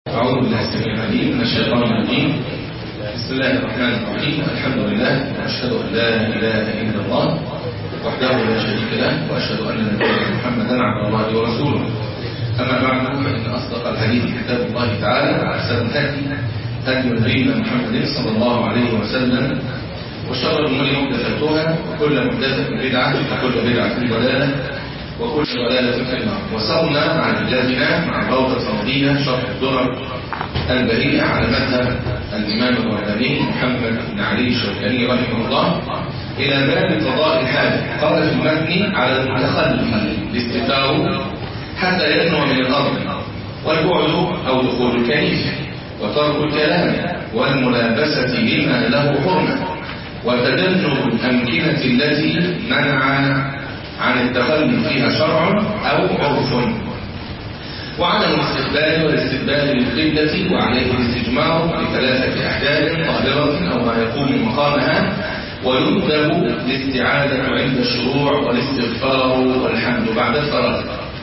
أعوذ بالله السميع العليم من الشيطان الرجيم بسم الله الرحمن الرحيم الحمد لله وأشهد أن لا إله إلا الله وحده لا شريك له وأشهد أن نبينا محمدا عبد الله ورسوله أما بعد فإن أصدق الحديث كتاب الله تعالى وأحسن الهدي هدي نبينا محمد صلى الله عليه وسلم وشر الأمور محدثاتها وكل محدثة بدعة وكل بدعة ضلالة وكل ضلالة في النار وصلنا مع رجالنا مع روضة صمدية شرح الدرر البريئة على مذهب الإمام الرباني محمد بن علي الشوكاني رحمه الله إلى باب قضاء الحاجة قال في المتن على المتخلي الاستفاء حتى يدنو من الأرض والبعد أو دخول الكنيسة وترك الكلام والملابسة بما له حرمة وتجنب الأمكنة التي منع عن التخلي فيها شرع أو عرف وعدم الاستقبال والاستقبال للقبلة وعليه الاستجمار بثلاثة أحداث طاهرة أو ما يقوم مقامها ويندب الاستعادة عند الشروع والاستغفار والحمد بعد الفراغ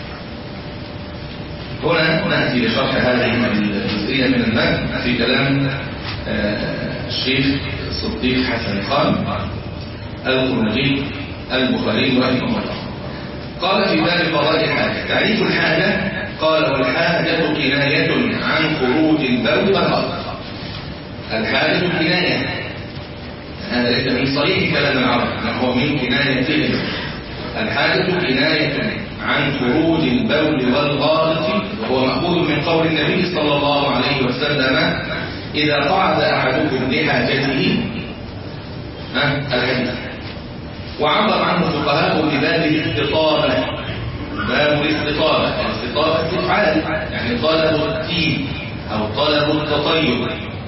هنا نأتي لشرح هذه الجزئية من المتن في كلام الشيخ الصديق حسن خان القرنجي البخاري رحمه الله قال في باب قضاء الحاجة تعريف الحاجة قال والحاجة كناية عن خروج البول والغرق الحاجة كناية هذا ليس من صريح كلام العرب هو من كنايته الحاجة كناية عن خروج البول والغائط وهو مأخوذ من قول النبي صلى الله عليه وسلم إذا قعد أحدكم لحاجته الحديث وعبر عنه الفقهاء بباب الاستطابة باب الاستطابة الاستطابة استفعال يعني طلب التيب أو طلب التطيب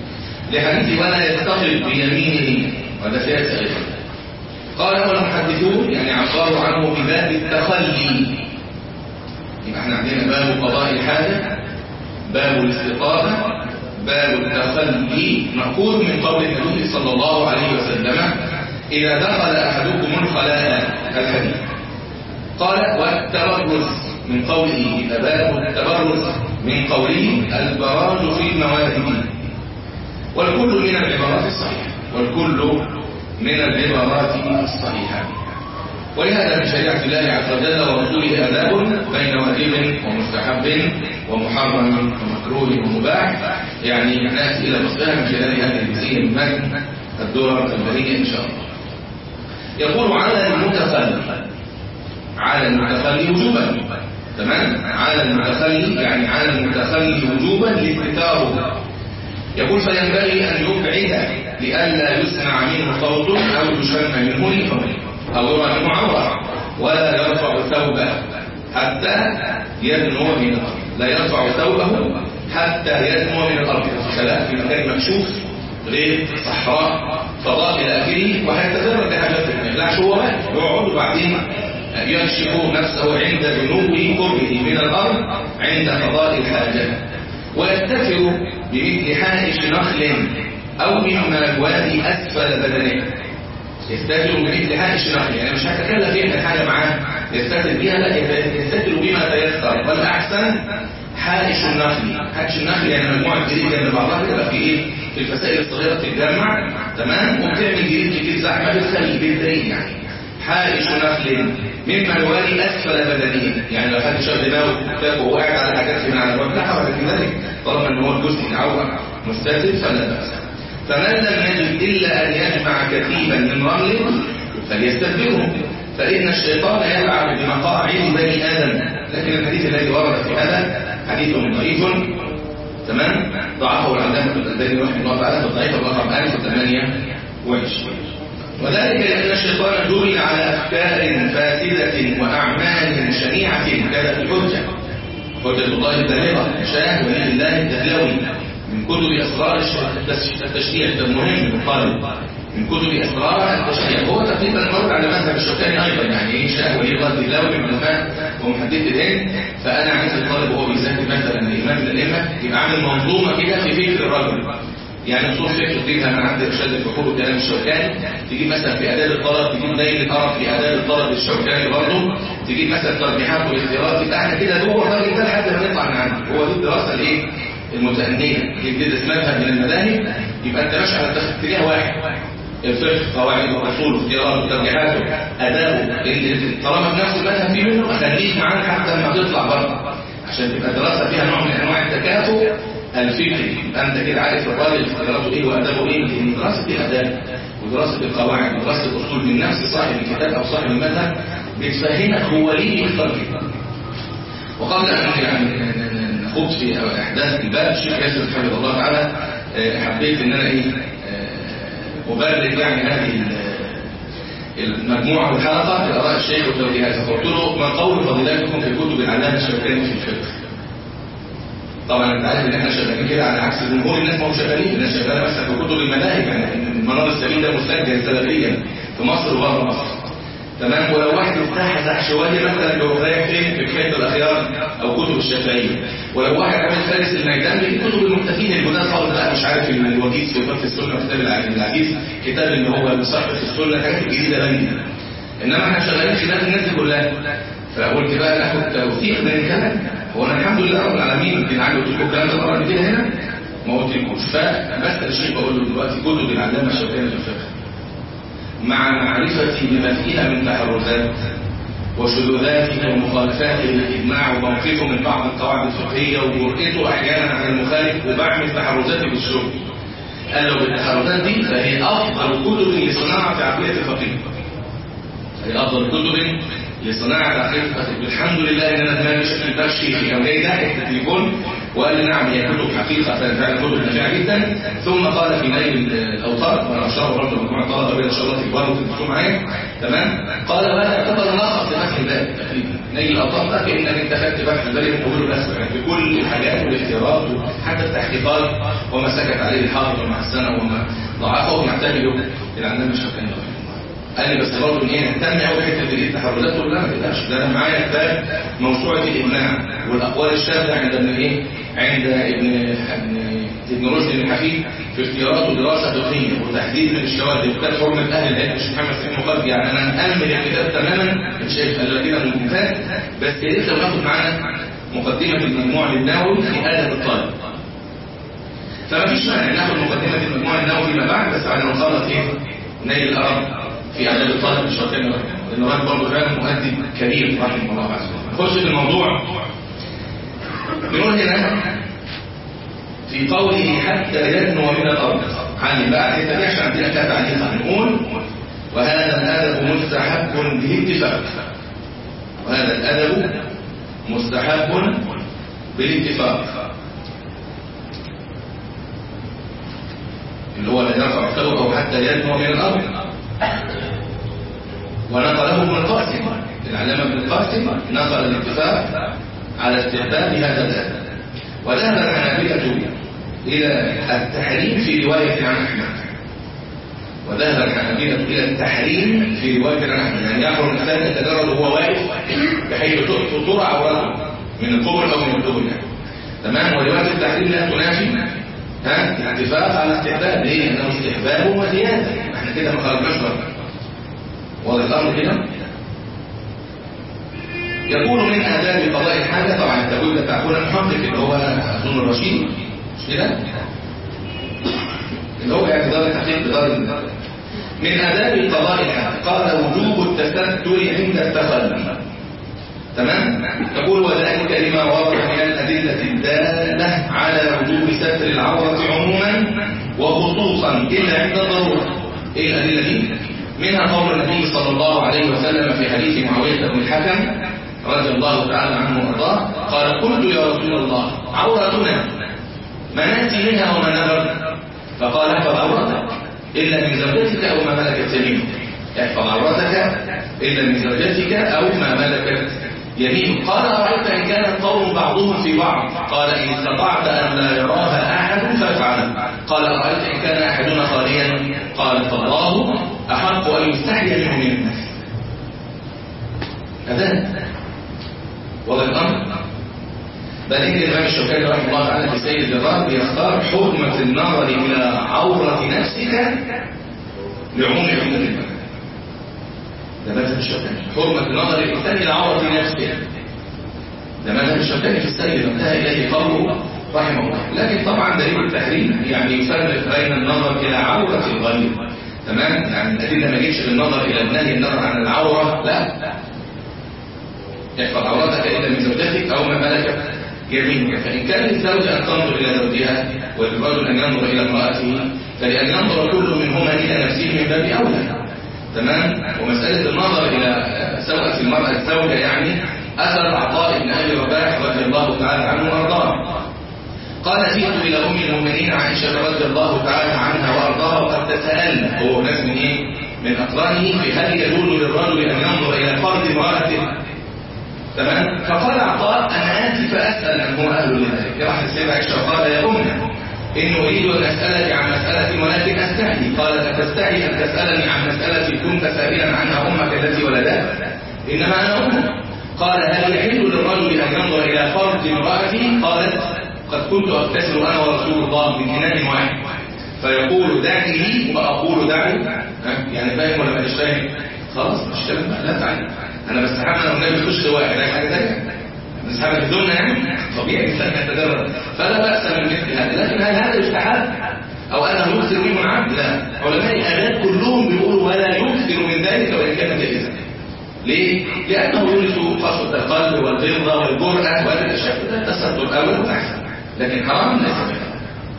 لحديث ولا يستطرد بيمينه وهذا سيأتي أيضا قال والمحدثون يعني عبروا عنه بباب التخلي يبقى احنا عندنا باب قضاء الحاجة باب الاستطابة باب التخلي مأخوذ من قول النبي صلى الله عليه وسلم إذا دخل أحدكم الخلاء الحديث قال والتبرز من قوله إذا باب التبرز من قوله البراج في المواد والكل من العبارات الصحيحة والكل من العبارات الصحيحة ولهذا من شريعة الله عز وجل ورسوله آداب بين واجب ومستحب ومحرم ومكروه ومباح يعني نأتي إلى مصدرها من خلال هذه الجزئية من الدور البرية إن شاء الله يقول على المتخلي على المتخلي وجوبا تمام على المتخلي يعني على المتخلي وجوبا لاستتاره يقول فينبغي أن يبعد لئلا يسمع منه صوت أو يشم منه ريح أو يرى منه عورة ولا يرفع ثوبه حتى يدنو من الأرض لا يرفع ثوبه حتى يدنو من الأرض خلاء في مكان مكشوف غير صحراء فضاء إلى آخره وهيتدرب بحاجات ما يخلعش هو بقى يقعد وبعدين يكشف نفسه عند دنو قربه من الأرض عند قضاء الحاجة ويستتر بمثل حائش نخل أو مما يوازي أسفل بدنه يستتر بمثل حائش نخل يعني مش هتكلف يعمل حاجة معاه يستتر بها لا يستتر بما تيسر والأحسن حائش النخل حائش النخل يعني مجموعة جريد جنب بعضها كده في ايه في الفسائل الصغيرة بتتجمع تمام وبتعمل جريد كتير زحمة بالخلي بالدليل يعني حائش نخل مما يوالي أسفل بدنه يعني لو حد شاف دماغه كتاب وهو قاعد على حاجات من على الوجه لا حرج في ذلك طالما ان هو الجزء العورة مستتر فلا بأس فمن لم يجد إلا أن يجمع كثيبا من رمل فليستدبره فإن الشيطان يلعب بمقاعد بني آدم لكن الحديث الذي ورد في هذا حديث ضعيف تمام ضعفه العلامة الألباني رحمه الله تعالى والضعيف الرقم 1028 وذلك لأن الشيطان جبل على أفكار فاسدة وأعمال شنيعة كانت الحجة حجة الله البالغة شاه ولي الله الدهلوي من كتب أسرار التشريع ده مهم الطالب من كتب أسرار التشريع هو تقريبا مرد على مذهب الشوكاني أيضا يعني إيه شاه ولي الله الدهلوي من علماء ومحدث الهند فأنا عايز الطالب وهو بيذاكر مثلا الإمام الأئمة يبقى عامل منظومة كده في فكر الرجل يعني نصوص فكر تجيبها من عند ارشاد الفخور والكلام الشوكاني تجيب مثلا في اداب الطلب تجيب نيل الارب في اداب الطلب الشوكاني برضه تجيب مثلا ترجيحات واختيارات يبقى احنا كده جوه الراجل ده لحد ما نطلع من عنده هو دي الدراسه الايه المتأنية تدرس مذهب من المذاهب يبقى انت ماشي على اتجاه واحد الفقه قواعد واصول اختيارات وترجيحات اداؤه لان طالما في نفس المذهب فيه منه اخليك معانا حتى لما تطلع بره عشان تبقى دراسه فيها نوع من انواع التكافؤ الفكري يبقى انت كده عارف الراجل اختياراته ايه وادابه ايه لان دراسه الاداب ودراسه القواعد ودراسه الاصول من نفس صاحب الكتاب او صاحب المذهب بتفهمك هو ليه يختار كده وقبل ان يعني نخوض في احداث الباب الشيخ ياسر حفظه الله تعالى حبيت ان انا ايه أبرر يعني هذه المجموعة والحلقة لآراء الشيخ وتوجيهاته فقلت له ما قول فضيلتكم في كتب العلامة الشوكاني في الفقه طبعا انت عارف ان احنا شغالين كده على عكس جمهور الناس ما هم شغالين الناس شغاله مثلا في كتب المذاهب يعني المنار السبيل ده مسجل سلفيا في مصر وبره مصر تمام ولو واحد استحزح شويه مثلا لو رايح فين في كتاب الاخيار او كتب الشافعيه ولو واحد عامل فارس الميدان في كتب المكتفين الجداد خالص بقى مش عارف الوجيز في فقه السنه كتاب العزيز كتاب اللي هو مصحف السنه الحاجات الجديده بني انما احنا شغالين في ده الناس دي كلها فقلت بقى ناخد توثيق من الكلام هو انا الحمد لله رب العالمين يمكن عندي قلت لكم الكلام ده مره قبل كده هنا ما قلتلكوش فبس الشيخ بقول له دلوقتي كتب العلامه الشافعي في الفقه مع معرفتي بما فيها من تحرزات وشذوذات ومخالفات للإجماع وموقفه من بعض القواعد الفقهية وجرأته أحيانا على المخالف وبعمل تحرزاتي بالشغل قال لو بالتحرزات دي فهي أفضل كتب لصناعة عقلية الفقيه هي أفضل كتب لصناعة عقلية الفقيه والحمد لله إن أنا دماغي شكل بخشي في كم جاي ده التليفون وقال لي نعم هي كتب حقيقة فعلا كتب نافعة جدا ثم قال في نيل الأوطار وأنا أشار برضه مجموعة طلبة بين إن شاء الله تكبروا وتدرسوا معايا تمام قال وهذا يعتبر ناقص لفتح الباب تقريبا نيل الأوطار ده كأنك أنت خدت فتح الباب من أوله لآخره يعني بكل الحاجات والاختيارات وحتى التحقيقات وما سكت عليه الحافظ وما حسنه وما ضعفه يعتمد العلامة الشافعي قال لي بس برضه ايه نهتم قوي بحته التحرزات ولا ما تقلقش ده انا معايا كتاب موسوعه الاجماع والاقوال الشاذه عند ابن ايه عند ابن ابن ابن رشد بن حفيد في اختيارات ودراسه فقهيه وتحديد من الشواذ وكتاب حرمه اهل العلم مش محمد سليم مقدم يعني انا نامل الكتاب تماما مش شايف الا كده ممتاز بس يا ريت لو ناخد معانا مقدمه المجموع للنووي في ادب الطالب فما فيش مانع ناخد مقدمه المجموع النووي فيما بعد بس بعد ما نخلص ايه نيل الارض في عدد الطالب الشرطين لأنه راجل برضه فعلا مؤدب كبير رحمه الله عز وجل نخش في الموضوع بنقول هنا في قوله حتى يدنو من الأرض عن بقى الحته دي عشان عندنا كده تعليق هنقول وهذا الأدب مستحب بالاتفاق وهذا الأدب مستحب بالاتفاق اللي هو الذي يرفع الثوب أو حتى يدنو من الأرض ونقله ابن القاسم العلامة ابن القاسم نقل الاتفاق على استحباب هذا الأدب وذهب الحنابلة إلى التحريم في رواية عن أحمد وذهب الحنابلة إلى التحريم في رواية عن أحمد يعني يحرم الإنسان يتجرد وهو واقف بحيث ترى عورته من القبر أو من الدبر يعني تمام ورواية التحريم لا تنافي ها الاتفاق على استحباب ليه؟ لأنه استحباب وزيادة احنا كده ما خرجناش بره واضح الأمر كده يكون من آداب قضاء الحاجة طبعا التأويل ده تعقول المحقق اللي هو أظن الرشيد مش كده؟ اللي هو يعني دار التحقيق بدار من آداب قضاء الحاجة قال وجوب التستر عند التخلي تمام تقول وذلك لما ورد من الأدلة الدالة على وجوب ستر العورة عموما وخصوصا إلا عند الضرورة إيه الأدلة دي؟ منها قول النبي صلى الله عليه وسلم في حديث معاوية بن الحكم رضي الله تعالى عنه وارضاه قال قلت يا رسول الله عورتنا ما ناتي منها وما نذر فقال احفظ عورتك إلا من زوجتك أو ما ملكت يمينك احفظ عورتك إلا من زوجتك أو ما ملكت يمين قال أرأيت إن كان القوم بعضهم في بعض قال إن استطعت أن لا يراها أحد فافعل قال أرأيت إن كان أحدنا خاليا قال فالله أحق أن يستحي منه من الناس أذان وضع الأمر بل إن الإمام الشوكاني رحمه الله تعالى في سيد الجرار بيختار حكمة النظر إلى عورة نفسك لعموم عموم المكان ده مذهب الشوكاني حرمة نظر الإنسان إلى عورة نفسه ده مذهب الشوكاني في السيد انتهى إليه قوله رحمه الله لكن طبعا دليل التحريم يعني يفرق بين النظر إلى عورة الغير تمام يعني الأدلة ما جيتش بالنظر إلى النهي النظر عن العورة لا احفظ عورتك إلا من زوجتك أو ما ملكت يمينك فإن كان للزوجة أن تنظر إلى زوجها وللرجل أن ينظر إلى امرأته فلأن ينظر كل منهما إلى نفسه من باب أولى تمام ومسألة النظر إلى سوءة المرأة الزوجة يعني أثر عطاء بن أبي رباح رضي الله تعالى عنه وأرضاه قال جئت إلى أم المؤمنين عائشة رضي الله تعالى عنها وأرضاها وقد تسألنا هو ناس من إيه؟ من أقرانه في هل يجوز للرجل أن ينظر إلى فرد امرأته تمام فقال عطاء أنا آتي فأسأل من هو أهل لذلك راح السيدة عائشة وقال يا أمنا إني أريد أن أسألك عن مسألة ولكن أستحي قالت أتستحي أن تسألني عن مسألة كنت سائلا عنها أمك التي ولدت إنما أنا أمك قال هل يحل للرجل أن ينظر إلى فرد امرأتي قالت قد كنت أغتسل أنا ورسول الله من إناء واحد فيقول دعني لي وأقول دعني يعني فاهم ولا مش فاهم خلاص مش كلام لا تعالى أنا بستحمل أنا والنبي يخش واحد ده حاجة ثانيه نسحبها في الدنيا يعني طبيعي الإنسان يتدرب فلا بأس من مثل هذا لكن هل هذا يستحب أو أنا يكثر منه العبد لا علماء الآداب كلهم بيقولوا ولا يكثر من ذلك وإن كان جائزا ليه؟ لأنه يورث قسوة القلب والغلظة والجرأة والتشكل ده تستر أول أحسن لكن حرام ليس بحرام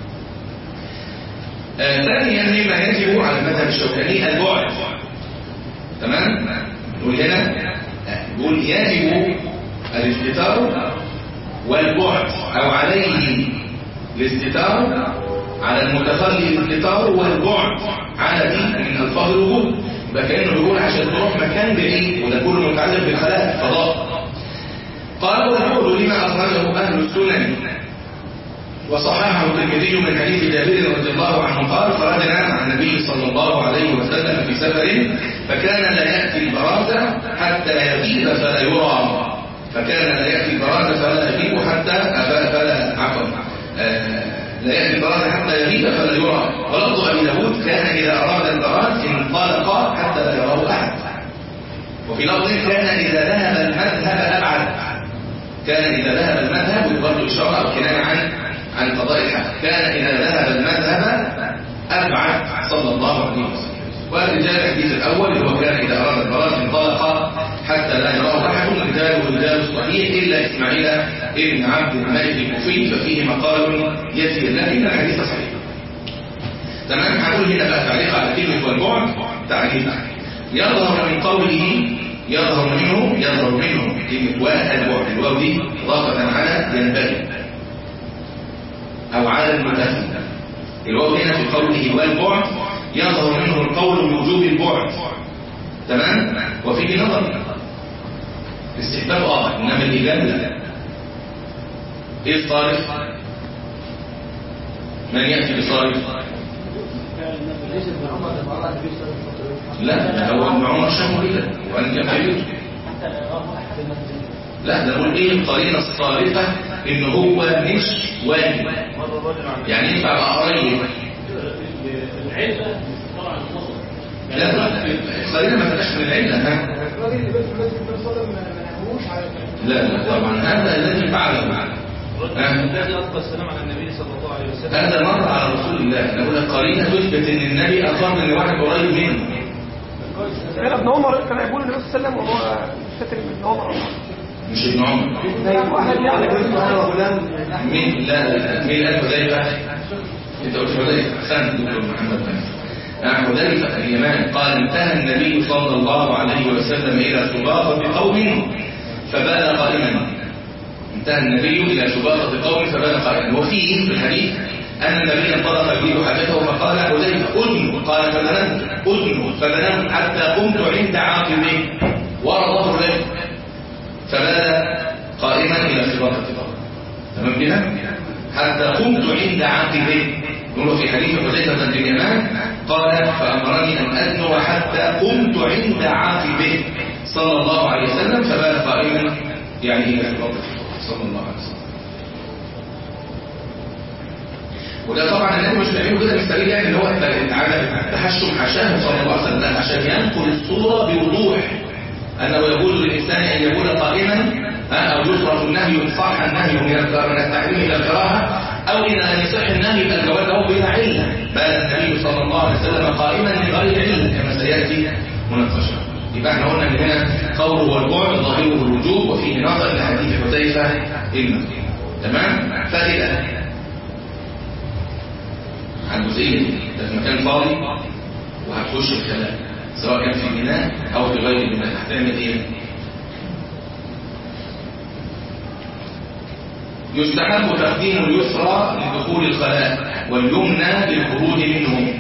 آه ثانيا مما يجب على المذهب الشوكاني البعد تمام؟ نقول هنا يقول يجب الاستتار والبعد أو عليه الاستتار على المتخلي الاستتار والبعد على دي من ألفاظ الوجود يبقى كأنه بيقول عشان تروح مكان بعيد وده كله متعلق بالخلاء فضاء قال والبعد لما أخرجه أهل السنن وصححه الترمذي من حديث جابر رضي الله عنه قال خرجنا مع النبي صلى الله عليه وسلم في سفر فكان لا يأتي البرازة حتى يغيب فلا يرى فكان لا يأتي البرازة فلا يغيب حتى فلا عفوا لا يأتي البراز حتى يغيب فلا يرى ولفظ أبي داود كان إذا أراد البراز انطلق حتى لا يراه أحد وفي لفظ كان إذا ذهب المذهب أبعد كان إذا ذهب المذهب وبرضه إشارة أو كناية عن عن قضاء الحق كان إذا ذهب المذهب أبعد صلى الله عليه وسلم والرجال الحديث الأول اللي هو كان إذا أراد البراز انطلق حتى لا يراه أحد رجال ورجال الصحيح إلا إسماعيل ابن عبد الملك الكوفي ففيه مقال يسير لكن الحديث صحيح تمام هنقول هنا بقى تعليق على كلمة والبعد تعليق يظهر من قوله يظهر منه يظهر منه كلمة والبعد الواو دي إضافة على ينبغي أو على المتفق الواو هنا في قوله والبعد يظهر منه القول بوجوب البعد تمام وفيه نظر استحباب اه انما الايجاب لا ايه الصارف من ياتي بصارف لا هو ابن عمر شافه كده وان كان لا ده نقول ايه القرينه الصارفه ان هو مش واجب يعني ينفع ابقى قريب لا لا القرينه ما تبقاش من العله ها لا لا طبعا هذا الذي فعله هذا مر على رسول الله نقول القرينه تثبت ان النبي اقر ان واحد قريب منه كان ابن عمر كان يقول النبي صلى الله عليه وسلم وهو مش فاكر ابن عمر مش ابن عمر واحد يعني مين لا لا مين قال حذيفه انت قلت حذيفه احسنت دكتور محمد نعم حذيفه اليمان قال انتهى النبي صلى الله عليه وسلم الى سباطه قوم فبال قائما انتهى النبي الى سباطه قوم فبال قائما وفيه في الحديث أن النبي انطلق يريد حاجته فقال حذيفة أدن قال فبنمت أدن فبنمت حتى قمت عند عاقبه ورضاه حذيفة فبال قائما إلى سباطة قوم تمام كده حتى قمت عند عاقبه نقول في حديث حذيفة بن اليمان قال فأمرني أن أدنو حتى قمت عند عاقبه صلى الله عليه وسلم فبال قائما يعني إلى سباطة صلى الله عليه وسلم وده طبعا النبي مش بيعمله كده مستقيل يعني اللي هو التحشم حشاه صلى الله عليه وسلم عشان ينقل الصورة بوضوح أنه يقول للإنسان أن يكون قائما ها؟ أو يصرف النهي إن صح النهي من الك- من التحريم إلى الكراهة أو إلى أن يصح النهي إلى الجواز أو بلا علة بل النبي صلى الله عليه وسلم قائما لغير علة كما سيأتي مناقشة يبقى احنا قلنا ان هنا قوله هو البعد ظاهره الوجوب وفيه نظر الى حديث حذيفه المكي تمام فائده عن جزئيه ده في مكان فاضي وهتخش الكلام سواء كان في بناء او في غير البناء هتعمل ايه يستحب تقديم اليسرى لدخول الخلاء واليمنى للخروج منه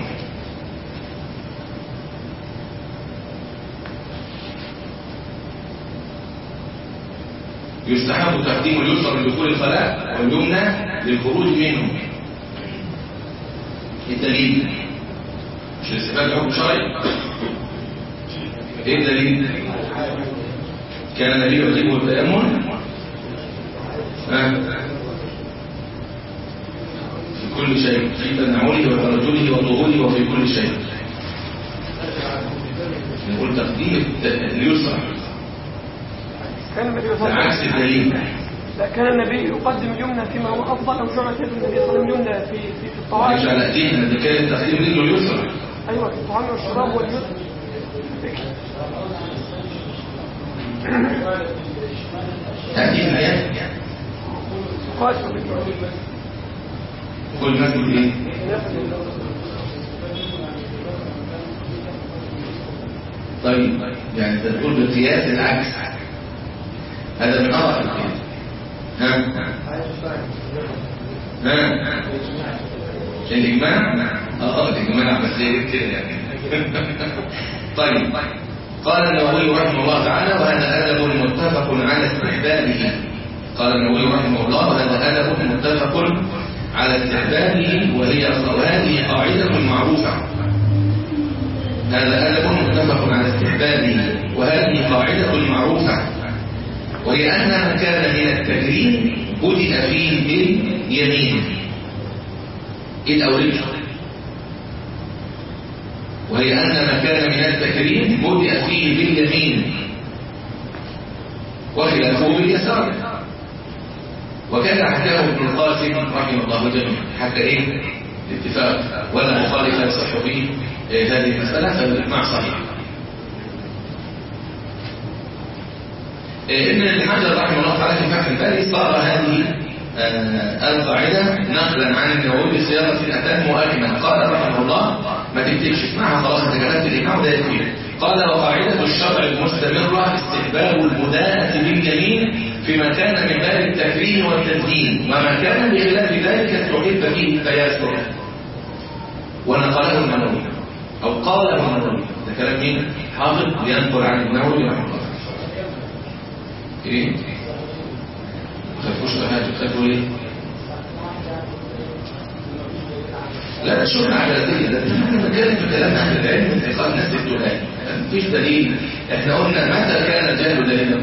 يستحب تقديم اليسرى لدخول الخلاء واليمنى للخروج منه الدليل مش الاستفاد حكم شرعي ايه الدليل كان النبي يعجبه التيمم ها؟ في كل شيء في تنعله وترجله وطهوره وفي كل شيء نقول تقديم الت- اليسرى كان النبي صلى الله عليه عكس وسلم الدليل لا كان النبي يقدم اليمنى فيما هو افضل او جمع كده النبي صلى الله عليه وسلم اليمنى في في, في الطعام معلش على ايدينا ده كان تقديم رجله اليسرى ايوه في الطعام والشراب والجزء هذه الآيات قال كل مسجد ايه طيب يعني انت تقول بالقياس العكس هذا من أضعف القياس ها ها الإجماع اه الإجماع بس هي كده يعني طيب قال النووي رحمه الله تعالى وهذا أدب متفق على استحبابه قال النووي رحمه الله وهذا أدب متفق على استحبابه وهي وهذه قاعدة معروفة هذا أدب متفق على استحبابه وهذه قاعدة معروفة وهي أن من كان من التكريم بدأ فيه باليمين إذ أو رجل وهي أن ما كان من التكريم بدأ فيه باليمين وخلافه باليسار وكذا حكاه ابن القاسم رحمه الله جميعا حتى ايه الاتفاق ولا مخالف يصح به إيه هذه المسألة فالإجماع صحيح إيه ابن الحجر رحمه الله تعالى في فتح الباري صار هذه آه، القاعدة نقلا عن النووي بصياغة أتم وأكمل قال رحمه الله ما تكتبش اسمعها خلاص انت كتبت الإمام وده يكفي قال وقاعدة الشرع المستمرة استحباب المداءة باليمين فيما كان من باب التكريم والتزيين وما كان بخلاف ذلك استحب فيه التياسر ونقله النووي أو قاله النووي ده كلام مين؟ حافظ ينقل عن النووي رحمه الله ايه؟ خافوش بهاجة خافوا ايه؟ لا ده شغل عبادية ده احنا بنتكلم في كلام اهل العلم انتقال الناس الدهان مفيش دليل احنا قلنا متى كان الجهل دليلا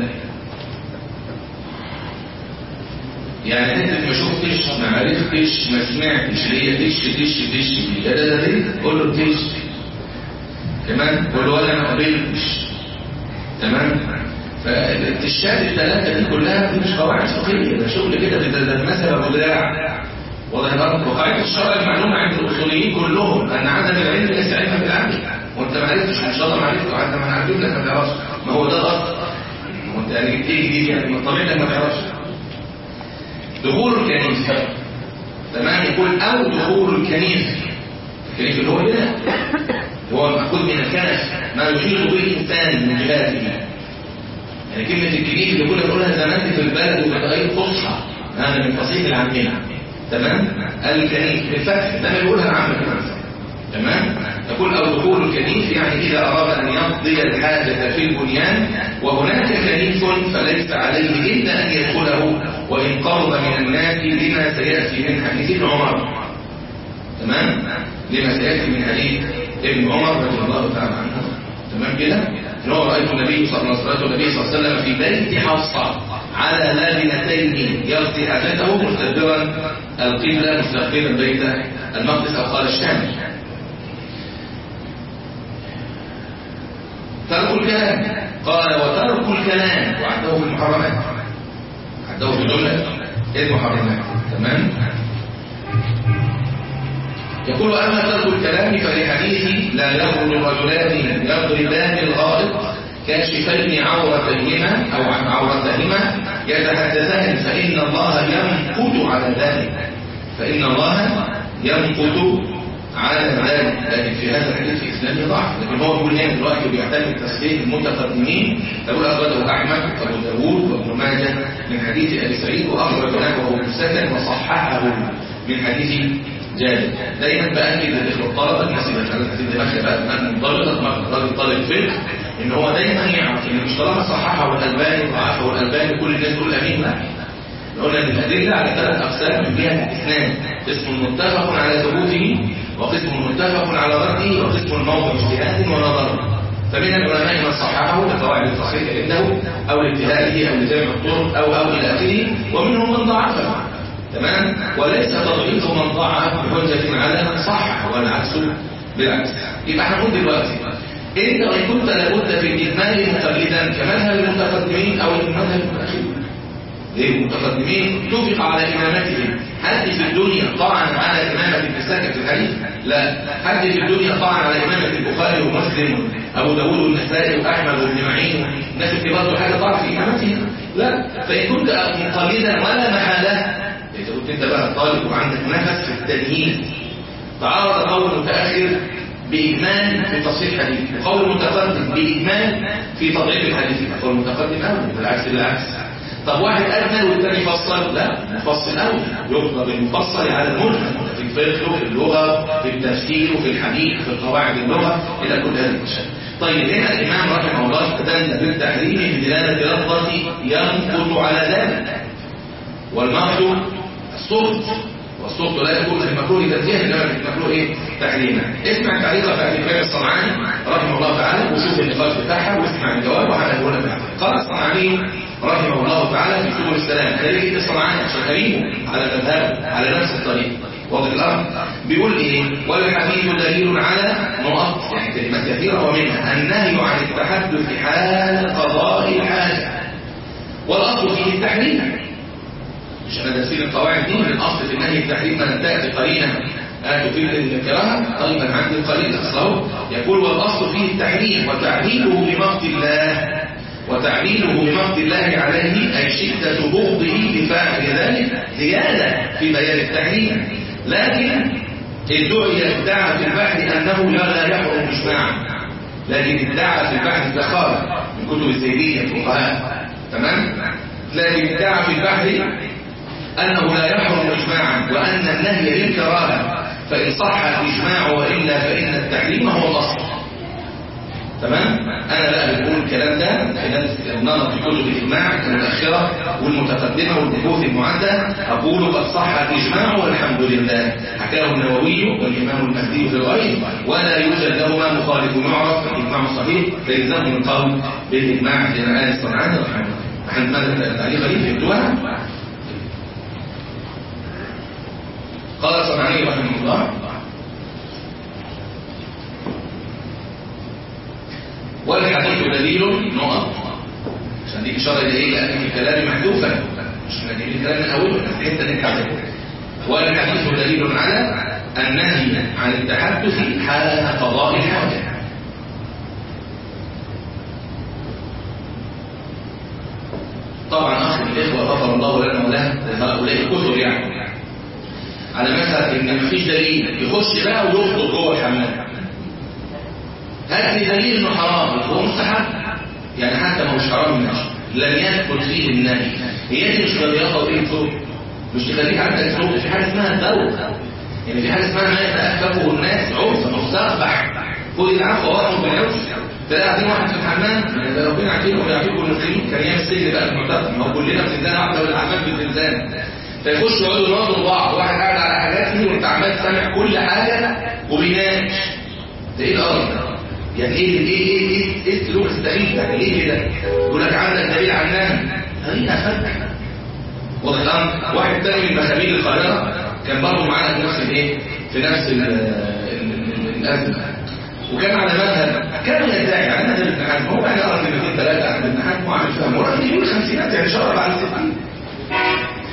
يعني انت ما شفتش ما عرفتش ما سمعتش هي دش دش دش دي ده ده دليل قول له دش كمان قول له ولا ما قبلتش تمام فالتشات الثلاثه دي كلها دي مش قواعد فقهيه ده شغل كده ده ده مثل ابو دراع واضح الامر وقاعده الشرع المعلومه عند الاصوليين كلهم ان عدم العلم ليس علما بالعقل وانت ما عرفتش ان شاء الله ما عرفته حتى ما هنعلم لك ما تعرفش ما هو ده غلط ما هو انت يعني تيجي دي يعني من الطبيعي انك ما تعرفش دخول الكنيسه تمام يقول او دخول الكنيسه الكنيسه اللي هو البناء هو مأخوذ من الكنف ما يحيط به الانسان من جهاته يعني كلمة الكنيسة اللي كنا بنقولها زمان في البلد وبتغير فصحى هذا من فصيح العامية تمام الكنيف بالفتح ده اللي بيقولها العامة كمان تمام يقول أو دخول الكنيف يعني إذا أراد أن يقضي الحاجة في البنيان وهناك كنيف فليس عليه إلا أن يدخله وإن قرب من الناس لما سيأتي من حديث ابن عمر تمام لما سيأتي من حديث ابن عمر رضي الله تعالى عنه تمام كده ان هو رأيت النبي صلى الله عليه وسلم النبي صلى الله عليه وسلم في بيت حفصة على لابنتين يغطي حاجته مستدبرا القبلة مستقبلا بيت المقدس أو قال الشام ترك الكلام قال وترك الكلام وعده في المحرمات ده في جملة المحرمات تمام يقول أما ترك الكلام فلحديث لا يخرج الرجلان يضربان الغائط كاشفين عورتيهما أو عن عورتهما يتحدثان فإن الله يمقت على ذلك فإن الله يمقت على ذلك لكن في هذا الحديث في إسلامه ضعف لكن هو بيقول هنا دلوقتي بيعتمد تصحيح المتقدمين يقول أخرجه أحمد وأبو داوود وابن ماجه من حديث أبي سعيد وأخرج له وهو مسكن وصححه من حديث جابر دايما بأكد للإخوة الطلبة الناس اللي بتعمل دماغها بقى من منضبطة راجل طالب فقه إن هو دايما يعرف إن مش طالما صححه الألباني وضعفه الألباني كل الناس تقول أمين لا قلنا ان الأدلة على ثلاث أقسام من جهة الاثنان قسم متفق على ثبوته وقسم متفق على رده وقسم موضع اجتهاد ونظر فمن العلماء من صححه لقواعد التصحيح عنده أو لاجتهاده أو لجمع الطرق أو أو إلى آخره ومنهم من ضعفه تمام وليس تضعيف من ضعف بحجة على من صحح والعكس بالعكس يبقى احنا نقول دلوقتي انت وان كنت لابد في الاجمال مقلدا كمذهب المتقدمين او المذهب المتاخرين ليه المتقدمين اتفق على امامتهم حد في الدنيا طعن على امامه ابن ساكت في الحديث لا حد في الدنيا طعن على امامه البخاري ومسلم ابو داوود والنسائي واحمد وابن معين الناس في برضه حاجه ضعف في امامتهم لا فان كنت مقلدا ولا محاله اذا كنت انت بقى طالب وعندك نفس في التمهيد تعارض قول متاخر بإجمال في تصحيح الحديث وقول متقدم بإجمال في تضعيف الحديث قول متقدم أول بالعكس بالعكس طب واحد أجمل والثاني فصل لا مفصل أول يطلب المفصل على المجمل في الفقه وفي اللغة في التفسير وفي الحديث في قواعد اللغة إلى كل هذه الأشياء طيب هنا الإمام رحمه الله استدل بالتحريم من دلالة لفظة ينقض على ذلك والمقصود الصوت والصوت لا يكون في المكروه تنزيها انما في المكروه ايه تحريما اسمع التعليق بتاعت الامام الصنعاني رحمه الله تعالى وشوف النقاش بتاعها واسمع الجواب وهنقول لك قال الصنعاني رحمه الله تعالى في سبل السلام انا ليه جبت الصنعاني عشان قريبه على مذهبه على نفس الطريق واضح الامر بيقول ايه والحديث دليل على نقط يعني كلمات كثيره ومنها النهي عن التحدث حال قضاء الحاجه والاصل فيه التحريم مش انا دارسين القواعد دي من الاصل في النهي التحريم من تاتي قرينه تفيد الكراهه طيب انا عندي القليل اصله يقول والاصل فيه التحريم وتعليله بمقت الله وتعليله بمقت الله عليه اي شده بغضه لفاعل ذلك زياده في بيان التحريم لكن ادعي ادعى في البحث انه لا يحرم اجماعا لكن ادعى في البحث زخارف من كتب الزيديه الفقهاء تمام لكن ادعى في البحث أنه لا يحرم إجماعا وأن النهي للكراهة فإن صح الإجماع وإلا فإن التحريم هو الأصل تمام؟ أنا لا بقول الكلام ده خلال النظر في كتب الإجماع المتأخرة والمتقدمة والبحوث المعدة أقول قد صح الإجماع والحمد لله حكاه النووي والإمام المهدي في الغيب ولا يوجد لهما مخالف يعرف الإجماع الصحيح فيلزم من قول بالإجماع لأن آل الصنعاني رحمه الله أحد ماذا التعليق دي فهمتوها؟ قال صنعاني رحمه الله والحديث دليل نقط عشان دي اشاره الى ايه لان الكلام محذوفا مش نجيب الكلام من اوله بس انت نرجع والحديث دليل على النهي عن التحدث حال قضاء الحاجه طبعا اخ الاخوه غفر الله لنا وله هؤلاء الكثر يعني على مثلا ان مفيش دليل يخش بقى ويخطب جوه الحمام هات لي دليل انه حرام هو مستحب يعني حتى ما هوش حرام ماشي لم يدخل فيه النهي هي دي مش رياضه وايه فوق مش تخليك عندك فوق في حاجه اسمها الذوق يعني في حاجه اسمها ما يتاكله الناس عرفا مستقبح خد العفو وارحم بالعرف تلاقي قاعدين واحد في الحمام ده ربنا عارفينه ويعافيكم المسلمين كان ايام السجن بقى المعتقد ما هو كلنا في زنزانه واحده والحمام في زنزانه فيخشوا يقعدوا يناظروا بعض واحد قاعد على حاجات فيه وانت عمال سامع كل حاجه وبيناقش ده ايه الارض يعني ايه ايه ايه ايه ايه السلوك السخيف ده ايه كده يقول لك عندك دليل على النهي هي افك واضح الامر واحد تاني من مخابيل القاهره كان برضه معانا في نفس الايه في نفس الازمه وكان على مذهب كان يدعي على مذهب ابن حزم هو يعني يرى كلمتين ثلاثه عن ابن حزم وعامل فهم ورغم يقول الخمسينات يعني شرب على الستين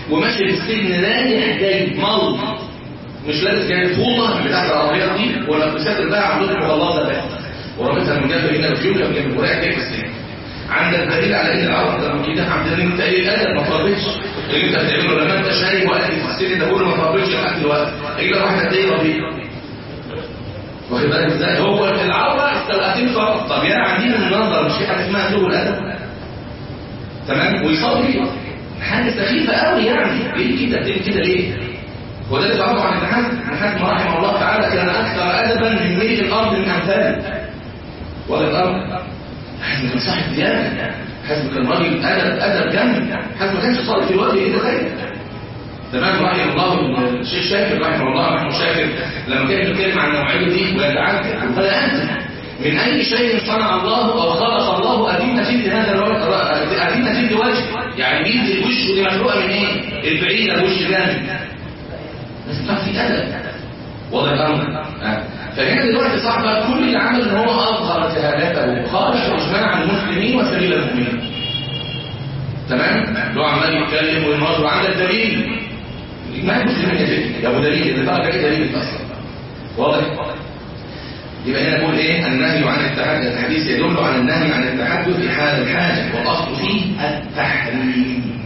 وماشي في السجن رايح جاي مل مش لابس جاي فوطه بتاعت العربيات دي ولا بتسافر بقى عمود المغلظه بس ورميتها من جنب هنا في جيوبها من ورايح جاي في السجن عندك دليل على ان العرب ده ممكن ده عندنا ان انت قليل الادب ما تربيتش اللي انت بتعمله لما انت شايف وقت في السن ده كله ما تربيتش لحد دلوقتي هيجي لك واحد قد ايه ربيع واخد بالك ازاي هو العوره السوقاتين فقط طب يا عديم النظر مش في حاجه اسمها سوء الادب تمام ويصلي حاجه سخيفه قوي يعني ليه كده ليه كده ليه وده اللي بعرفه عن ابن حزم ابن حزم رحمه الله تعالى كان اكثر ادبا من ملك الارض من امثاله ولا الارض حزم كان صاحب ديانه حزم كان راجل ادب ادب جامد حزم ما كانش صالح في الوقت ايه تخيل تمام رحمه الله الشيخ شاكر رحمه الله رحمه شاكر لما كان بيتكلم عن النوعيه دي ويتعجب قال انت من اي شيء صنع الله او خلق الله ادين جلد هذا الوجه ادين جلد وجه يعني بيد الوش دي مخلوقه من ايه البعيده الوش جامد بس كان في ادب واضح الامر آه. فهنا دلوقتي صاحبك كل اللي عمل ان هو اظهر جهالته وخالف اجماع المسلمين وسبيل المؤمنين تمام لو عمال يتكلم ويناظر عندك دليل اجماع المسلمين يا ابني يا ابو دليل اللي بقى ايه دليل اصلا واضح يبقى هنا نقول ايه النهي عن التحدث الحديث يدل على النهي عن التحدث في حال الحاجه والاصل فيه التحريم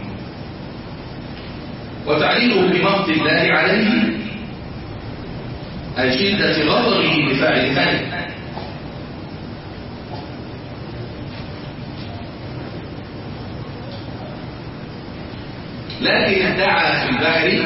وتعليله بمقت الله عليه أي شدة غضبه بفعل ذلك لكن ادعى في البحر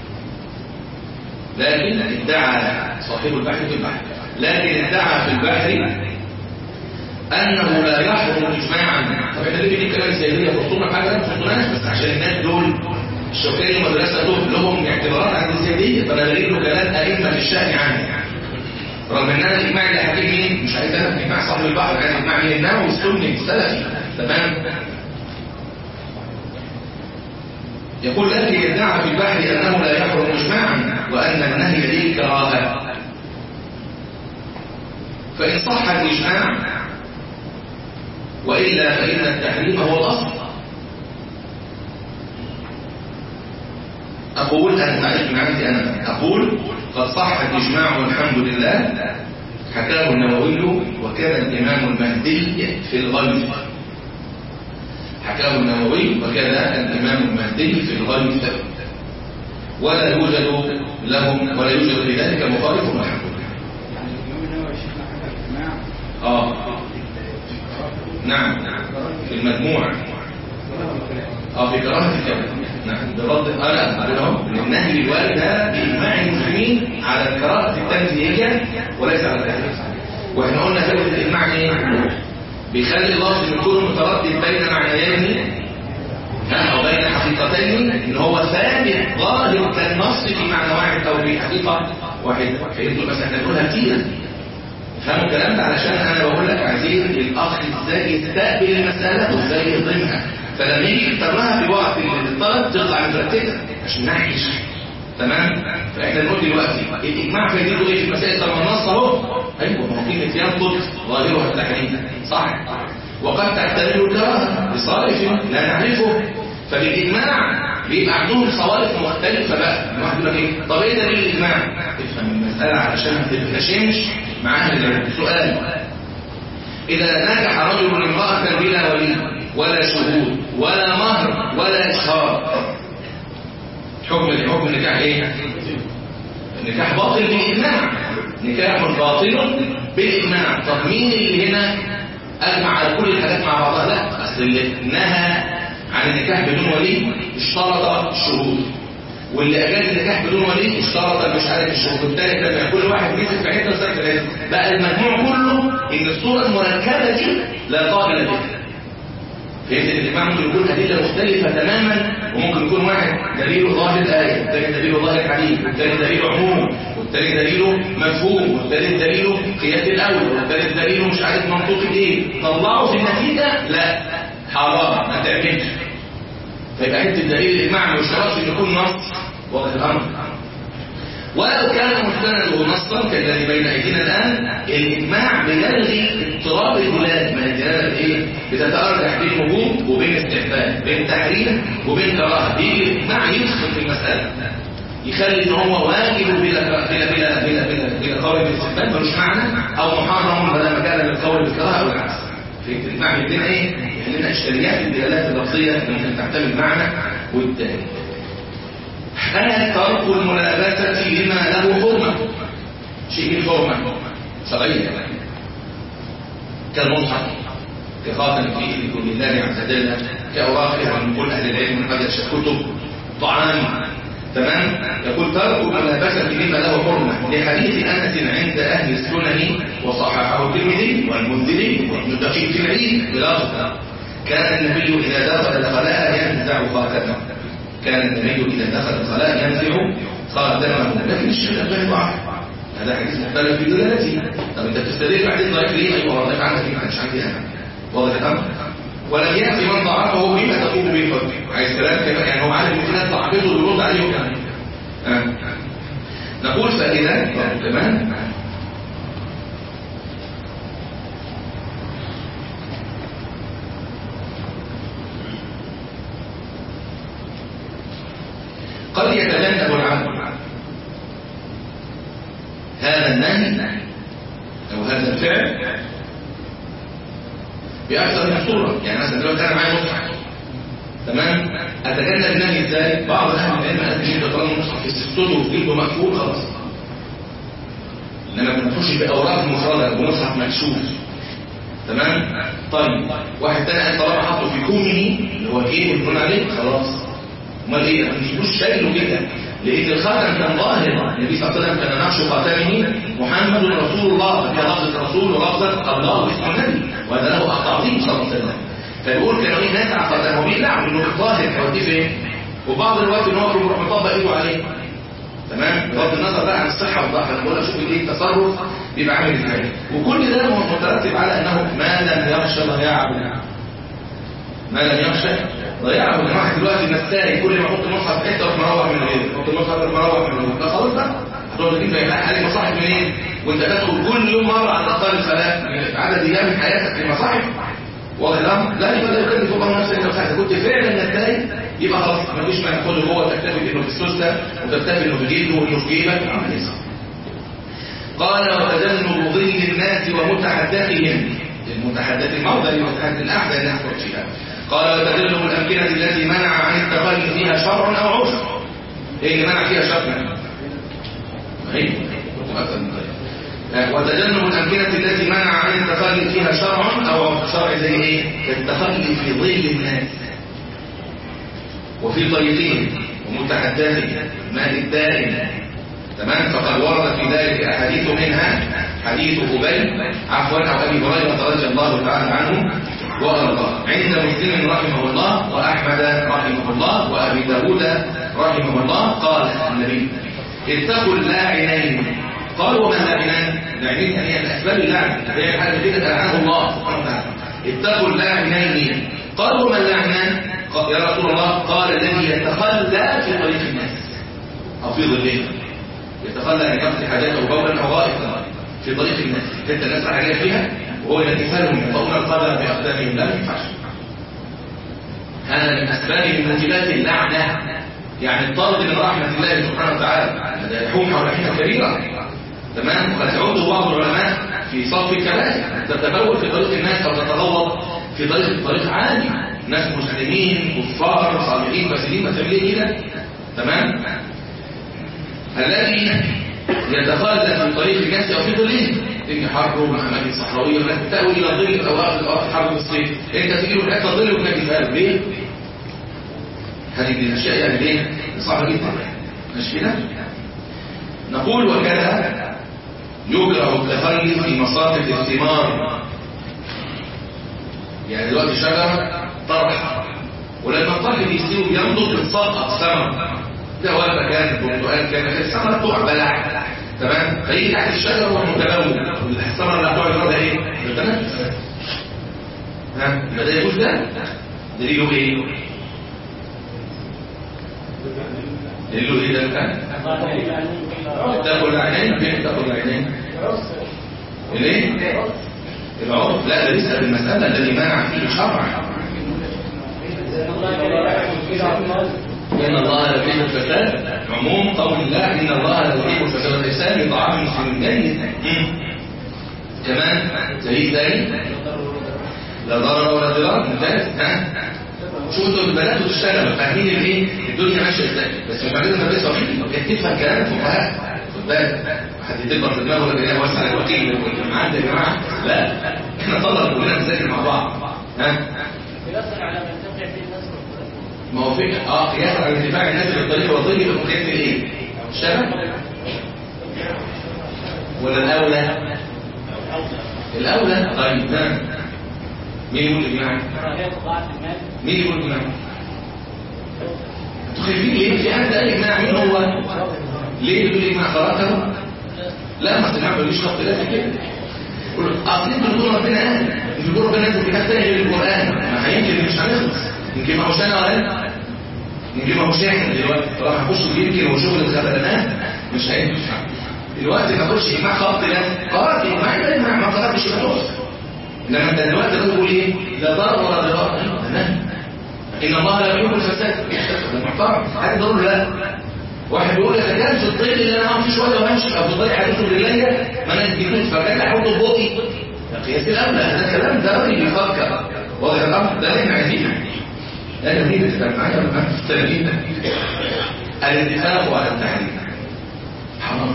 لكن ادعى صاحب البحر في البحر لكن ادعى في البحر أنه لا يحرم إجماعا طب احنا ليه بنتكلم السيدية خصوصا حاجة ما خصوصناش بس عشان الناس دول الشوكاني مدرسة لهم اعتبارات عن السيدية فأنا بجيب له كلام أئمة في الشأن عني رغم ان انا الاجماع اللي هحكي مين مش عايز انا اجماع صاحب البحر انا اجماع من النووي السني السلفي تمام يقول لكن يدعى في البحر انه لا يحرم اجماعا وان النهي ليه كراهه فان صح الاجماع والا فان التحريم هو الاصل أقول أنا تعرف من عندي أنا أقول قد صح الإجماع والحمد لله حكاه النووي وكان الإمام المهدي في الغيث حكاه النووي وكان الإمام المهدي في الغيث ولا يوجد لهم ولا يوجد لذلك مخالف والحمد لله يعني اليوم النووي شيخنا حكى الاجماع آه نعم في المجموع اه في كراهه الكلام نعم برد انا بينهم ان النهي الوارد ده باجماع المسلمين على الكراهه التنزيهيه وليس على التحريم واحنا قلنا فكره الاجماع ايه بيخلي اللفظ يكون متردد بين معنيين ها، او بين حقيقتين ان هو ثابت ظاهر كالنص في معنى واحد او في حقيقه واحده فهمتوا بس احنا بنقولها كتير فهموا الكلام ده علشان انا بقول لك عايزين الاخ ازاي يستقبل المساله وازاي يهضمها فلما يجي يكتبها في وقت الطلب تطلع مترتبه عشان نعيش تمام فاحنا نقول دلوقتي الاجماع في دي ايه في المسائل طب ما النص اهو ايوه ما هو كلمه ينقض ظاهرها التحريم صح وقد تحتمل الكراهه لصالح لا نعرفه فبالاجماع بيبقى عندهم صوارف مختلفه بقى الواحد يقول لك ايه طب ايه دليل الاجماع تفهم المساله علشان ما تتغشمش مع اهل العلم سؤال إذا نجح رجل امرأة بلا ولي ولا شهود ولا مهر ولا إشهار حكم حكم النكاح إيه؟ النكاح باطل بالإجماع نكاح باطل بالإجماع طب مين اللي هنا أجمع على كل الحاجات مع بعضها؟ لا أصل اللي نهى عن النكاح بدون ولي اشترط الشهود واللي اجاز النكاح بدون ولي اشترط مش عارف الشهود والتالت لما كل واحد مسك في حته وساب في حته بقى المجموع كله ان الصوره المركبه دي لا قابل بها فهمت الاجماع ممكن يكون ادله مختلفه تماما وممكن يكون واحد دليله ظاهر الايه والثاني دليله ظاهر الحديث والثاني دليله عموم والثاني دليله مفهوم والثالث دليله قياس الاول والثالث دليله مش عارف منطوق ايه طلعوا في النتيجه لا حرام ما تعملش فيبقى حته دليل الاجماع ما يشترطش ان يكون نص واضح الامر ولو كان مستنده نصا كالذي بين ايدينا الان الاجماع بيلغي اضطراب البلاد ما الجنابه ايه بتتارجح بين وجوب وبين استحباب بين تحريم وبين كراهه بيجي الاجماع يدخل في المساله يخلي ان هو واجب بلا بلا بلا بلا بلا, بلا قول بالاستحباب ملوش معنى او محرم ولا مكان للقول بالكراهه او العكس في الاجماع بين ايه يحل لنا اشكاليات الدلالات اللفظيه اللي ممكن تحتمل معنى والتاني أنا ترك الملابسة لما له حرمة شيء من حرمة شرعية كالمصحف كخاتم فيه لكل الله عز وجل كأوراقها من كل أهل العلم من قد كتب طعام تمام يقول ترك الملابسة لما له حرمة لحديث أنس عند أهل السنن وصححه الترمذي والمنذري وابن دقيق في العيد بلفظ كان النبي إذا دخل الخلاء ينزع خاتمه كان النبي إذا دخل الخلاء ينزع خاتمه لكن الشيخ الباني ضعف هذا حديث مختلف في دلالته طب انت بتستدل بعدين ضعيف ليه ايوه واضح عنك ما كانش عندي انا واضح الامر ولم ياتي من ضعفه بما تقوم به الحكم عايز كلام كمان يعني هو عارف ان في ناس ضعفته ويرد عليهم يعني آه. نقول فإذا كمان قد يتجنب العبد هذا النهي أو هذا الفعل بأكثر من صورة يعني مثلا دلوقتي أنا معايا مصحف تمام أتجنب النهي إزاي بعض أهل العلم قال لي أنت طالما المصحف في السطور وفي جلده مقفول خلاص إنما ما تخش بأوراق مفردة بمصحف مكشوف تمام طيب واحد تاني قال طالما حطه في كومه اللي هو جيبه اللي قلنا عليه خلاص امال ايه ما تجيبوش شكله كده لان الخاتم كان ظاهر النبي صلى الله عليه وسلم كان نقش خاتمه محمد رسول الله كان لفظ الرسول ولفظ الله واسم النبي وهذا له حق عظيم صلى الله عليه وسلم فبيقول كانوا ايه ناس على خاتمه بيلعبوا انه ظاهر هيوديه فين وبعض الوقت ان هو بيروح مطبق ايده عليه تمام بغض النظر بقى عن الصحه والضعف انا بقول لك شوف ايه التصرف بيبقى عامل ازاي وكل ده مترتب على انه ما لم يخشى ضياعه ما لم يخشى ضياعه ان واحد دلوقتي مسائي كل ما احط مصحف في حته اروح مروح من غيره احط المصحف اروح مروح من غيره ده خلاص بقى هتقعد تجيب عليك مصاحف منين وانت تدخل كل يوم مره على الاقل الصلاه عدد ايام من حياتك في مصاحف واضح الامر لا يبقى لا يكلف الله نفسا الا وسعها كنت فعلا نتائج يبقى خلاص ما فيش مانع تاخده جوه تكتفي انه في السوسه وتكتفي انه في جيبه وانه في جيبك عمل يصح قال وتجنب ظل الناس ومتحدثهم المتحدث الموضع المتحدث الاعلى الناس فيها قال وتجنب الامكنه التي منع عن التخلي فيها شرع او عرف ايه اللي منع فيها شرع هي وتجنب الأمكنة التي منع عن التخلي فيها شرع أو شرع زي إيه؟ التخلي في ظل الناس وفي طريقهم ومتحدثهم ماء الدائم تمام فقد ورد في ذلك أحاديث منها حديث أبي عفوا أو أبي هريرة رضي الله تعالى عنه وأرضاه عند مسلم رحمه الله وأحمد رحمه الله وأبي داود رحمه الله قال النبي اتقوا اللاعنين قالوا وما اللاعنان اللاعنين هي الاسباب اللعن هي حاجه كده لعنه الله سبحانه وتعالى اتقوا اللاعنين قالوا وما اللاعنان يا رسول الله قال الذي يتخلى في طريق الناس او في ظلهم يتخلى عن يقضي حاجاته بولا او غائطا في طريق الناس انت الناس حاجات فيها وهو يتكفلهم يطؤون القدم باقدامهم لا ينفعش هذا من اسباب من موجبات اللعنه يعني الطرد من رحمه الله سبحانه وتعالى هذا يحوم حول حين كبيره تمام وقد يعد بعض العلماء في صف الكبائر تتبول في طريق الناس او تتغوط في طريق طريق عادي ناس مسلمين كفار صالحين فاسدين ما تعمل كده تمام الذي يتخلى في طريق الناس او في ظلهم ان حر ومحمد صحراويه والناس بتاوي الى ظل الاوقات الاوقات حر الصيف انت تيجي له حته ظل وتنجي ليه؟ هذه من الاشياء يعني ليه؟ صعبه جدا مش كده؟ نقول وكذا يكره التخلي في مساقط الثمار يعني دلوقتي شجرة طرح ولما الطرح بيستوي بينضج بتسقط ثمر ده ولا كان برتقال كان الثمر تقع بلع تمام فيجي تحت الشجرة وهو متلون الثمر اللي هتقع النهارده ايه؟ متنفس ها يبقى ده يجوز ده دليله ايه؟ دليله ايه ده؟ اتقوا العينين فين اتقوا العينين الايه العرف لا ده لسه بالمسألة الذي منع فيه الشرع إن الله لا يحب الفساد عموم قول الله إن الله لا يحب الفساد والإحسان بطعام المسلم جيد كمان زي ثاني لا ضرر ولا ضرار ممتاز ها شوفوا انتوا بداتوا تشتغلوا فاهمين الايه الدنيا ماشيه ازاي بس مش معنى انك لسه صحيح كانت تفهم كلام الفقهاء خد بالك حد تكبر في دماغه ولا بيلاقي واسع على الوكيل معانا يا جماعه لا احنا طلب كلنا نذاكر مع بعض ها ما هو في اه قياس على انتفاع الناس بالطريق والظل يبقى قياس الايه الشبه ولا الاولى الاولى طيب نعم مين يقول اجماع مين يقول اجماع انتوا خايفين ليه في حد قال اجماع مين هو ليه بيقول اجماع خرجته لا ما اجماع ملوش خط لا كده اصل انتوا بتقولوا ربنا قال مش بتقولوا ربنا نزل كتاب تاني غير القران ما هيمكن مش هنخلص يمكن ما هوش انا ولا يمكن ما هوش احنا دلوقتي راح اخش يمكن وشغل الخبرانات مش هينفع دلوقتي ما اخش اجماع خط لا خلاص اجماع يبقى اجماع ما خرجتش خلاص لما انت دلوقتي تقول ايه لا ضرر ولا ضرار ان الله لا يحب الفساد ده محترم حد ضرر لا واحد بيقول لك كان في الطريق اللي انا همشي شويه وهمشي او في الطريق هتدخل رجليا ما انا اديتوش فكان احط بوقي قياس الاولى ده كلام ده راجل بيفكر واضح الامر ده اللي احنا عايزينه لا نريد الكلام معايا ولا معايا في التلاميذ الاتفاق على التحريم حرام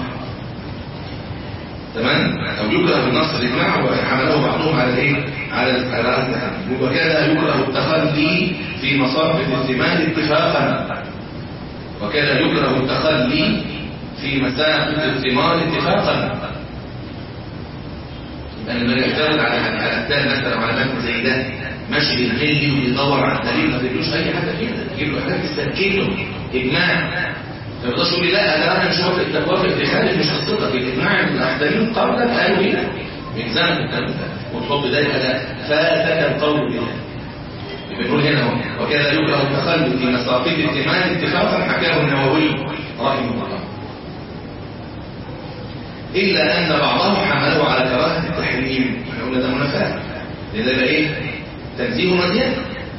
تمام او يكره بالنص الاجماع وحمله بعضهم على ايه على على التحريم وكذا يكره التخلي في مصارف الائتمان اتفاقا وكذا يكره التخلي في مسافة الثمار اتفاقا يبقى لما يعترض على على الثاني مثلا على بنك زي ده ماشي بالغلي ويدور على الدليل ما تجيبلوش اي حاجه كده تجيب له حاجات تسكنه اجماع ما يقدرش يقول لي لا ده انا مش موافق التوافق في خالد مش قصتك الاجماع الاحداثين قبلك قالوا ايه بيلزم الكلام ده وتحط ذلك ده فاتك القول بها بنقول هنا هو وكذا يكره التخلف في مساقط الائتمان اتفاقا حكاه النووي رحمه الله إلا أن بعضهم حمله على كراهة التحريم احنا قلنا ده منافاة لذا يبقى إيه تنزيه مزيان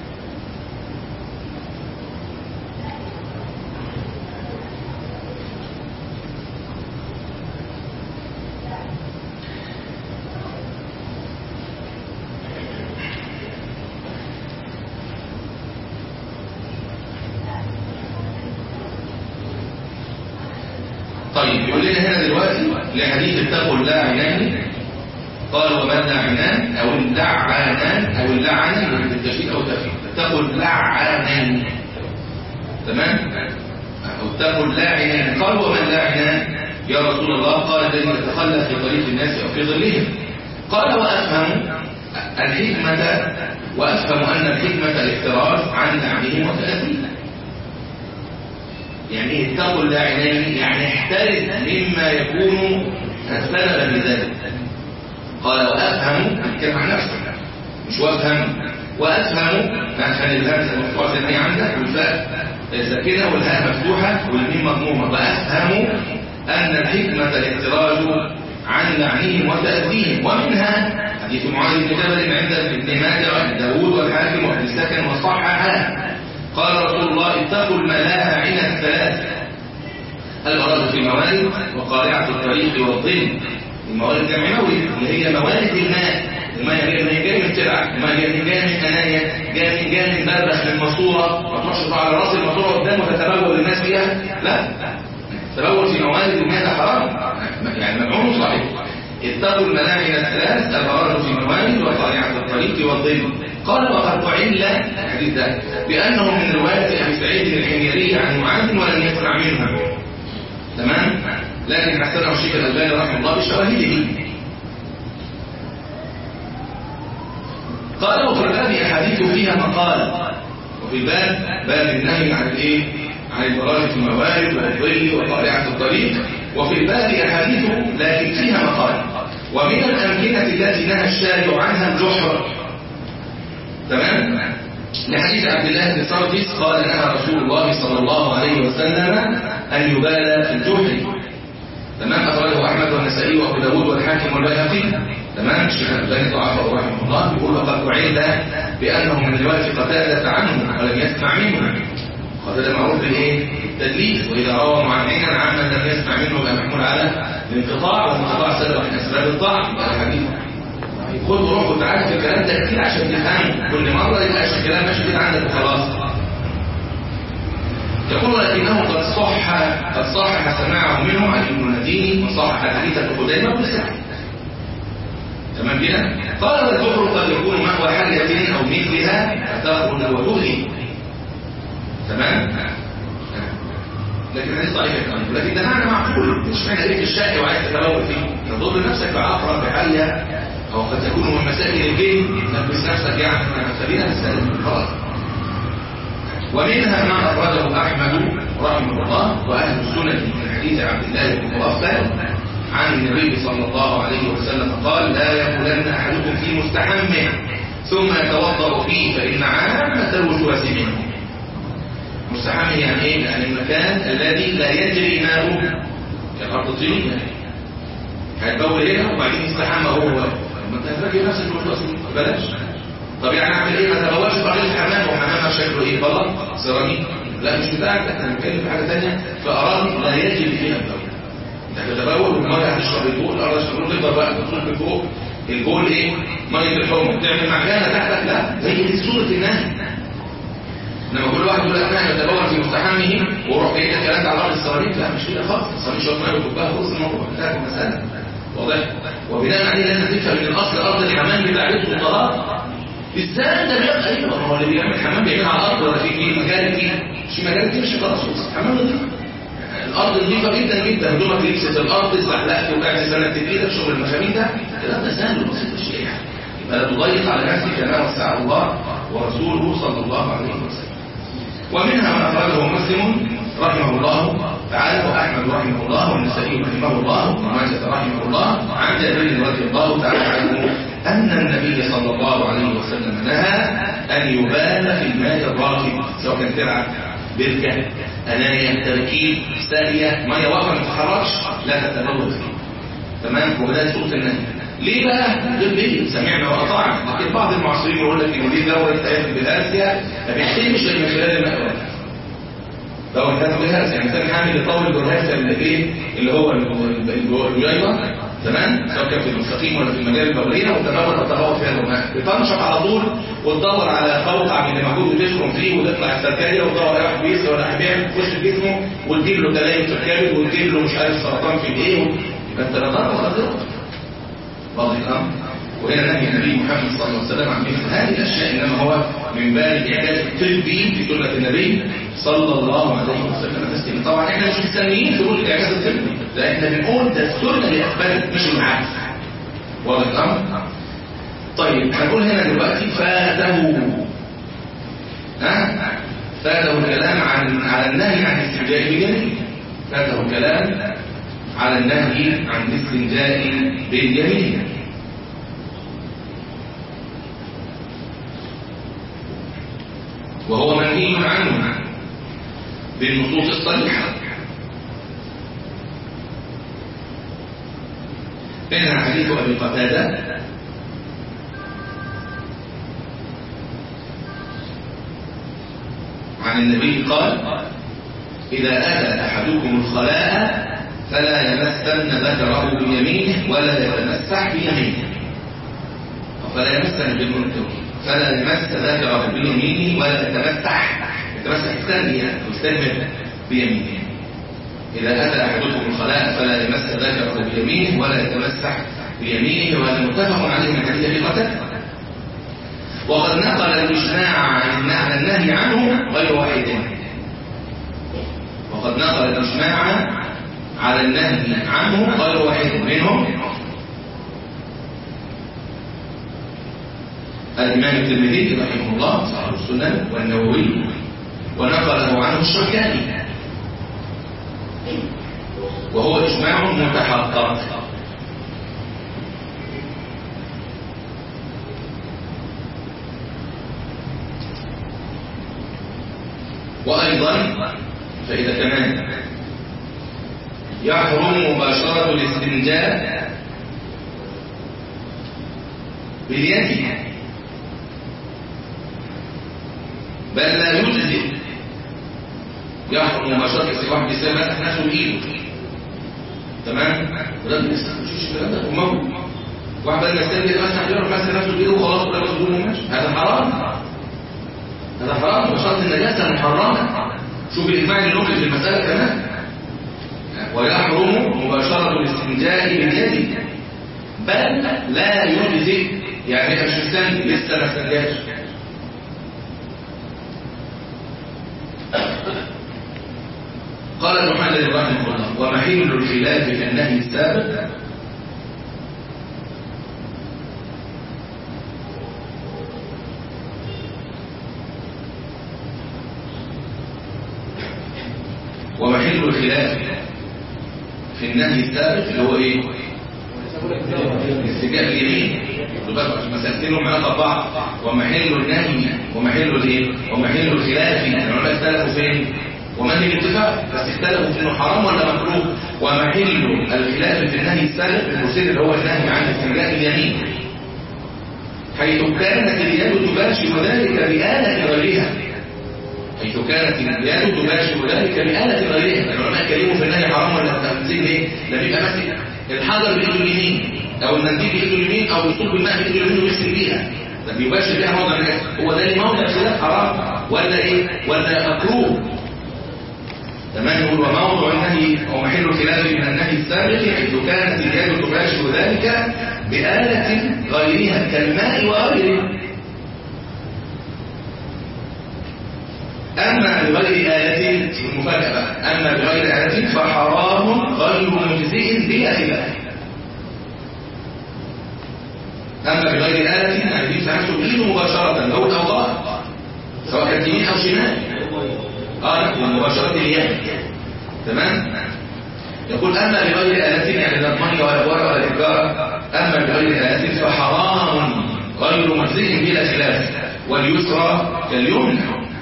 طيب يقول لنا هنا دلوقتي لحديث اتقوا اللاعنان قال وما اللاعنان او اللعنان او اللعن بالتشديد او التخفيف اتقوا اللعنان تمام او اتقوا اللاعنان قال وما اللاعنان يا رسول الله قال الذي يتخلف في طريق الناس او في ظلهم قال وافهم الحكمه وافهم ان الحكمه الاحتراز عن لعنهم وتاثيرهم يعني اتقوا اللاعنين يعني احترز مما يكون سببا لذلك قال وافهم الكلمه عن نفسك مش وافهم وافهم عشان الهمزه المفتوحه زي ما هي عندك والفاء ساكنه والهاء مفتوحه والميم مضمومه وافهم ان الحكمه الاحتراز عن لعنهم وتاذيهم ومنها حديث معاذ بن جبل عند ابن ماجه وابن داوود والحاكم وابن السكن وصححها قال رسول الله اتقوا الملاعن الثلاث الأراضي في الموارد وقارعة الطريق والظل الموارد جمع مورد اللي هي موارد الماء الماء جاي جاي من ترعة الماء جاي جاي من أنايا جاي من جاي من بربخ من ماسوره ما تروحش تروح على راس الماسوره قدامه تتبول الناس فيها لا تبول في موارد الماء ده حرام يعني ممنوع صحيح اتقوا الملاعن الثلاث الأراضي في الموارد وقارعة الطريق والظل قال وقد أعل الحديث ده بأنه من رواية أبي سعيد الحميري عن معاذ ولم يسمع منها تمام لكن حسنه الشيخ الألباني رحمه الله بشواهده قال وفي الباب أحاديث فيها مقال وفي الباب باب النهي عن الايه عن البراج في الموارد والظل وقارعة الطريق وفي الباب أحاديث لكن فيها مقال ومن الأمكنة التي نهى الشارع عنها الجحر تمام لحديث عبد الله بن سرجس قال نهى رسول الله صلى الله عليه وسلم أن يبالى في الجحر تمام أخرجه أحمد والنسائي وأبو داود والحاكم والبيهقي تمام الشيخ الألباني ضعفه رحمه الله يقول وقد أعيد بأنه من رواية قتادة عنه ولم يسمع منه قتادة معروف بالإيه؟ التدليس وإذا روى معينا عمن لم يسمع منه يبقى محمول على الانقطاع والانقطاع سبب من أسباب الضعف يبقى الحديث خد وروح وتعالى في الكلام ده كتير عشان تفهمه كل مرة يبقى عشان الكلام ماشي كده عندك وخلاص يقول ولكنه قد صح قد صحح سماعه منه عن ابن المديني وصحح حديث ابن خزيمه وابن سعد تمام كده قال والكفر قد يكون مأوى حلة او مثلها فتخرج وتغني تمام لكن هذه ضعيفة كمان لكن ده معنى معقول مش معنى ليك الشاقي وعايز تتلوث فيه تضر نفسك بعقرب بحلة او قد تكون من مسائل الدين تلبس نفسك يعني خلينا نسأل خلاص ومنها ما أخرجه أحمد رحمه الله وأهل السنة من حديث عبد الله بن مغفل عن النبي صلى الله عليه وسلم قال لا يقولن أحدكم في مستحمه ثم يتوضأ فيه فإن عامة الوسواس منه مستحمه يعني إيه؟ يعني المكان الذي لا يجري ماؤه كالأرض طين يعني هيتبول هنا وبعدين يستحمى هو ما انت هتراجع نفسك الوسواس بلاش طب يعني اعمل ايه ما تبواش بعدين الحمام وحمامها شكله ايه بلط سيراميك لا مش بتاعك احنا بنتكلم في حاجه ثانيه فاراد لا يجري فيها البول انت هتتبول والميه هتشرب البول الارض هتشرب تقدر بقى تدخل في فوق البول ايه ميه الحمى تعمل مكانه تحتك لا هي دي صوره النهي انما كل واحد يقول لك انا بتبول في مستحمه واروح جاي الكلام على الارض السيراميك لا مش كده خالص السيراميك شويه ميه وكبها خلص الموضوع انتهت المساله واضح وبناء عليه لازم تفهم ان الاصل ارض الحمام بتاعته الطهاره ازاي ده بيبقى ايوه ما هو اللي بيعمل حمام بيعمل على الارض ولا في ايه مجال فيه مش مجال فيه مش خلاص حمام نظيف الارض نظيفه جدا جدا هدومك لبست الارض استحلقت وقعت سنه بايدك شغل المشامين ده الكلام ده سهل وبسيط مش ايه يعني يبقى لا تضيق على نفسك كما وسع الله ورسوله صلى الله عليه وسلم ومنها ما اخرجه مسلم رحمه الله تعالى واحمد رحمه الله والنسائي رحمه الله وماجه رحمه الله عن جابر رضي الله تعالى عنه أن النبي صلى الله عليه وسلم نهى أن يبال في الماء الراكد سواء كان تلعب بركة أناية تركيب سارية مية واقفة ما تتحركش لا تتبول فيه تمام وده سوء النهي ليه بقى غير ليه سمعنا وأطعنا لكن بعض المعاصرين يقول لك ان دي دورة آيات بالآسيا ما بيحتمش من خلال الماء الراكد دورة آيات بالآسيا يعني ثاني حامل يطول بالآسيا اللي ايه اللي هو الجيبة تمام سواء كان في المستقيم ولا في المجال البوليه وتدور تتغوط فيها الماء بتنشط على طول وتدور على قوقع من اللي موجود وتشرب فيه وتطلع السركاريه وتدور على واحد بيس ولا حبيب تخش في جسمه وتجيب له تلاقي في الكبد وتجيب له مش عارف سرطان في الايه يبقى انت لا ضرر ولا ضرر واضح الامر وهنا نهي النبي محمد صلى الله عليه وسلم عن مثل هذه الاشياء انما هو من باب الاعجاز الطبي في سنه النبي صلى الله عليه وسلم تسليما طبعا احنا مش مستنيين تقول الاعجاز الطبي ده احنا بنقول ده السنه اللي اثبتت مش العكس واضح الامر طيب هنقول هنا دلوقتي فاته ها فاته الكلام عن على النهي عن الاستنجاء باليمين فاته الكلام على النهي عن الاستنجاء باليمين وهو منهي عنه بالنصوص الصريحة منها حديث أبي قتادة عن النبي قال إذا أتى أحدكم الخلاء فلا يمسن ذكره بيمينه ولا يتمسح بيمينه فلا يمسن بالمنتوكي فلا يمس ذكره بيمينه ولا يتمسح يتمسح الثانية يستهمل بيمينه إذا أتى أحدكم الخلاء فلا يمس ذكره بيمينه ولا يتمسح بيمينه وهذا متفق عليه من حديث أبي قتادة وقد نقل الإجماع عن النهي عنه غير واحد وقد نقل الإجماع على النهي عنه غير واحد منهم الإمام الترمذي رحمه الله صاحب السنن والنووي ونقله عنه الشركاني وهو إجماع متحقق وأيضا فإذا كمان يحرم مباشرة الاستنجاء باليد بل لا يجزئ يحرم مباشرة السواح بسبب نفسه بإيده تمام؟ وده مش الكلام ده أمه واحد بدل ما يستنجد مثلا يروح ماسك نفسه بإيده وخلاص ولا مسجون وماشي هذا حرام هذا حرام وشرط النجاسة محرمة شوف الإجماع النقل في المسألة كمان ويحرم مباشرة الاستنجاء باليد بل لا يجزئ يعني مش مستنجد لسه ما استنجاش قال ابن حجر رحمه الله ومحل الخلاف في النهي السابق ومحل الخلاف في النهي السابق اللي هو ايه استجاب اليمين مسألتين لهم علاقه ببعض ومحل النهي ومحل الايه ومحل الخلاف العلماء اختلفوا فين ومن الاتفاق بس اختلفوا في انه حرام ولا مكروه ومحل الخلاف في النهي السابق المسير اللي هو النهي عن استنجاء اليمين حيث كانت اليد تباشر ذلك بآلة غيرها حيث كانت اليد تباشر ذلك بآلة غيرها العلماء اتكلموا في النهي حرام ولا تنزيل ليه؟ ده بيبقى ماسك الحجر بايده اليمين او المنديل بايده اليمين او يصب الماء بايده اليمين ويغسل بيها ده بيباشر بيها موضع النجاسه هو ده اللي موضع خلاف حرام ولا ايه؟ ولا مكروه تمام يقول وموضع النهي او محل الخلاف من النهي السابق حيث كانت اليد تباشر ذلك بآلة غيرها كالماء وغيره أما بغير آلة المفاجأة بقى أما بغير آلة فحرام غير مجزئ بلا خلاف أما بغير آلة يعني دي سنفسه بإيده مباشرة لو الأوضاع سواء كانت يمين أو شمال اه مباشرة اليد تمام يقول أما بغير آلة يعني لا المية ولا الورق ولا الإجارة أما بغير آلة فحرام غير مجزئ بلا خلاف واليسرى كاليمنى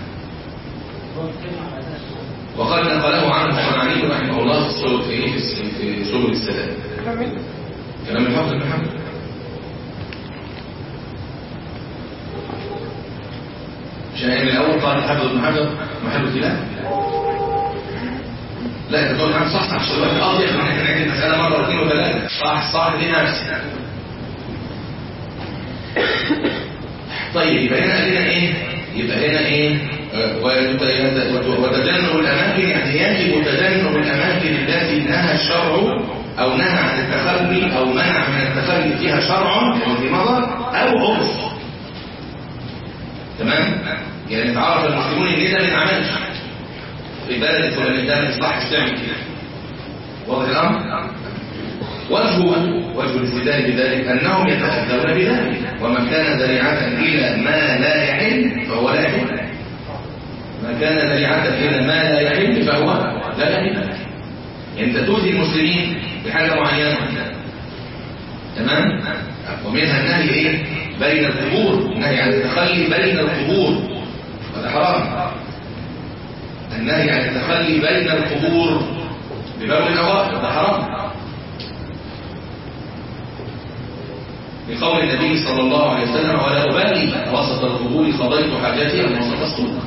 وقد نقله عنه الصنعاني رحمه الله في السبل في في سبل السلام كلام الحافظ بن حنبل عشان من الاول قال الحافظ بن حجر محل الخلاف لا انت تقول حاجه صح صح شباب اضيق من احنا نعيد المساله مره واثنين وثلاثه صح صح دي نفسي طيب يبقى هنا قلنا ايه يبقى هنا ايه وتجنب الأماكن يعني يجب تجنب الأماكن التي نهى الشرع أو نهى عن التخلي أو منع من التخلي فيها شرع في نظر أو عرف تمام؟ يعني تعرف المسلمون ان ده ما يتعملش في بلد الفلاني ده ما يصلحش تعمل كده واضح الأمر؟ وجه وجه الاستدلال بذلك أنهم يتأذون بذلك ومن كان ذريعة إلى ما لا يحل فهو لا يحل ما كان ذريعة إلى ما لا يحل فهو لا يحل أنت تؤذي المسلمين بحاجة معينة تمام ومنها النهي إيه بين القبور النهي عن التخلي بين القبور هذا حرام النهي عن التخلي بين القبور بباب الأوائل هذا حرام لقول النبي صلى الله عليه وسلم ولا أبالي وسط القبور قضيت حاجتي أم وسط السوق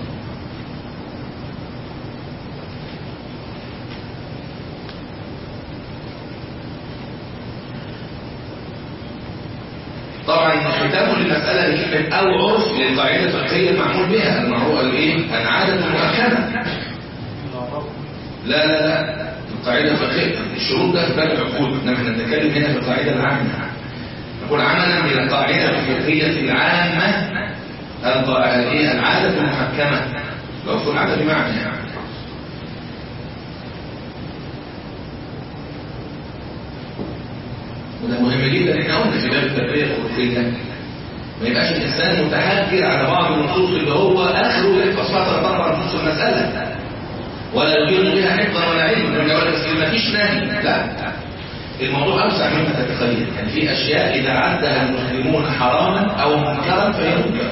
طبعا ختام للمسألة بكلمة أو عرف للقاعدة الفقهية المعمول بها المعروف الايه؟ العادة المؤكدة لا لا لا القاعدة الفقهية الشروط ده في باب العقود انما احنا بنتكلم هنا في القاعدة العامة نقول عملا بالقاعدة الفقهية العامة العادة المحكمة لفظ العادة بمعنى يعني وده مهم جدا احنا قلنا في باب التربيه الخلقيه ما يبقاش الانسان متحجر على بعض النصوص اللي هو اخره يحفظ فتره طبعا نصوص المساله ولا يقيم بها حفظا ولا علما يقول لك بس ما فيش نهي لا الموضوع اوسع مما تتخيل يعني في اشياء اذا عدها المسلمون حراما او منكرا فهي منكر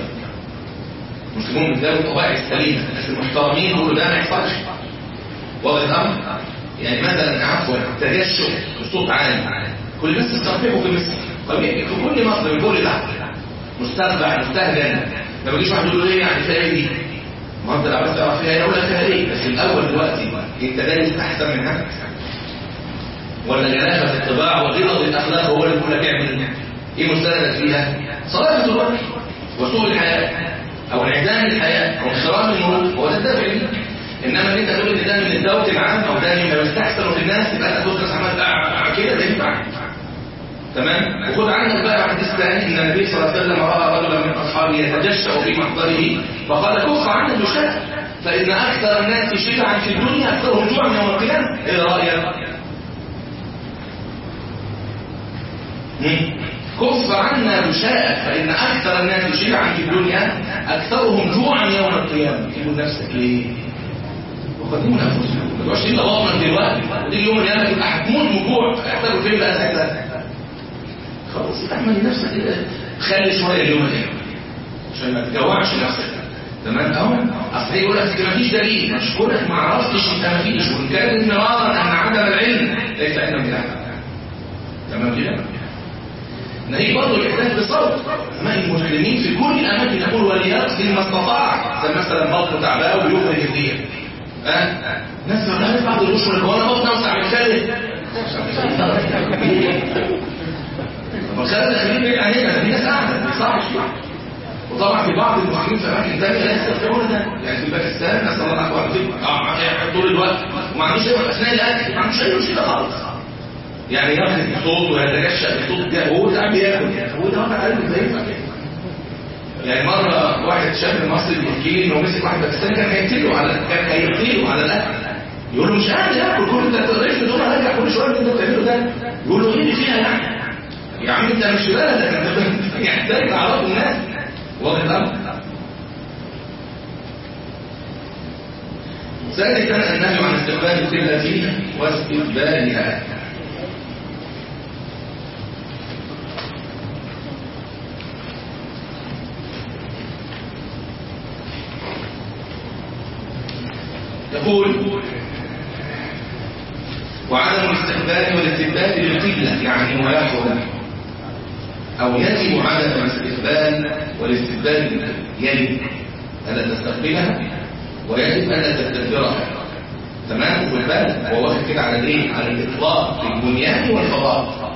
المسلمون من ذلك الطبائع السليمه بس المحترمين يقولوا ده ما يحصلش واضح الامر يعني مثلا عفوا تجشع بصوت عالي كل الناس تستخدمه في مصر طب في كل مصر من كل تحت مستخدع مستهجن ما بيجيش واحد يقول له ايه يعني فيها دي ما انت لو عايز تعرف فيها ايه اقول لك فيها ايه بس الاول دلوقتي انت دارس احسن من حد ولا جنابه الطباع وغلظ الاخلاق هو اللي بيقول لك اعمل ايه مستندك فيها صلاه الوقت وسوء الحياه او انعدام الحياه او احترام الملوك هو ده الدافع ليك انما ان انت تقول ان ده من الذوق العام او ده مما يستحسن في الناس يبقى انت تدرس عمل كده ده ينفع تمام وخد عندك بقى حديث ثاني ان النبي صلى الله عليه وسلم راى رجلا من اصحابه يتجشع في محضره فقال كف عنه الشك فان اكثر الناس شبعا في الدنيا اكثرهم جوعا يوم القيامه ايه رايك كف عنا بشاء فإن أكثر الناس شبعا في الدنيا أكثرهم جوعا يوم القيامة تقول نفسك ليه؟ وقدموا أنفسكم ما تبقاش إلا بطنا دلوقتي ودي يوم القيامة تبقى هتموت من جوع هيحتاجوا فين بقى ساعتها؟ خلاص اعمل لنفسك كده خلي شوية اليوم القيامة عشان ما تجوعش نفسك تمام اهو اصل هي يقول لك ما فيش دليل اشكرك ما عرفتش انت ما فيش وان كان مرارا ان عدم العلم ليس علما بالعلم تمام كده نهي برضه الإحداث بصوت ما المسلمين في كل الأماكن يقول وليقصد ما استطاع زي مثلا بطن تعباه ويخرج الدية ها ناس ما تعرف بعض الرشوة اللي وانا بطن اوسع من خالد طب خالد خليه بعيد علينا في ناس قاعدة صعب وطبعا في بعض المسلمين في اماكن ثانيه لا يستطيعون ده يعني في باكستان نسال الله العافيه والعافيه طول الوقت وما عندوش اثناء الاكل ما عندوش اي مشكله خالص يعني ياخد الصوت ويتجشأ الصوت ده وهو تعب ياكل هو ده واحد قلبه زي ينفع يعني مرة واحد شاب مصري بيحكي لي انه مسك واحد باكستاني كان هيقتله على كان هيقتله على الاكل يقول له مش قادر ياكل كل ده تقدرش تقول راجع كل شويه اللي انت بتعمله ده يقول له ايه اللي فيها يعني يا عم انت مش في بلدك انت يعني ده تعرف الناس واضح الامر ثالثا النهي عن استقبال القبلة واستقبالها يقول وعدم الاستقبال والاستقبال للقبلة يعني ويحرم أو يجب عدم الاستقبال والاستقبال يجب ألا تستقبلها ويجب ألا تستدبرها تمام والبال هو واخد كده على الايه على الاطلاق في البنيان والفضاء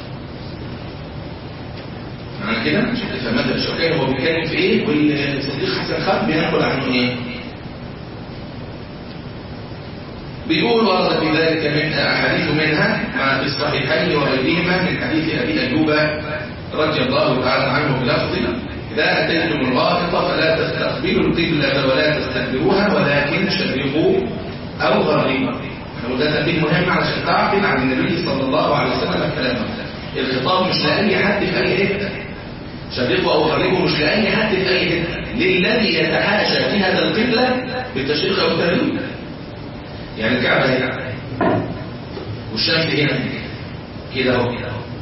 معنى كده مش هتفهم ماذا الشوكاني هو بيتكلم في ايه والصديق حسن خان بينقل عنه ايه بيقول ورد في ذلك من أحاديث منها ما في الصحيحين وغيرهما من حديث أبي أيوب رضي الله تعالى عنه بلفظ إذا أتيتم الغائط فلا تستقبلوا القبلة ولا تستدبروها ولكن شرقوا أو غربوا وده تنبيه مهم علشان تعقل عن النبي صلى الله عليه وسلم الكلام الخطاب مش لأي حد في أي حتة شرقوا أو غربوا مش لأي حد في أي حتة للذي يتحاشى في هذا القبلة بالتشريق أو التغريب يعني الكعبة هنا والشمس هنا كده اهو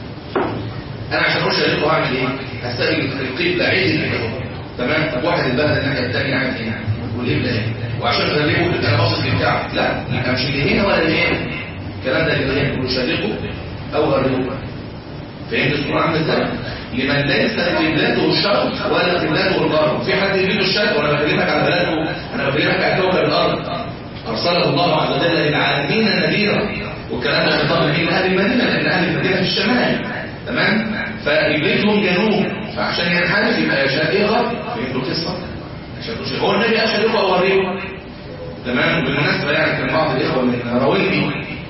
انا عشان اخش اشوف هعمل ايه هستقبل القبلة عدل كده اهو تمام طب واحد البلد الناحيه الثانيه عامل هنا والقبلة هنا وعشان اغلبه انا باصص للكعبة لا يبقى مش اللي هنا ولا اللي هنا الكلام ده كده هنا شرقه او غربه فهمت الصورة عامله ازاي؟ لمن ليس قبلته الشرق ولا قبلته الغرب في حد يريد الشرق وانا بكلمك على بلاده انا بكلمك على كوكب الارض أرسله الله عز وجل للعالمين نذيرا والكلام ده خطاب من أهل المدينة لأن أهل المدينة في الشمال تمام فقبلتهم جنوب فعشان ينحرف يبقى يشاء إيه غرب فهمتوا القصة هو النبي أشهد لكم أوريكم تمام بالمناسبة يعني كان بعض الإخوة من راوندي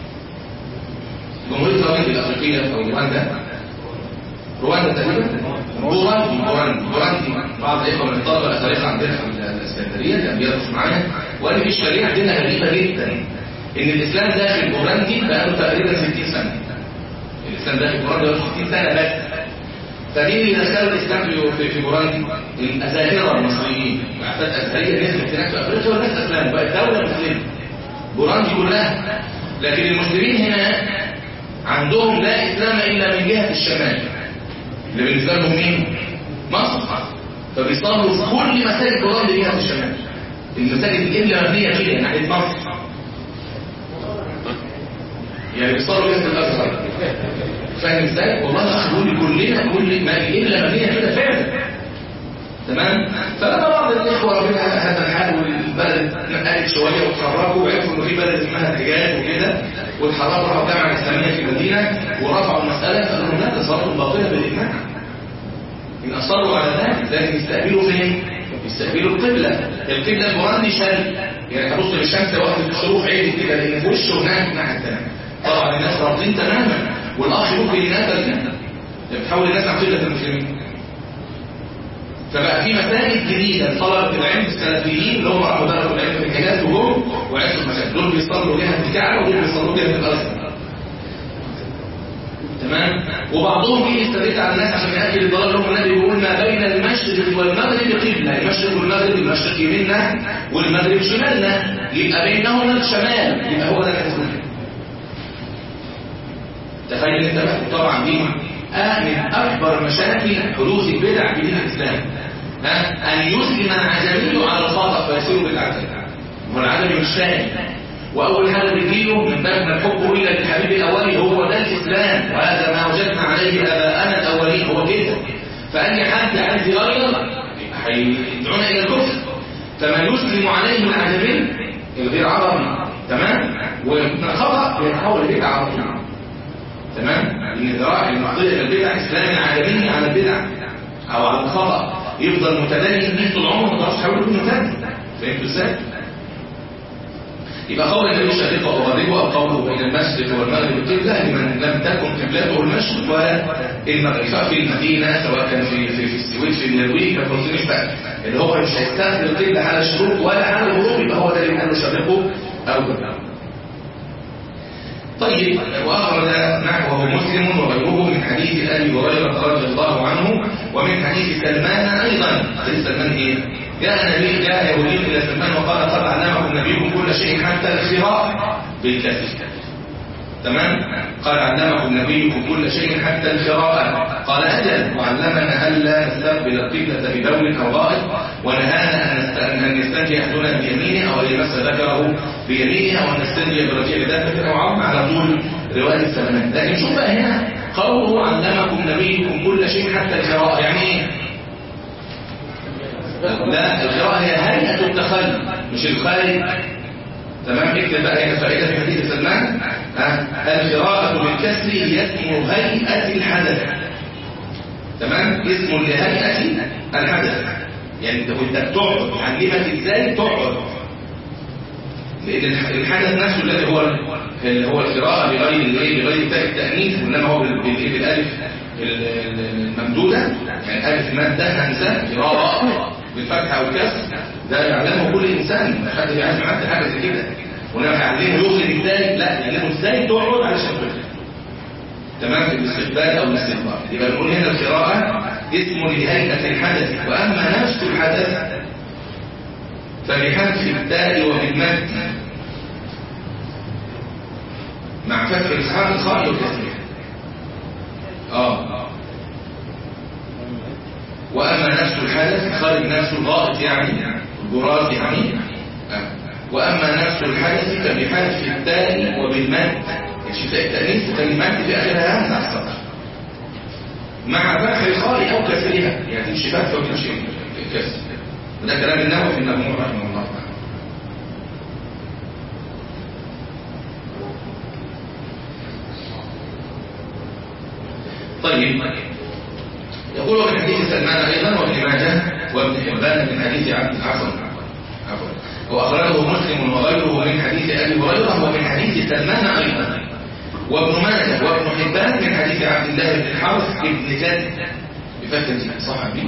جمهورية راوندي الأفريقية أو رواندا رواندا تقريبا بوراندي بوراندي بوراندي بعض الإخوة من الطلبة الأفارقة عندنا في الإسكندرية كان بيدرس معايا وقال لي في شريعة عندنا غريبة جدا إن الإسلام داخل بوراندي بقاله تقريبا 60 سنة الإسلام داخل بوراندي بقاله 60 سنة بس فمين اللي دخلوا الإسلام في في بوراندي؟ الأزاهرة المصريين بعثات أزهرية نزلت هناك في أفريقيا والناس أسلموا بقت دولة مسلمة بوراندي كلها لكن المسلمين هنا عندهم لا إسلام إلا من جهة الشمال اللي بالنسبة لهم مين؟ مصر فبيصلوا في كل مساجد بوراندي جهة الشمال المساجد القبلة مبنية كده ناحية مصر يعني بيصلوا بيها في الازهر فاهم ازاي والله يا اخي قولي كلنا كل ما الا ما هي كده فعلا تمام فلما بعض الاخوه ربنا هذا الحال والبلد نقلت شويه وتحركوا وعرفوا انه في بلد اسمها الحجاز وكده واتحركوا راحوا الجامعه الاسلاميه في المدينه ورفعوا المساله فقالوا لهم لا تصلوا باطله بالاجماع ان اصروا على ذلك لازم يستقبلوا فين؟ يستقبلوا القبله القبله القران دي شل يعني تبص للشمس وقت الشروق عيب كده لان في وشه هناك الناحيه الثانيه طبعا الناس رافضين تماما والاخ ممكن ينافس بتحول الناس عن قبله المسلمين فبقى في مساجد جديدة طلبة العلم السلفيين اللي هم راحوا درسوا العلم في الحجاز وهم وعرفوا المساجد دول بيصلوا جهة الكعبة ودول بيصلوا جهة الأزهر تمام وبعضهم يجي يستدل على الناس عشان ياكل الضلال اللي هم النبي بيقول ما بين المشرق والمغرب قبله المشرق والمغرب المشرق يميننا والمغرب شمالنا يبقى بينهما الشمال يبقى هو ده الاسلام تخيل انت بقى طبعا دي من اكبر مشاكل حدوث البدع في دين الاسلام ها ان يسلم العجمي على الخطا فيصير بالعجم هو العجمي مش فاهم واول حاجه بتجيله من باب ما الحب الا للحبيب الاولي هو ده الاسلام وهذا ما وجدنا عليه اباءنا الاولين هو كده فاي حد عايز يغير هيدعونا الى الكفر فمن يسلم عليه العجمي الغير عربي تمام ومن الخطا بيتحول الى عربي تمام ان ذراع المعضله البدع اسلام العالمي على البدع او على الخطا يفضل متدين بيه طول عمره ما تعرفش تحول له متدين فهمتوا ازاي يبقى قول النبي شقيقه وغريبه او قوله بين المشرق والمغرب قبله لمن لم تكن قبلته المشرق والمغرب سواء في المدينه سواء كان في في, في السويد في النرويج كان في اللي هو مش هيستخدم القبله على الشروق ولا على الغروب يبقى هو ده اللي قال له شقيقه او قبله طيب وأخرج نحوه مسلم وغيره من حديث أبي هريرة رضي الله عنه ومن حديث سلمان أيضا حديث سلمان إيه؟ جاء نبي جاء يهودي إلى سلمان وقال قد علمكم نبيكم كل شيء حتى الخراء بالكسر تمام قال علمكم نبيكم كل شيء حتى القراءة قال أجل وعلمنا ألا نستقبل القبلة ببول أو غائط ونهانا أن نستنجي أحدنا بيمينه أو أن يمس ذكره بيمينه أو أن نستنجي برجيع ذاته أو عظم على طول رواية السلمان لكن شوف بقى هنا قوله علمكم نبيكم كل شيء حتى القراءة يعني إيه؟ لا القراءة هي هيئة التخلي مش الخارج تمام اكتب بقى هنا فائدة في حديث سلمان القراءة بالكسر هي اسم هيئة الحدث تمام اسم لهيئة الحدث يعني انت وانت بتقعد علمك ازاي تقعد لان الحدث نفسه الذي هو اللي هو القراءة بغير الايه بغير تاء التأنيث وانما هو بالالف الممدودة يعني الف مادة همزة قراءة بالفتحة والكسر ده يعلمه كل انسان ما حد بيعلم حد حاجه زي كده ونبقى هيعلمه يخرج ازاي لا يعلمه ازاي تقعد علشان تخرج تمام في الاستقبال او الاستدبار يبقى نقول هنا القراءه اسم لهيئه الحدث واما نفس الحدث فبحذف التاء وبالمد مع فتح الاسحاق الخاء والتسميه اه واما نفس الحدث خارج نفس الغائط يعني الجراث يعني واما نفس الحدث فبحذف التاء وبالمد شفاء التانيث كلمات في اخرها همزه على السطر مع فتح الخاء او كسرها يعني تمشي فتح وتمشي كسر وده كلام النووي في المجموع رحمه الله تعالى طيب يقول ومن حديث سلمان ايضا وابن ماجه وابن حبان من حديث عبد عفوا عفوا واخرجه مسلم وغيره من حديث ابي هريره ومن حديث سلمان ايضا وابن ماجه وابن حبان من حديث عبد الله بن الحارث بن جد بفتح صحابي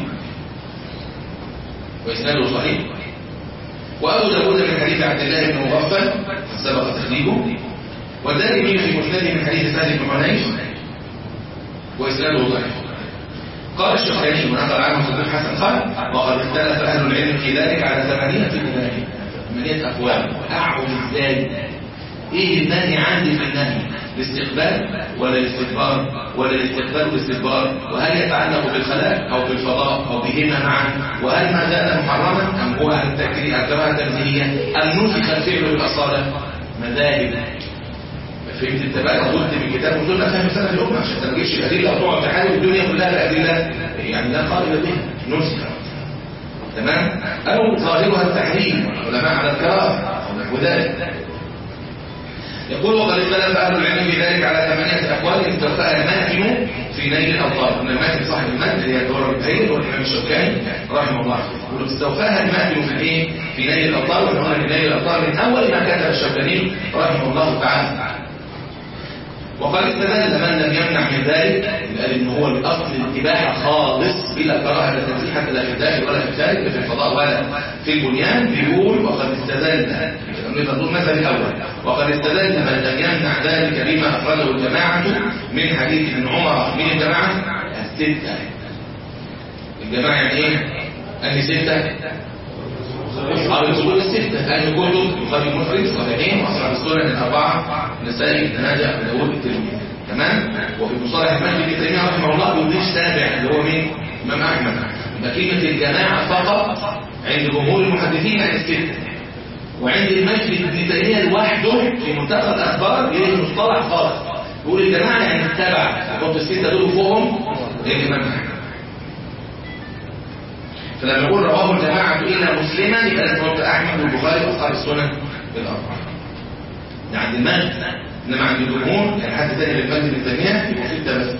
واسناده صحيح وابو داود من حديث عبد الله بن مغفل سبق تخليده والدارمي في مسنده من حديث سهل بن حنيف واسناده ضعيف قال الشيخاني ونقل عنه صديق حسن قال وقد اختلف اهل العلم في ذلك على ثمانية مناهي ثمانية اقوال اعود ازاي ايه النهي عندي في النهي الاستقبال ولا الاستدبار ولا الاستقبال والاستدبار وهل يتعلق بالخلاء او بالفضاء او بهما معا وهل ما زال محرما ام هو التكريه الكراهه التنزيهيه ام نسخ الفعل بالاصاله مذاهب فهمت انت بقى قلت بالكتاب والسنه فاهم سنه الامه عشان ما تجيبش الادله وتقعد تحارب الدنيا كلها الادله يعني لا قائل بها نسخ تمام او ظاهرها التحريم والعلماء على الكراهه او نحو ذلك يقول وقد اختلف اهل العلم في ذلك على ثمانيه اقوال استوفاها الماتن في نيل الاوطار ان الماتن صاحب المتن اللي هي الدوره البهيه والامام الشوكاني رحمه الله يقول استوفاها الماتن في ايه في نيل الاوطار وهنا في نيل الاوطار من اول ما كتب الشوكاني رحمه الله تعالى وقد استدل من لم يمنع من ذلك قال ان هو الاصل الاباحه خالص بلا كراهه لا تنزيل حتى لا في الداخل ولا في الخارج لا في الفضاء ولا في البنيان بيقول وقد استدل نقول مثل الاول وقد استدل من لم يمنع ذلك بما اخرجه الجماعه من حديث ابن عمر من الجماعه السته الجماعه يعني ايه؟ انهي سته؟ أصحاب الأصول الستة أهل الكتب البخاري مسلم صحيحين وأصحاب السنن الأربعة النسائي ابن ماجه أبو داوود الترمذي تمام وفي مصالح المجد ابن تيمية رحمه الله بيضيف سابع اللي هو مين؟ إمام أحمد يبقى كلمة الجماعة فقط عند جمهور المحدثين عن الستة وعند المجد ابن تيمية لوحده في منتخب الأخبار ليه مصطلح خاص يقول الجماعة يعني التبع يحط الستة دول فوقهم الإمام أحمد فلما يقول رواه الجماعة إلا مسلما يبقى لازم يحط أحمد والبخاري وأصحاب السنن الأربعة ده عند المجد إنما عند الجمهور يعني حد تاني للمجد بن تيمية يبقى ستة بس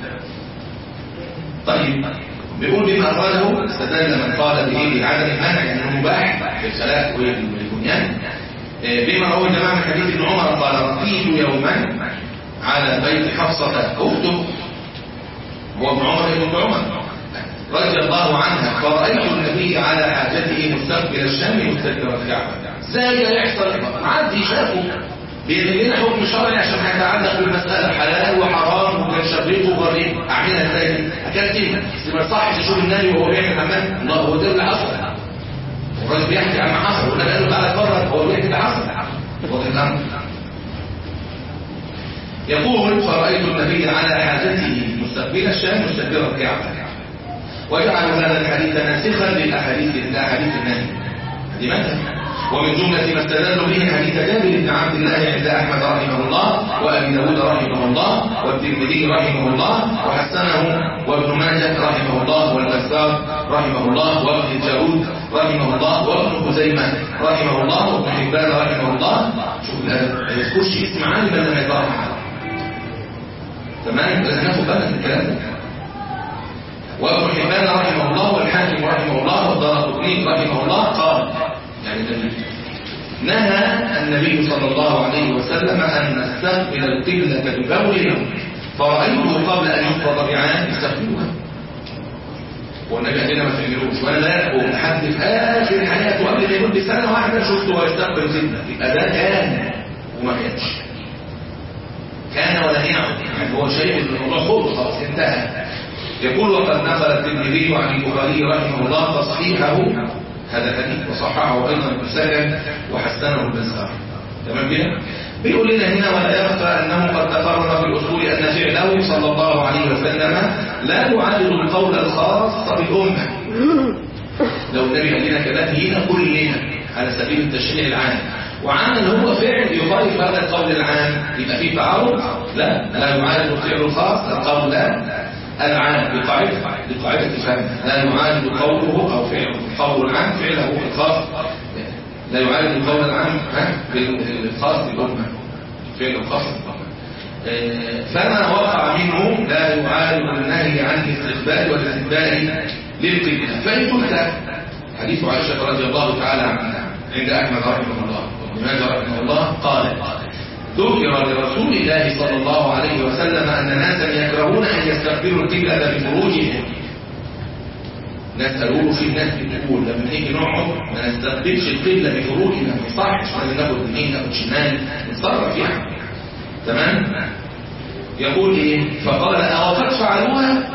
طيب بيقول بما أخرجه استدل من قال به بعدم المنع يعني مباح في الخلاء والبنيان بما رواه الجماعة من حديث ابن عمر قال رقيت يوما على بيت حفصة أخته هو ابن عمر ابن عمر رضي الله عنها فرأيت النبي على حاجته مستقبل الشام مستقبل الكعبة ازاي ده يحصل عدي شافه بيعمل لنا حكم شرعي عشان هيتعلق بالمسألة حلال وحرام وكان شريط وغريب اعملها ازاي دي اكلت ايه بس ما يصحش اشوف النبي وهو بيعمل حمام الله هو ده اللي حصل الراجل بيحكي عن ما حصل والنبي قال له تعالى اتفرج هو بيحكي اللي حصل واخد الامر يقول فرأيت النبي على حاجته مستقبل الشام مستقبل الكعبة وجعل هذا الحديث ناسخا للاحاديث الاحاديث النهي هذه مثل ومن جملة ما استدلوا به حديث جابر بن عبد الله عند أحمد رحمه الله وأبي داود رحمه الله والترمذي رحمه الله وحسنه وابن ماجه رحمه الله والبزار رحمه الله وابن جارود رحمه الله وابن خزيمة رحمه الله وابن حبان رحمه الله شوف الأدب ما يذكرش اسم عالم لما يطرح تمام لازم ناخد بالنا من الكلام ده وابن حبان رحمه الله والحاكم رحمه الله والدارقطني رحمه الله قال يعني النبي نهى النبي صلى الله عليه وسلم أن نستقبل القبلة ببول فرأيته قبل أن يفرض بعام يستقبلها والنبي قال لنا ما تعملوش وانا لا اقول لحد في اخر حياته قبل ما يموت بسنه واحده شفته هو يستقبل القبله يبقى ده كان وما كانش كان ولا يعد يعني هو شيء الموضوع خلص خلاص انتهى يقول وقد نقل الترمذي عن البخاري رحمه الله تصحيحه هذا الحديث وصححه ايضا ابن سكن وحسنه البزار تمام كده بيقول لنا هنا ولا يخفى انه قد تقرر في الاصول ان فعله صلى الله عليه وسلم لا يعارض القول الخاص بالامه لو النبي قال لنا كلام هنا كلنا على سبيل التشريع العام وعمل هو فعل يخالف هذا القول العام يبقى فيه تعارض لا لا يعارض الفعل الخاص القول لا العام بقاعدة بقاعدة فهم لا يعارض قوله أو فعله القول العام فعله الخاص لا يعارض القول العام بالخاص بالأمة فعل الخاص بالأمة فما وقع منه لا يعارض النهي عن الاستقبال والاستقبال للقبلة فإن قلت حديث عائشة رضي الله تعالى عنها عند أحمد رحمه الله وابن ماجه رحمه الله قال ذكر لرسول الله صلى الله عليه وسلم أن ناسا يكرهون أن يستقبلوا القبلة بفروجهم ناس قالوا له في ناس بتقول لما نيجي نقعد ما نستقبلش القبلة بفروجنا ما يصحش لازم ناخد يمين ناخد شمال نتصرف يعني تمام يقول ايه فقال أوقد فعلوها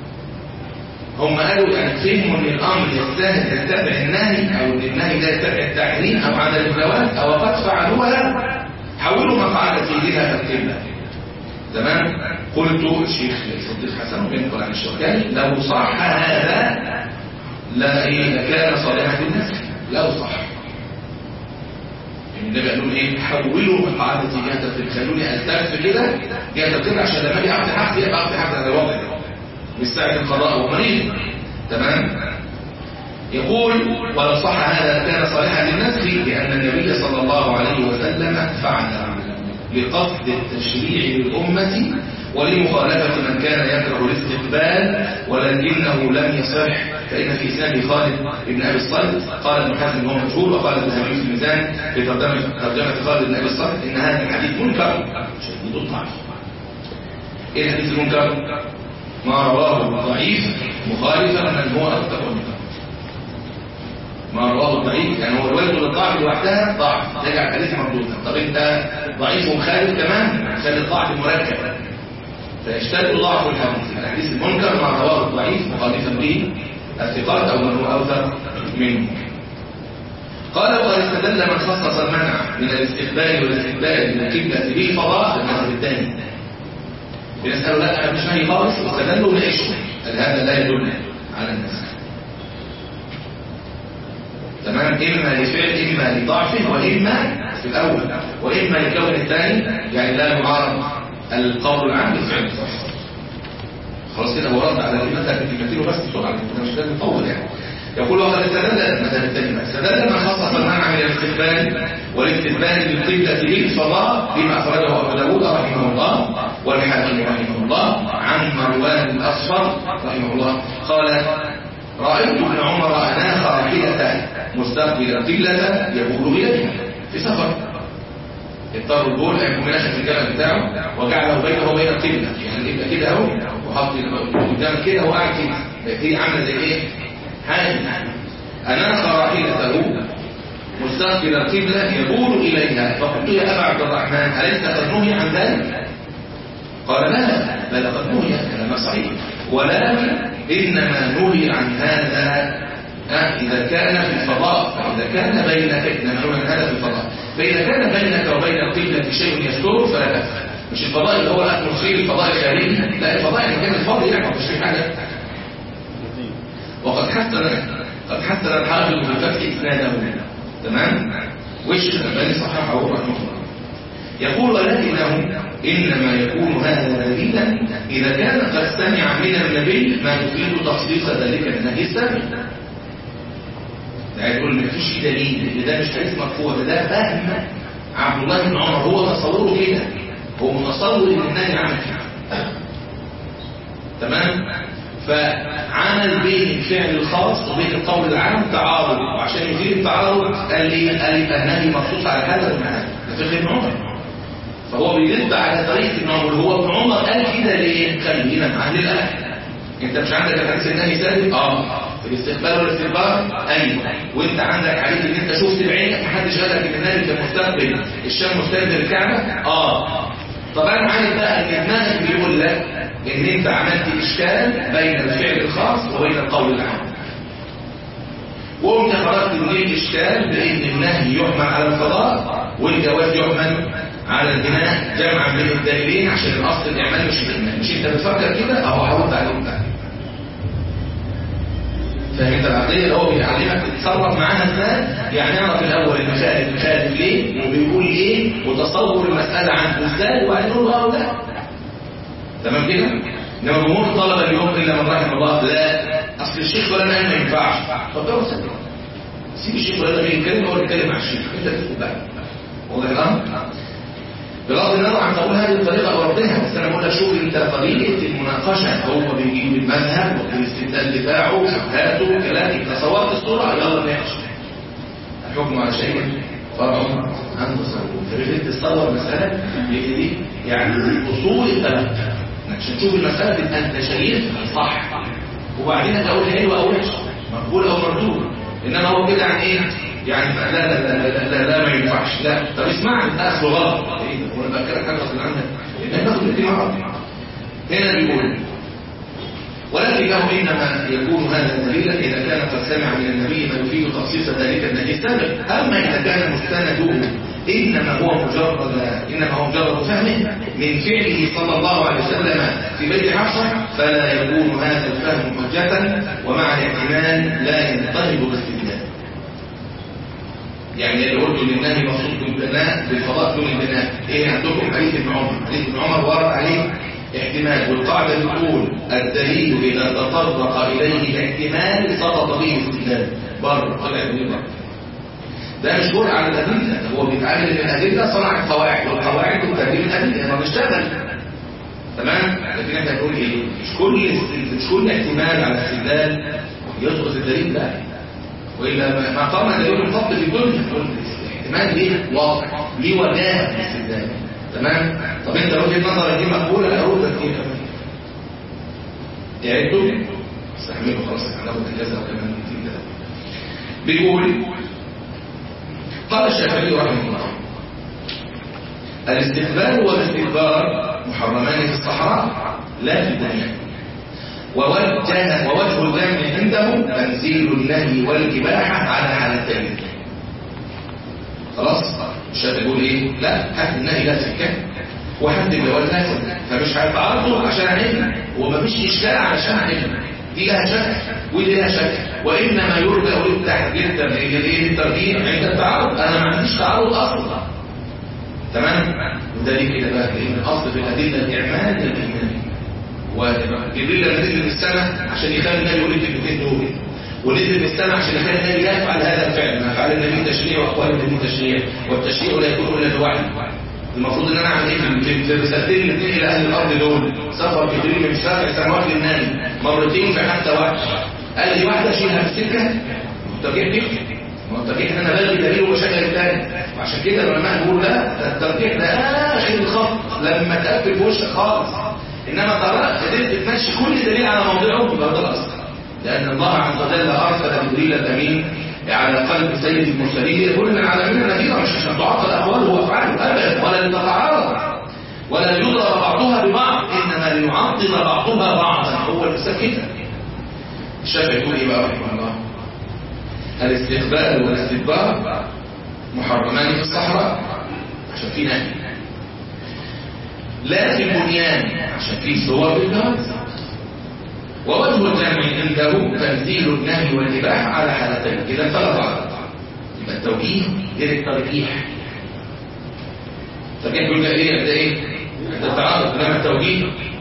هم قالوا يعني فهموا ان الامر يستاهل يتبع النهي او ان النهي ده يتبع التحريم او عدم الجواز او قد فعلوها حولوا مقعدة سيدنا القبلة تمام قلت الشيخ صديق حسن وبينقل عن الشوكاني لو صح هذا لا ايه لكان صالحا للناس لو صح النبي قال لهم ايه حولوا مقعدتي جهه القبله خلوني التف كده جهه القبله عشان لما اجي افتح حد يبقى افتح حد على الوضع ده مش ساعه القضاء هو مريض تمام يقول ولو صح هذا كان صالحا للنسخ لان النبي صلى الله عليه وسلم فعل لقصد التشريع للامه ولمخالفة من كان يكره الاستقبال ولكنه لم يصح فإن في إسناد خالد بن أبي الصلت قال ابن حزم هو مجهول وقال الذهبي في الميزان في ترجمة ترجمة خالد بن أبي الصلت إن هذا الحديث منكر شديد الضعف إيه الحديث المنكر؟ ما رواه ضعيف مخالفا من هو أكثر منكر ما رواه ضعيف يعني هو الولد للضعف لوحدها ضعف تجعل الحديث مردودا طب انت ضعيف ومخالف كمان خلي الضعف مركب فيشتد ضعف الحديث الحديث المنكر مع رواه الضعيف مخالفا به الثقات او من هو اوثق منه قال وقد استدل من خصص المنع من الاستقبال والاستقبال من القبلة بالفضاء في المذهب الثاني بنسأله لا احنا مش نهي خالص واستدلوا لعيشه قال هذا لا يدل على النسخ تمام اما لفعل اما لضعفه واما في الاول واما لكون الثاني يعني لا يعارض القول العام بالفعل الصحيح خلاص كده هو رد على المثل بكلمتين بس بسرعه احنا مش لازم نطول يعني يقول وقد استدل المثل الثاني استدل من خصص المنع من الاستقبال والاستقبال للقبلة بالفضاء بما أخرجه أبو داود رحمه الله والحاكم رحمه الله عن مروان الأصفر رحمه الله قال رأيت ابن عمر أناخ راحلته مستقبل القبلة يقول إليها في سفر اضطر البول أن يكون في الجبل بتاعه وجعله بينه وبين القبلة يعني يبقى كده أهو وحط قدام كده وقاعد كده هي عاملة زي إيه؟ حاجة أناخ راحلته مستقبل القبلة يقول إليها فقلت يا أبا عبد الرحمن أليس قد نهي عن ذلك؟ قال لا بل قد نهي كلام صحيح ولكن إنما نهي عن هذا إذا كان في الفضاء فإذا كان بينك إنما نهي عن هذا في الفضاء فإذا كان بينك وبين القبلة شيء يستره فلا بأس مش الفضاء اللي هو الأتموسفير الفضاء الخارجي لا الفضاء اللي كان الفاضي يعني مش في حاجة وقد حسن قد حسن الحافظ بفتح إسناده تمام وش الألباني صححه رحمه الله يقول ولكنه إنما يكون هذا دليلا إذا كان قد سمع من النبي ما يفيد تخصيص ذلك النهي السابق يعني يقول ما فيش دليل ان ده مش حديث مرفوع ده ده فهم عبد الله بن عمر هو تصوره كده هو متصور ان النهي عمل كده تمام فعمل بين الفعل الخاص وبين القول العام تعارض وعشان يزيد التعارض قال لي قال يبقى النهي مخصوص على هذا ولا هذا ده فقه ابن عمر فهو بيرد على طريقه ابن عمر هو ابن عمر قال كده ليه خلينا مع اهل الاهل انت مش عندك الحديث النهي سابق اه في الاستقبال والاستدبار ايوه وانت عندك حديث ان انت شفت بعينك محدش قال لك ان النبي كان مستقبل الشام مستقبل الكعبه اه طب انا عارف بقى ان دماغك بيقول لك ان انت عملت اشكال بين الفعل الخاص وبين القول العام وقمت خرجت من الاشكال بان النهي يحمل على القضاء والجواز يحمل على البناء جمعا بين الدليلين عشان الاصل الاعمال مش الايمان مش انت بتفكر كده اهو هرد عليك بقى فانت العقليه اللي هو بيعلمك تتصرف معاها ازاي يعني اعرف الاول المخالف مخالف ليه وبيقول ليه وتصور المساله عنده ازاي وبعدين نقول اه ولا تمام كده انما جمهور الطلبه اليوم الا من رحم الله لا اصل الشيخ ولا ما ينفعش طب ده وسط سيب الشيخ ولا ده بيتكلم هو بيتكلم مع الشيخ انت تسكت بقى واضح الامر بغض النظر عن تقول هذه الطريقه وربطها بس انا بقول لك شوف انت طريقه المناقشه هو بيجيب المذهب والاستدلال بتاعه شبهاته كلام انت صورت الصوره يلا ناقش الحكم على شيء فرع عن تصور فريد تصور مساله دي يعني اصول التلقي عشان تشوف المساله تبقى انت شايفها صح وبعدين تقول حلو او وحش مقبول او مردود انما هو كده عن ايه يعني لا لا لا لا, لا, لا ما ينفعش لا طب اسمعني ده اصله غلط ايه ده وانا بكرك حاجه غصب عنك ان ناخد الاثنين مع بعض هنا بيقول ولكنه انما يكون هذا دليلا اذا كان قد سمع من النبي ما يفيد تخصيص ذلك النهي السابق اما اذا كان مستنده انما هو مجرد انما هو مجرد فهم من فعله صلى الله عليه وسلم في بيت حفصه فلا يكون هذا الفهم حجه ومع الاحتمال لا ينطلب باستدلال يعني اللي قلته ان النهي مقصود بالبناء بالفضاء دون البناء ايه عندكم حديث ابن عمر حديث ابن عمر ورد عليه احتمال والقاعده بتقول الدليل اذا تطرق اليه الاحتمال سقط به الاستدلال بره طلع دليل بره ده مش جرء على الادله هو بيتعلم من الادله صنع القواعد والقواعد بتترجم الادله ما بنشتغل تمام لكن احنا هنقول ايه مش كل مش كل احتمال على استدلال يسقط الدليل ده والا ما- ما قام دليل الفضل في الدنيا الاحتمال ليه واضح ليه وجاهه في الاستدلال تمام طب انت وجهه نظرك دي مقبوله لا ردك ايه كمان تعبتوا استحملوا خلاص احنا هناخد اجازه وكمان كتير كده بيقول قال الشافعي رحمه الله الاستقبال والاستكبار محرمان في الصحراء لا في الدنيا ووجه ووجه الجمع عنده تنزيل النهي والإباحة على حالتين خلاص الشافعي يقول ايه لا حد النهي لا سكة وحد الجواز لا سكة فمش هيتعارضوا عشان علم ومفيش إشكال علشان علم دي لها شك ودي لها شك وإنما يرجع للتحديد للترجيح عند التعارض أنا ما عنديش تعارض أصلا تمام وده ليه كده بقى لان الاصل في الادله الاعمال الايمان وجبريل لما نزل من السماء عشان يخلي النبي يقول الكلمتين دول ونزل من السماء عشان يخلي النبي يفعل هذا الفعل ما فعل النبي تشريع واقوال النبي تشريع والتشريع لا يكون الا بوحي المفروض ان انا اعمل ايه في في الرسالتين الاثنين الى اهل الارض دول سفر جبريل من سبع سنوات للنبي مرتين في حتى واحد قال لي واحده شيلها في السكه الترجيح بيختم ما هو الترجيح ان انا بلغي دليل وبشغل الثاني وعشان كده العلماء بيقولوا لا ده الترجيح ده اخر الخط لما تقفل في وشك خالص انما ترى قدرت تمشي كل دليل على موضعه يبقى ده الاصل لان الله عز وجل ارسل جبريل الامين على قلب سيد المرسلين يقول للعالمين نذيرا مش عشان تعطل اقواله وافعاله ابدا ولا لتتعارض ولا ليضرب بعضها ببعض انما ليعضد بعضها بعضا هو الاسلام كده الشافعي يقول ايه بقى رحمه الله الاستقبال والاستدبار محرمان في الصحراء عشان في نهي لا في البنيان عشان في صور بالجواز ووجه الجمع عنده تنزيل النهي والإباحة على حالتين إذا ثلاث عرض يبقى التوجيه غير الترجيح الترجيح يقول ده ايه ده ايه ده التعارض انما التوجيه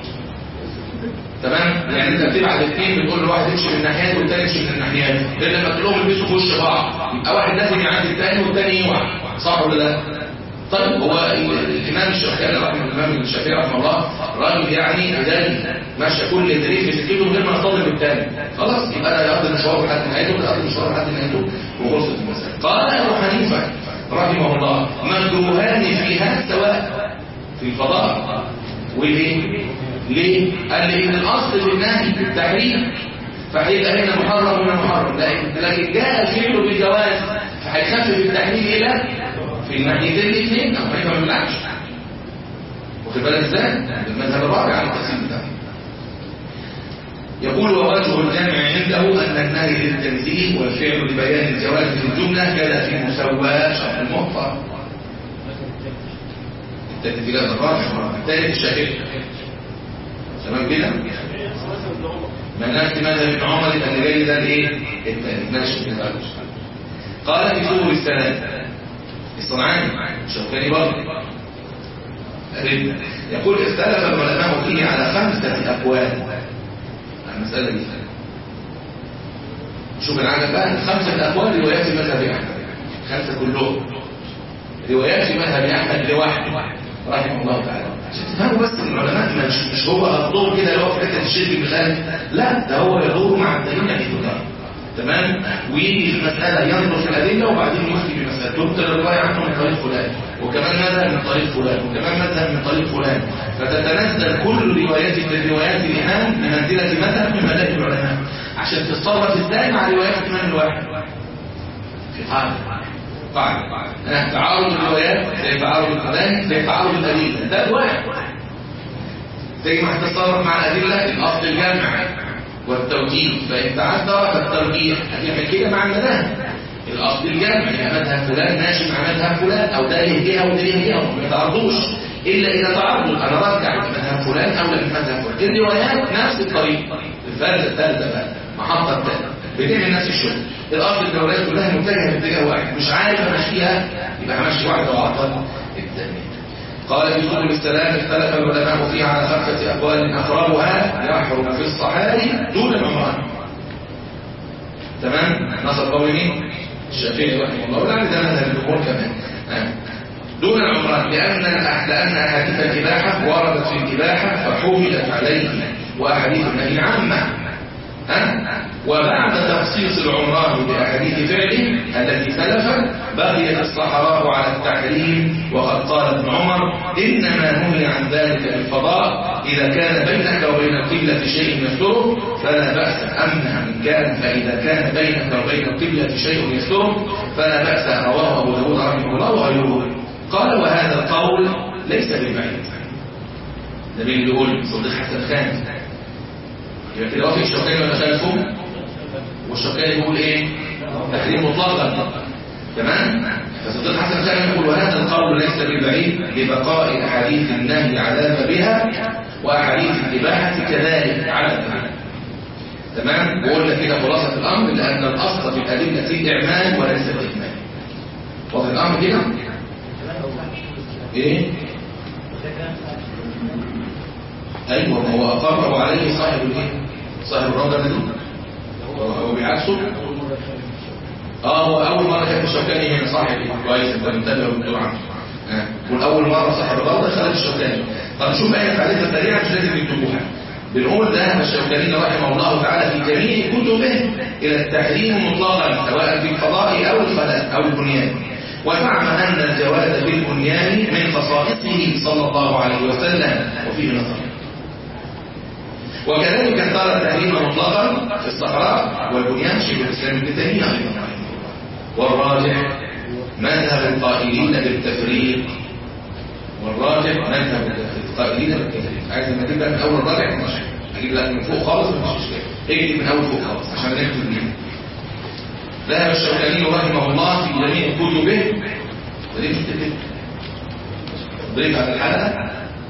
تمام يعني انت بتبعت الاثنين بتقول لواحد يمشي من الناحيات والتاني يمشي من الناحيات لان لما تقول لهم البسوا في وش بعض يبقى واحد لازم يعدي الثاني والثاني يوعى صح ولا لا طيب هو الامام الشافعي رحمه الامام الشافعي رحمه الله راجل يعني داني ماشي كل دليل في سكته من غير ما يصطدم بالثاني خلاص يبقى انا يقضي المشوار لحد نهايته يقضي المشوار لحد نهايته وخلصت المسألة قال ابو حنيفه رحمه الله مكروهان فيها سواء في الفضاء والايه ليه؟ قال لي ان الاصل في النهي التحريم فهيبقى هنا محرم وهنا محرم لكن لكن جاء الفعل بالجواز فهيخفف التحريم الى في الناحيتين الاثنين او ما يمنعش واخد بالك ازاي؟ المذهب الرابع على التقسيم ده يقول ووجه الجامع عنده ان النهي للتنزيه والفعل لبيان الجواز في الجمله كذا في مساواه شرط المحفر التنزيلات الرابع الثالث الشافعي تمام كده ما نفس مذهب ابن عمر يبقى اللي جاي ده الايه الثالث ماشي كده قال في سور السلام الصنعاني الشوكاني برضه يقول اختلف العلماء فيه على خمسة أقوال المسألة دي شوف العدد بقى خمسة أقوال روايات المذهب أحمد خمسة كلهم روايات المذهب أحمد لوحده رحمه الله تعالى عشان تفهموا بس ان العلماء مش, مش هو قصدهم كده اللي هو في حته الشرك المخالف لا ده هو يدور مع الدليل يعني تجار تمام ويجي في المساله ينظر في الادله وبعدين يفتي بمساله تبطل الروايه عنه من طريق فلان وكمان مذهب من طريق فلان وكمان مذهب من طريق فلان فتتنزل كل روايات من روايات الامام بمنزله مذهب من مذاهب العلماء عشان تتصرف ازاي مع روايات الامام الواحد في قاعده قاعده تعارض الروايات زي تعارض القضايا زي تعارض الادله ده واحد زي ما هتتصرف مع الادله الاصل الجامع والتوجيه فان تعذر فالترجيح هتعمل كده مع المذاهب الاصل الجامع يبقى مذهب فلان ماشي مع مذهب فلان او ده يهديها وده يهديها ما يتعارضوش الا اذا تعارضوا انا برجع لمذهب فلان او لمذهب فلان الروايات نفس الطريق الفرده الثالثه بقى محطه الثالثه بتعمل نفس الشغل الاصل الدوريات كلها متجهه في اتجاه واحد مش عارف امشيها يبقى همشي واحده واعطل الثانيه قال في سبل السلام اختلف العلماء فيها على خمسه اقوال اقربها يحرم في الصحاري دون العمران تمام نصر قول مين الشافعي رحمه الله ولا ده مذهب الجمهور كمان آه. دون العمران لأن لأن أحاديث الإباحة وردت في الإباحة فحملت عليه وأحاديث النهي عامة ها؟ وبعد تخصيص العمران بأحاديث فعله التي سلفت بقيت الصحراء على التحريم وقد قال ابن عمر إنما نهي عن ذلك الفضاء إذا كان بينك وبين القبلة شيء يستره فلا بأس أما إن كان فإذا كان بينك وبين القبلة شيء يستره فلا بأس رواه أبو داود رحمه الله وغيره قال وهذا القول ليس بالبعيد ده مين اللي يقول صديق حسن خان يبقى كده وافق الشوكاني ولا خالفه والشوكاني يقول ايه تحريم مطلقا تمام فصديق حسن خان يقول وهذا القول ليس بالبعيد لبقاء احاديث النهي علامه بها واحاديث الاباحه كذلك على التحريم تمام وقلنا كده خلاصه الامر لان الاصل في الادله الاعمال وليس الاكمال واضح الامر كده ايه ايوه ما هو اقره عليه صاحب الايه صاحب الروضه دي هو بيعكسه اه هو اول مره كان الشوكاني هنا صاحب كويس انت منتبه وبتقول عنه آه. والاول مره صاحب الروضه خالد الشوكاني طب شوف ايه تعليقها سريعا مش لازم تكتبوها بنقول ذهب الشوكاني رحمه الله تعالى في جميع كتبه الى التحريم مطلقا سواء في القضاء او الفلاح او البنيان وزعم أن الجواز بالبنيان من خصائصه صلى الله عليه وسلم وفيه نظر وكذلك اختار التحريم مطلقا في الصحراء والبنيان شيخ الاسلام ابن تيميه ايضا والراجح مذهب القائلين بالتفريق والراجح مذهب القائلين بالتفريق عايز لما اجيب لك من اول الراجح مش اجيب لك من فوق خالص مش اشكال اجيب من اول فوق خالص عشان نكتب منه ذهب الشوكاني رحمه الله في جميع كتبه وليه مش تكتب ضيف على الحلقه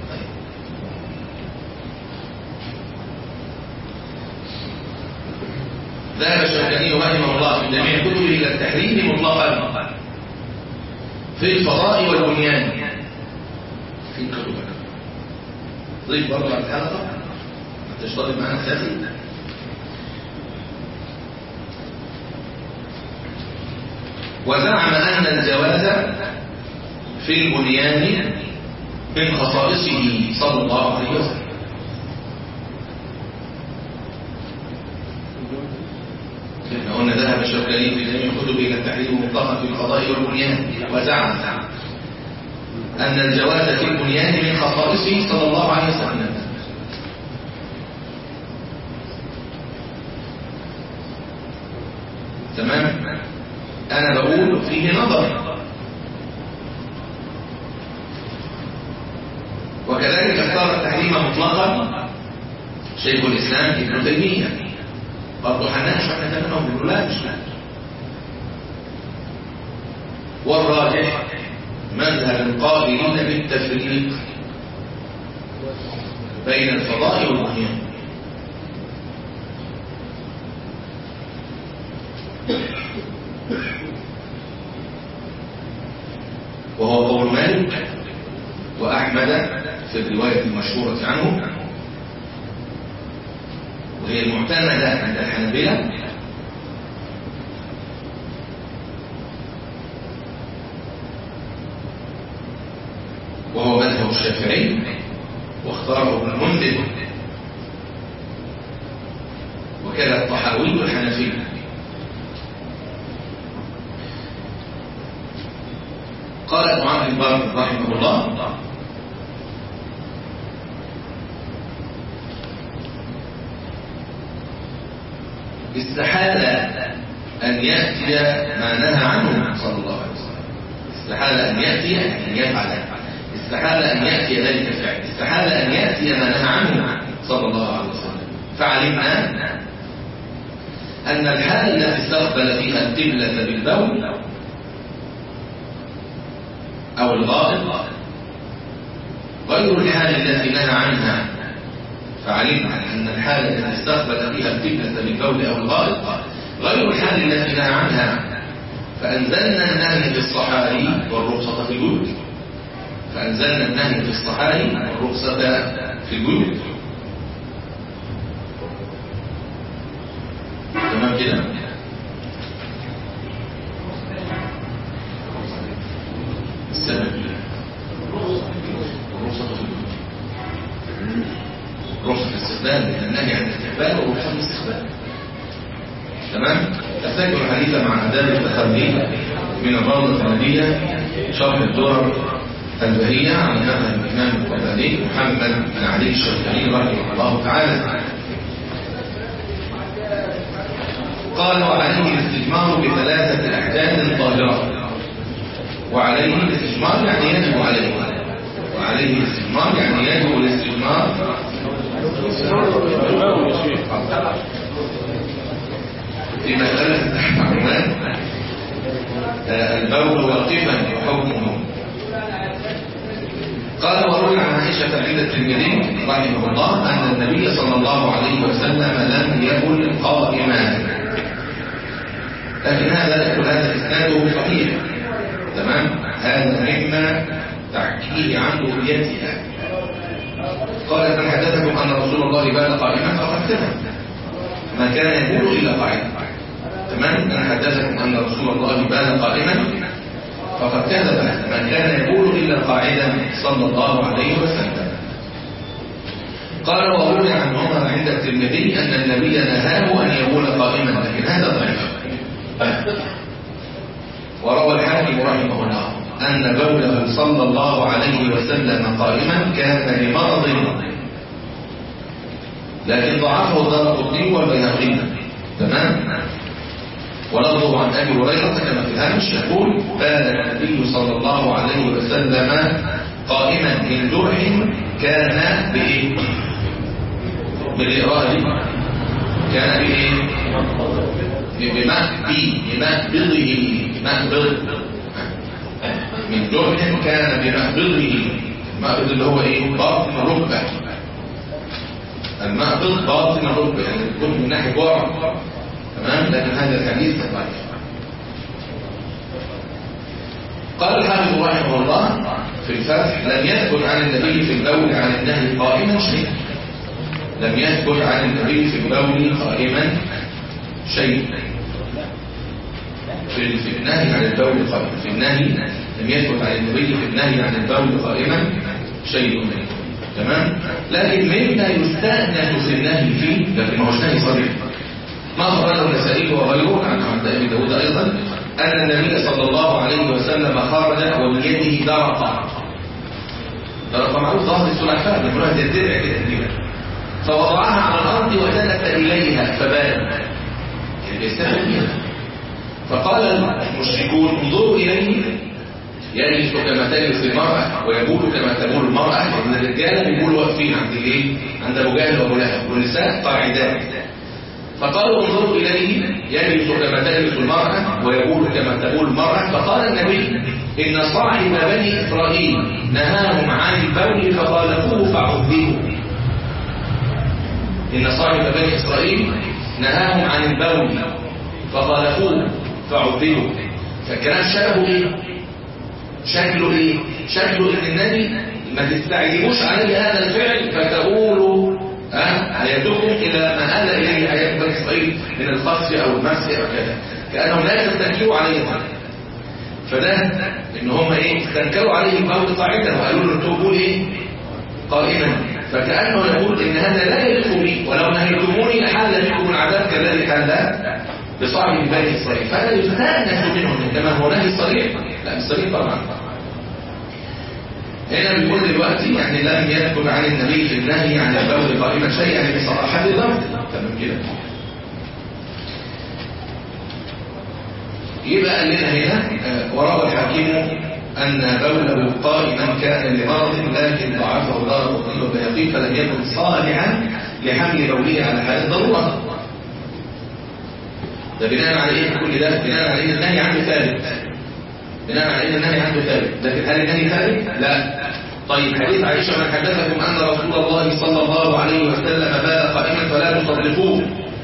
ذهب الشوكاني رحمه الله في جميع كتبه الى التحريم مطلقا في الفضاء والبنيان في كتبك ضيف برضه على الحلقه تشتغل معنا اساسي وزعم أن الجواز في البنيان من خصائصه صلى الله عليه وسلم احنا قلنا ذهب الشوكاني في جميع كتبه الى التحريم مطلقا في القضاء والبنيان وزعم ان الجواز في البنيان من خصائصه صلى الله عليه وسلم تمام انا بقول فيه نظر وكذلك اختار التحريم مطلقا شيخ الاسلام ابن تيميه برضه هنناقش احنا كمان او بنقول لا مش لا والراجح مذهب القائلين بالتفريق بين الفضاء والبنيان وهو قول مالك وأحمد في الرواية المشهورة عنه وهي المعتمدة عند الحنابلة وهو مذهب الشافعي واختاره ابن المنذر وكذا الطحاوي والحنفية قال ابن عبد البر رحمه الله استحال أن يأتي ما نهى عنه صلى الله عليه وسلم استحال أن يأتي أن يفعل استحال أن يأتي ذلك الفعل استحال أن يأتي ما نهى عنه صلى الله عليه وسلم فعلمنا أن الحال التي استقبل فيها القبلة بالبول أو الغائط غير الحال التي نهى عنها فعلمنا أن الحالة التي استقبل فيها القبلة بالبول أو الغائط غير الحال التي نهى عنها فأنزلنا النهي في الصحاري والرخصة في الجود فأنزلنا النهي في الصحاري والرخصة في الجود تمام كده السبب الرخصة في الجود رخصة الاستخدام لأن النهي عن الاستقبال ورخصة الاستخدام تمام تحتاج الحديث مع آداب التخلي من الروضة الثانية شرح الدرر البهية عن هذا الإمام القباني محمد بن علي الشافعي رحمه الله تعالى قال وعليه الاستجمار بثلاثة أحداث طاهرة وعليه الاستجمار يعني يجب عليه وعليه الاستجمار يعني يجب الاستجمار في مسألة تحت عنوان البول واقفا وحكمه قال وروي عن عائشة عند الترمذي رحمه الله أن النبي صلى الله عليه وسلم لم يكن قائما لكن هذا يقول هذا إسناده صحيح تمام هذا مما تحكيه عن رؤيتها قال من حدثكم أن رسول الله بال قائما فقد كذب ما كان يقول إلا قائما تمام من حدثكم أن رسول الله بال قائما فقد كذب من كان يقول إلا قاعدا صلى الله عليه وسلم قال وروي عن عمر عند الترمذي أن النبي نهاه أن يقول قائما لكن هذا ضعيف وروى الحاكم رحمه الله أن بوله صلى الله عليه وسلم قائما كان لمرض لكن ضعفه دار القطني والبيهقي تمام ولفظه عن ابي هريره كما في الهامش يقول بال النبي صلى الله عليه وسلم قائما من جرح كان بايه بالاراده كان بايه بمهبي بمهبضه مهبض من جرح كان بمهبضه المهبض اللي هو ايه باطن ركبه المهبط باطن الركبه يعني يكون من ناحيه ورا تمام لكن هذا الحديث ضعيف قال الحافظ رحمه الله في الفتح لم يثبت عن النبي في البول عن النهي قائما شيء لم يثبت عن النبي في البول قائما شيء في في النهي عن البول قائما في النهي لم يثبت عن النبي في النهي عن البول قائما شيء منه تمام لكن مما يستأنس في النهي فيه لكن ما هوش نهي صريح ما أخرجه النسائي وغيره عن عبد أبي داود أيضا أن النبي صلى الله عليه وسلم خرج وبيده درقة درقة معروف ظهر السلحفاء بيقولوها زي الدرع كده تقريبا فوضعها على الأرض وجلس إليها فبال يعني بيستهل بيها فقال المشركون انظروا إليه يجلس كما تجلس المرأة ويقول كما تقول المرأة لأن الرجال بيقولوا واقفين عند الايه؟ عند أبو جهل وأبو لهب والنساء قاعدات فقالوا انظروا إليه يجلس كما تجلس المرأة ويقول كما تقول المرأة فقال النبي إن صاحب بني إسرائيل نهاهم عن البول فخالفوه فعذبوه إن صاحب بني إسرائيل نهاهم عن البول فخالفوه فعذبوه فالكلام شبهه إيه؟ شكله إيه؟ شكله إن النبي ما تستعجبوش عليه هذا الفعل فتقولوا هيدكم إلى ما آل إليه حياة بني إسرائيل من الخصف أو المسح أو كذا كأنهم لا يستنكروا عليه ذلك فده إن هم إيه استنكروا عليه القول قاعدة وقالوا له تقول إيه قائما فكأنه يقول إن هذا لا يليق بي ولو نهيتموني لحال بكم العذاب كذلك حال بصاحب بني إسرائيل فهذا يستأنس منهم كما هو نهي صريح لا الصريح طبعا هنا بيقول دلوقتي يعني لم يذكر عن النبي في النهي عن البول قائما شيء يعني بصراحة لضبط تمام كده يبقى قال لنا هنا وروى الحكيم أن بوله قائما كان لمرض لكن ضعفه دار القطني والبيهقي فلم يكن صالحا لحمل بوله على حال الضرورة ده بناء على ايه كل ده بناء على ان النهي عنه ثابت بناء على ان النهي عنده ثابت لكن هل النهي ثابت لا طيب حديث عائشة من حدثكم أن رسول الله صلى الله عليه وسلم بال قائما فلا تصدقوه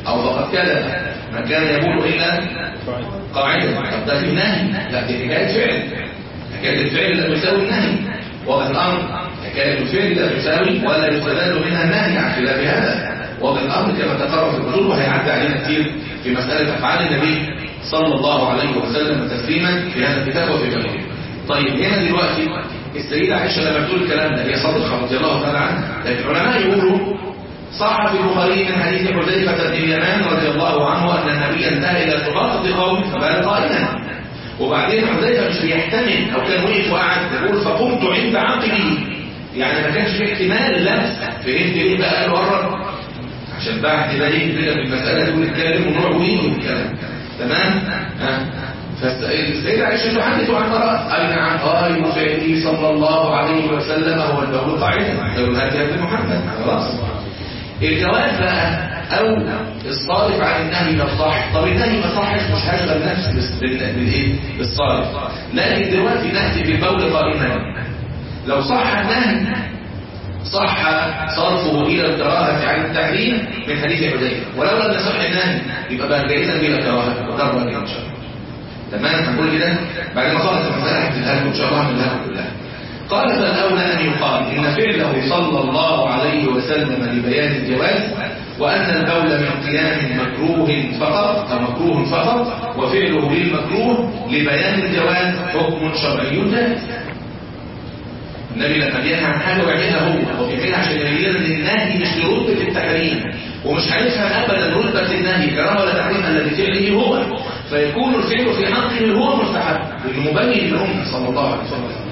او فقد كذب ما كان يقول الا قاعده طب ده في نهي لا دي حكايه فعل حكايه الفعل لا تساوي النهي واضح الامر حكايه الفعل لا تساوي ولا يستدل منها النهي عن خلاف هذا واضح الامر كما تقرر في النصوص وهيعدي علينا كتير في مساله افعال النبي صلى الله عليه وسلم تسليما في هذا الكتاب وفي غيره طيب هنا دلوقتي السيدة عائشة لما بتقول الكلام ده هي صادقة رضي الله تعالى عنها لكن العلماء يقولوا صح في البخاري من حديث حذيفة بن اليمان رضي الله عنه أن النبي انتهى إلى سقاطة قوم فبال قائما وبعدين حذيفة مش بيحتمل أو كان وقف وقعد يقول فقمت عند عقبه يعني ما كانش في احتمال لمس فهمت ليه بقى قالوا قرب عشان بعد ده يجي كده في المسألة دي ونتكلم ونروح ونيجي والكلام تمام ها فالسيدة عائشة تحدث عن مرأة أي نعم قال فعلي صلى الله عليه وسلم هو البول قاعدة لو هذا يا ابن محمد خلاص الجواب بقى أو الصارف عن النهي ده صح طب النهي ما صحش مش هشغل نفسي بس- بال- بالايه بالصارف لكن دلوقتي نأتي بالبول قائما لو صح النهي صح صرفه إلى الكراهة عن التحريم من حديث حذيفة ولو لم يصح النهي يبقى بقى جائزا بلا كراهة وكرها إن شاء الله تمام هنقول كده بعد ما خلص المسألة هحكيها لكم إن شاء الله هنقولها كلها قال فالأولى أن يقال إن فعله صلى الله عليه وسلم لبيان الجواز وأن البول من قيام مكروه فقط أو مكروه فقط وفعله للمكروه لبيان الجواز حكم شرعي جائز النبي لما بينهى عن حاجه ويعملها هو هو بيعملها عشان يبين ان النهي مش لرتبه التحريم ومش هيفهم ابدا رتبه النهي كراهه ولا تحريم الذي فعله هو فيكون الفعل في حقه هو مستحب لانه مبين للامه صلى الله عليه وسلم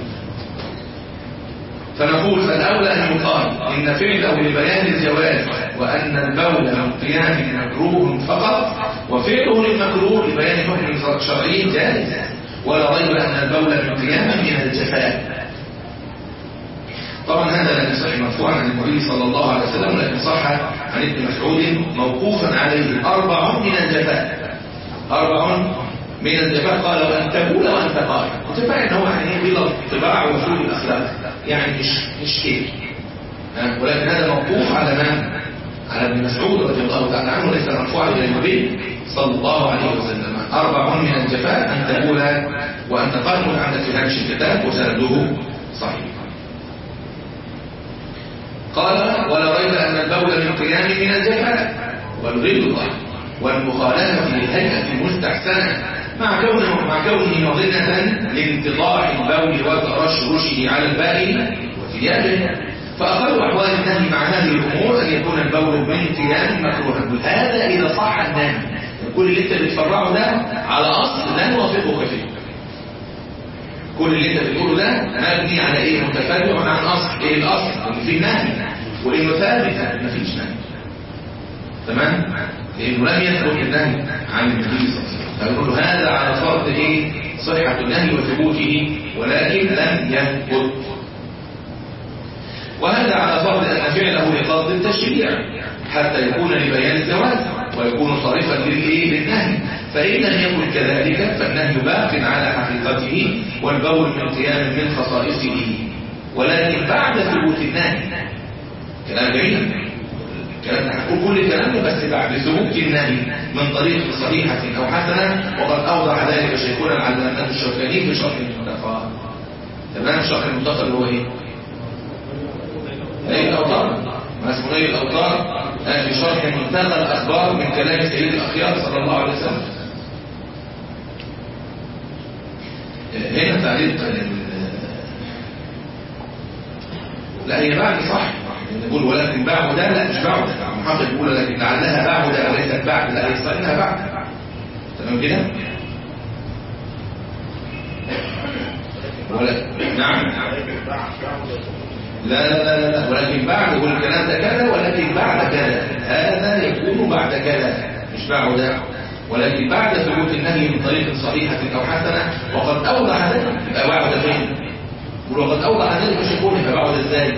فنقول فالاولى ان يقال ان فعله لبيان الجواز وان البول من قيام مكروه فقط وفعله للمكروه لبيان حكم شرعي جائز ولا ريب ان البول من قيام من الجفاء طبعا هذا لم يصح مرفوعا عن النبي صلى الله عليه وسلم لكن صح عن ابن مسعود موقوفا عليه أربع من الجفاء أربع من الجفاء قال وأن تقول وأنت قائم كنت فاهم ان هو يعني ايه بلا طباع وسوء الأخلاق يعني مش مش كده ها؟ ولكن هذا موقوف على من؟ على ابن مسعود رضي الله تعالى عنه ليس مرفوعا إلى النبي صلى الله عليه وسلم أربع من الجفاء أن تقول وأنت قائم عندك في هامش الكتاب وسنده صحيح قال ولا ريب أن البول من قيام من الجفاء والغلظة والمخالفة للهيئة المستحسنة مع كونه مع كونه مظنة لانتضاح البول وترشرشه على البائن وثيابه فأقل أحوال النهي مع هذه الأمور أن يكون البول من قيام مكروها هذا إذا صح النهي كل اللي انت بتفرعه ده على أصل لا نوافقك فيه كل اللي انت بتقوله ده مبني على ايه متفرع عن اصل ايه الاصل ان في نهي وانه ثابت مفيش نهي تمام لانه لم يثبت النهي عن النبي صلى الله عليه وسلم فيقول له هذا على فرض ايه صحه النهي وثبوته ولكن لم يثبت وهذا على فرض ان فعله لقصد التشريع حتى يكون لبيان الزواج ويكون صارفا للايه للنهي فإن لم يكن كذلك فالنهي باق على حقيقته والبول من قيام من خصائصه ولكن بعد ثبوت النهي كلام جميل الكلام ده هنقول كل الكلام ده بس بعد ثبوت النهي من طريق صحيحة أو حسنة وقد أوضح ذلك شيخنا العلامة الشوكاني في شرح المنتقى تمام شرح المنتقى اللي هو ايه؟ نيل الأوطار ما اسمه نيل الأوطار في شرح منتقى الأخبار من كلام سيد الأخيار صلى الله عليه وسلم هنا تعليق لا هي بعد صح نقول ولكن بعد ده لا مش بعد محقق يقول لكن لعلها بعد ده وليست بعد لا هي صح انها بعد تمام كده ولا نعم لا لا لا لا ولكن بعد يقول الكلام ده كذا ولكن بعد كذا هذا يكون بعد كذا مش بعد ولكن بعد ثبوت النهي من طريق صحيحة أو حسنة وقد أوضح ذلك يبقى بعد فين وقد أوضح ذلك مش يكون يبقى بعد ازاي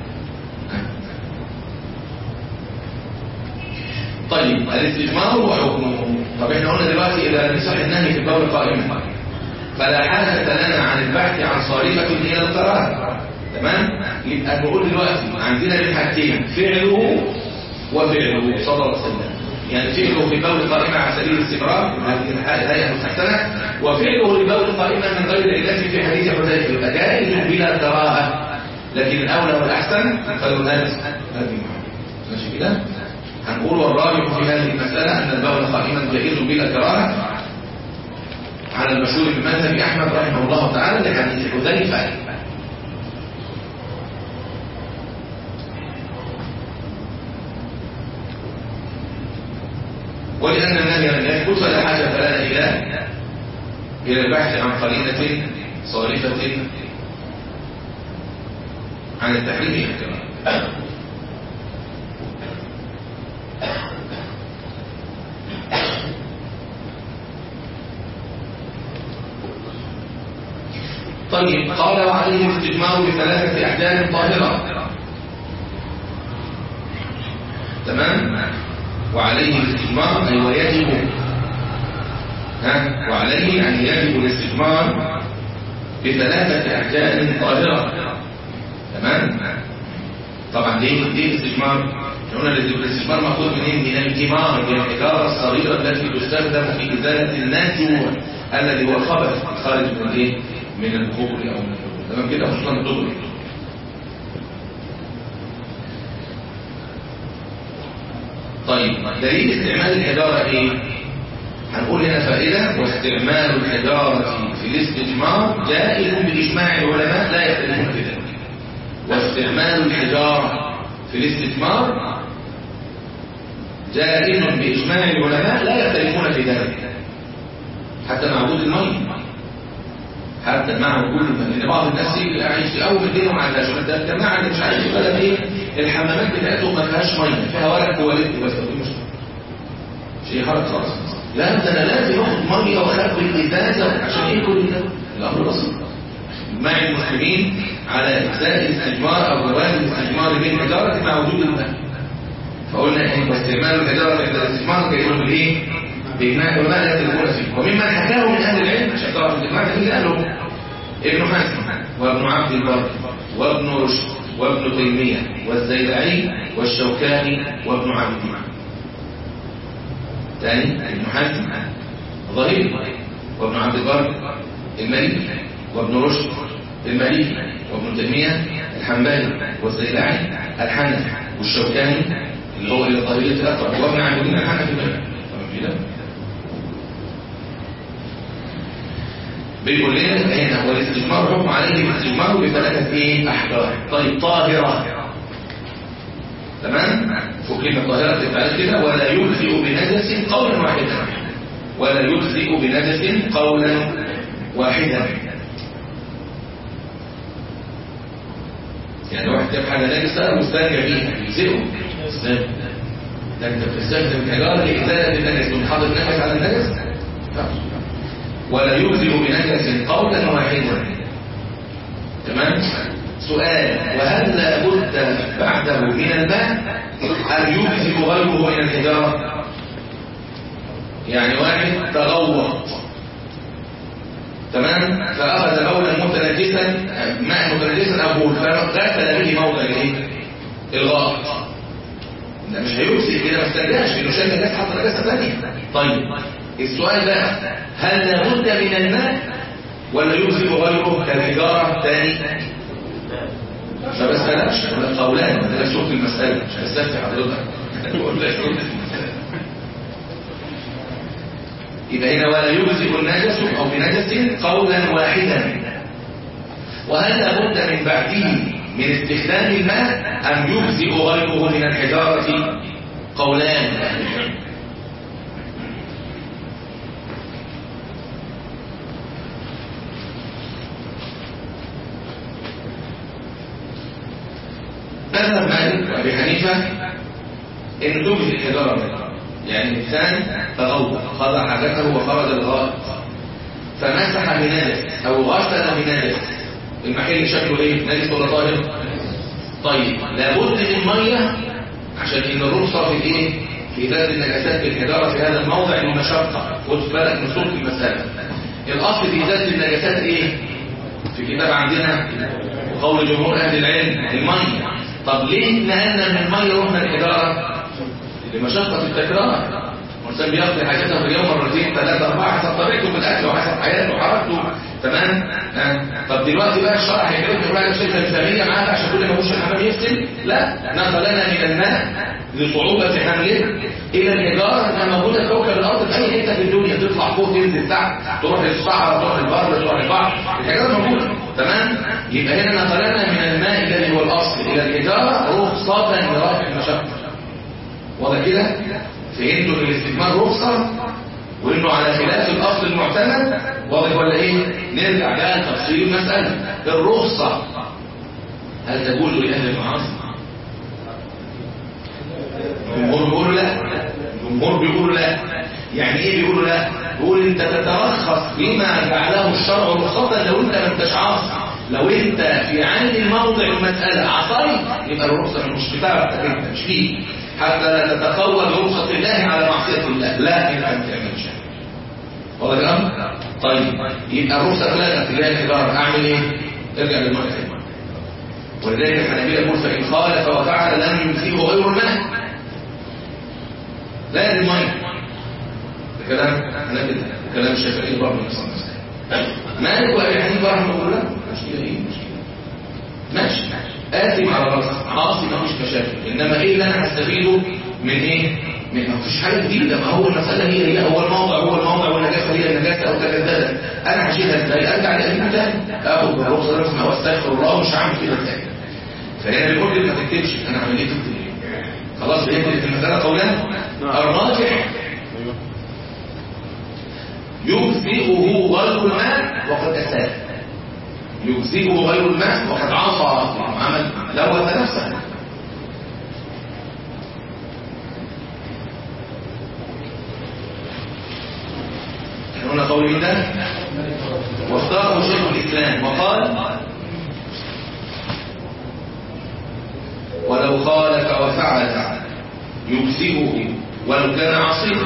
طيب الاستجمار وحكمه طب احنا قلنا دلوقتي إذا نصح النهي في البول قائما فلا حاجة لنا عن البحث عن صارفة إلى القراءة تمام يبقى نقول دلوقتي عندنا الحاجتين فعله وفعله صلى الله عليه وسلم يعني فعله في بول قائمة على سبيل الاستمرار هذه الهيئة مستحسنة وفعله لبول قائمة من غير علة في حديث حذيفة يبقى جائز بلا كراهة لكن الأولى والأحسن فالهذا هذه ماشي كده هنقول والراجح في هذه المسألة أن البول قائما جائز بلا كراهة على المشهور في مذهب أحمد رحمه الله تعالى لحديث حذيفة ولأن النبي لم يثبت فلا حاجة لنا إلى إلى البحث عن قرينة صارفة عن التحريم كمان طيب قال وعليه الاستجمار بثلاثة أحجار طاهرة تمام وعليه الاستجمار أي ويجب ها وعليه أن يجب الاستجمار بثلاثة أحجار طاهرة تمام طبعا ليه ليه الاستجمار قلنا الاستجمار مأخوذ منين من الجمار من الحجارة الصغيرة التي تستخدم في إزالة الناتج الذي هو الخبث خارج من الايه من القبر أو من القبر تمام كده خصوصا الدبر طيب دليل استعمال الحجارة ايه هنقول هنا فائدة واستعمال الحجارة في الاستجمار جائز بإجماع العلماء لا يختلفون في ذلك واستعمال الحجارة في الاستجمار جائز بإجماع العلماء لا يختلفون في ذلك حتى مع وجود المية حتى مع وجود المية لأن بعض الناس يعيش في أول الدين مع الأجمال ده الجماعة اللي مش عايش في بلد إيه الحمامات بتاعتهم ما فيهاش مية فيها ورق تواليت بس دي مشكلة شيء حرج خالص لا ده انا لازم اخد ميه واخبي الازازه عشان ايه كل ده الامر بسيط مع المسلمين على اجزاء الاستجمار او جواز الاستجمار بالحجاره مع وجود الماء فقلنا ان واستعمال الحجاره عند الاستجمار كيقول بالايه بإجماع العلماء لا يختلفون فيه وممن حكاه من اهل العلم عشان تعرف الاجماع ده اللي قاله ابن حزم وابن عبد البر وابن رشد وابن تيميه والزيلعي والشوكاني وابن عبد المعنى ثاني ابن حزم ظهير وابن عبد البر المالكي وابن رشد المالكي وابن تيميه الحنبلي والزيلعي الحنفي والشوكاني اللي هو الى الظهيريه الاقرب وابن عبد الدين الحنفي تمام كده بيقول لنا هنا والاستجمار حكم عليه الاستجمار بثلاثه ايه احجار طيب طاهره تمام فكلمة طاهرة تتعال كده ولا يجزئ بنجس قولا واحدا ولا يجزئ بنجس قولا واحدا يعني واحد جاب حاجة نجسة مستنجى بيها يجزئه ازاي؟ ده انت بتستخدم الحجارة لإزالة النجس وتحط النجس على النجس ولا يجزئ بنجس قولا واحدا تمام؟ سؤال وهل لابد بعده من الماء أم يجزئ غيره من الحجارة يعني واحد تغوط تمام فأخذ بولا متنجسا ماء متنجسا أو بول فغسل به موضع الايه الغائط ده مش هيجزئ كده ما استناش انه شال نجاسه حط نجاسه ثانيه طيب السؤال بقى هل لابد من الماء ولا يجزئ غيره كالحجاره ثاني ما بسألكش ولا قولان ولا ده شوف المسألة مش هستفتي حضرتك بقول لك شوف المسألة يبقى هنا ولا يجزئ النجس أو بنجس قولا واحدا وهل لابد من بعده من استخدام الماء أم يجزئ غيره من الحجارة قولان مذهب مالك وابي حنيفه ان تجزي الحجاره منه يعني الانسان تغوط خضع حاجته وخرج الغائط فمسح بنجس او غسل بنجس المحل شكله ايه نجس ولا طاهر طيب لابد من ميه عشان ان الرخصه في ايه في ازاله النجاسات بالحجاره في هذا الموضع المشقه خد بالك من صوت المساله الاصل في ازاله النجاسات ايه في كتاب عندنا وقول جمهور اهل العلم الميه طب ليه نقلنا من الميه رحنا الحجاره لمشقة التكرار الإنسان بيقضي حاجاته في اليوم مرتين ثلاثة أربعة حسب طبيعته في الأكل وحسب حياته وحركته تمام آه. طب دلوقتي بقى الشرع هيجرب يقول لك شركة إسلامية معاك عشان كل ما يخش الحمام يغسل لا نقلنا من الماء لصعوبة حمله إلى الحجارة إنها موجودة في كوكب الأرض في أي حتة في الدنيا تطلع فوق تنزل تحت تروح للصحراء تروح للبر تروح للبحر الحجارة موجودة تمام يبقى هنا نقلنا من الماء الذي هو الأصل إلى الحجارة رخصة لرافع المشقة واضح كده فهمتوا ان الاستثمار رخصة وانه على خلاف الاصل المعتمد واضح ولا ايه نرجع بقى لتفصيل المسألة الرخصة هل تجوز لأهل المعاصي الجمهور بيقولوا لا الجمهور بيقولوا لا يعني ايه بيقولوا لا بيقول انت تترخص بما جعله الشرع رخصة لو انت لم تشعص لو انت في عين الموضع المسألة عصيت يبقى الرخصة مش بتاعتك انت مش فيه حتى لا تتقوى برخصة الله على معصية الله لا انت ما تعملش واضح الامر طيب يبقى الرخصة لا اتجاه الحجارة اعمل ايه ارجع للمرأة ولذلك الحنابلة يقول فإن خالف وفعل لم يمسيه غير الماء لا الماء ده كلام حنابلة كلام الشافعي برضه نفس المسألة مالك وابي حنيفه رحمه الله مشكلة ايه مشكلة ماشي آثم على رأس عاصي مفيش مشاكل إنما إيه اللي أنا هستفيده من إيه؟ من مفيش حاجة جديدة ما هو المسألة هي هي هو الموضع هو الموضع والنجاسة هي النجاسة أو تجددت أنا هشيلها إزاي؟ أرجع لأجيب تاني آخد بالرخصة رسمة وأستغفر الله ومش هعمل كده تاني فهنا بيقول لي ما تكتبش أنا عملية تكتب إيه؟ خلاص فهمت في المسألة قولها؟ الراجح يجزئه غير الماء وقد أساء يجزئه غير الماء وقد عصى عمل لوث نفسه هنا قول الله واختاره شيخ الإسلام وقال ولو خالف وفعل يجزئه ولو كان عصيا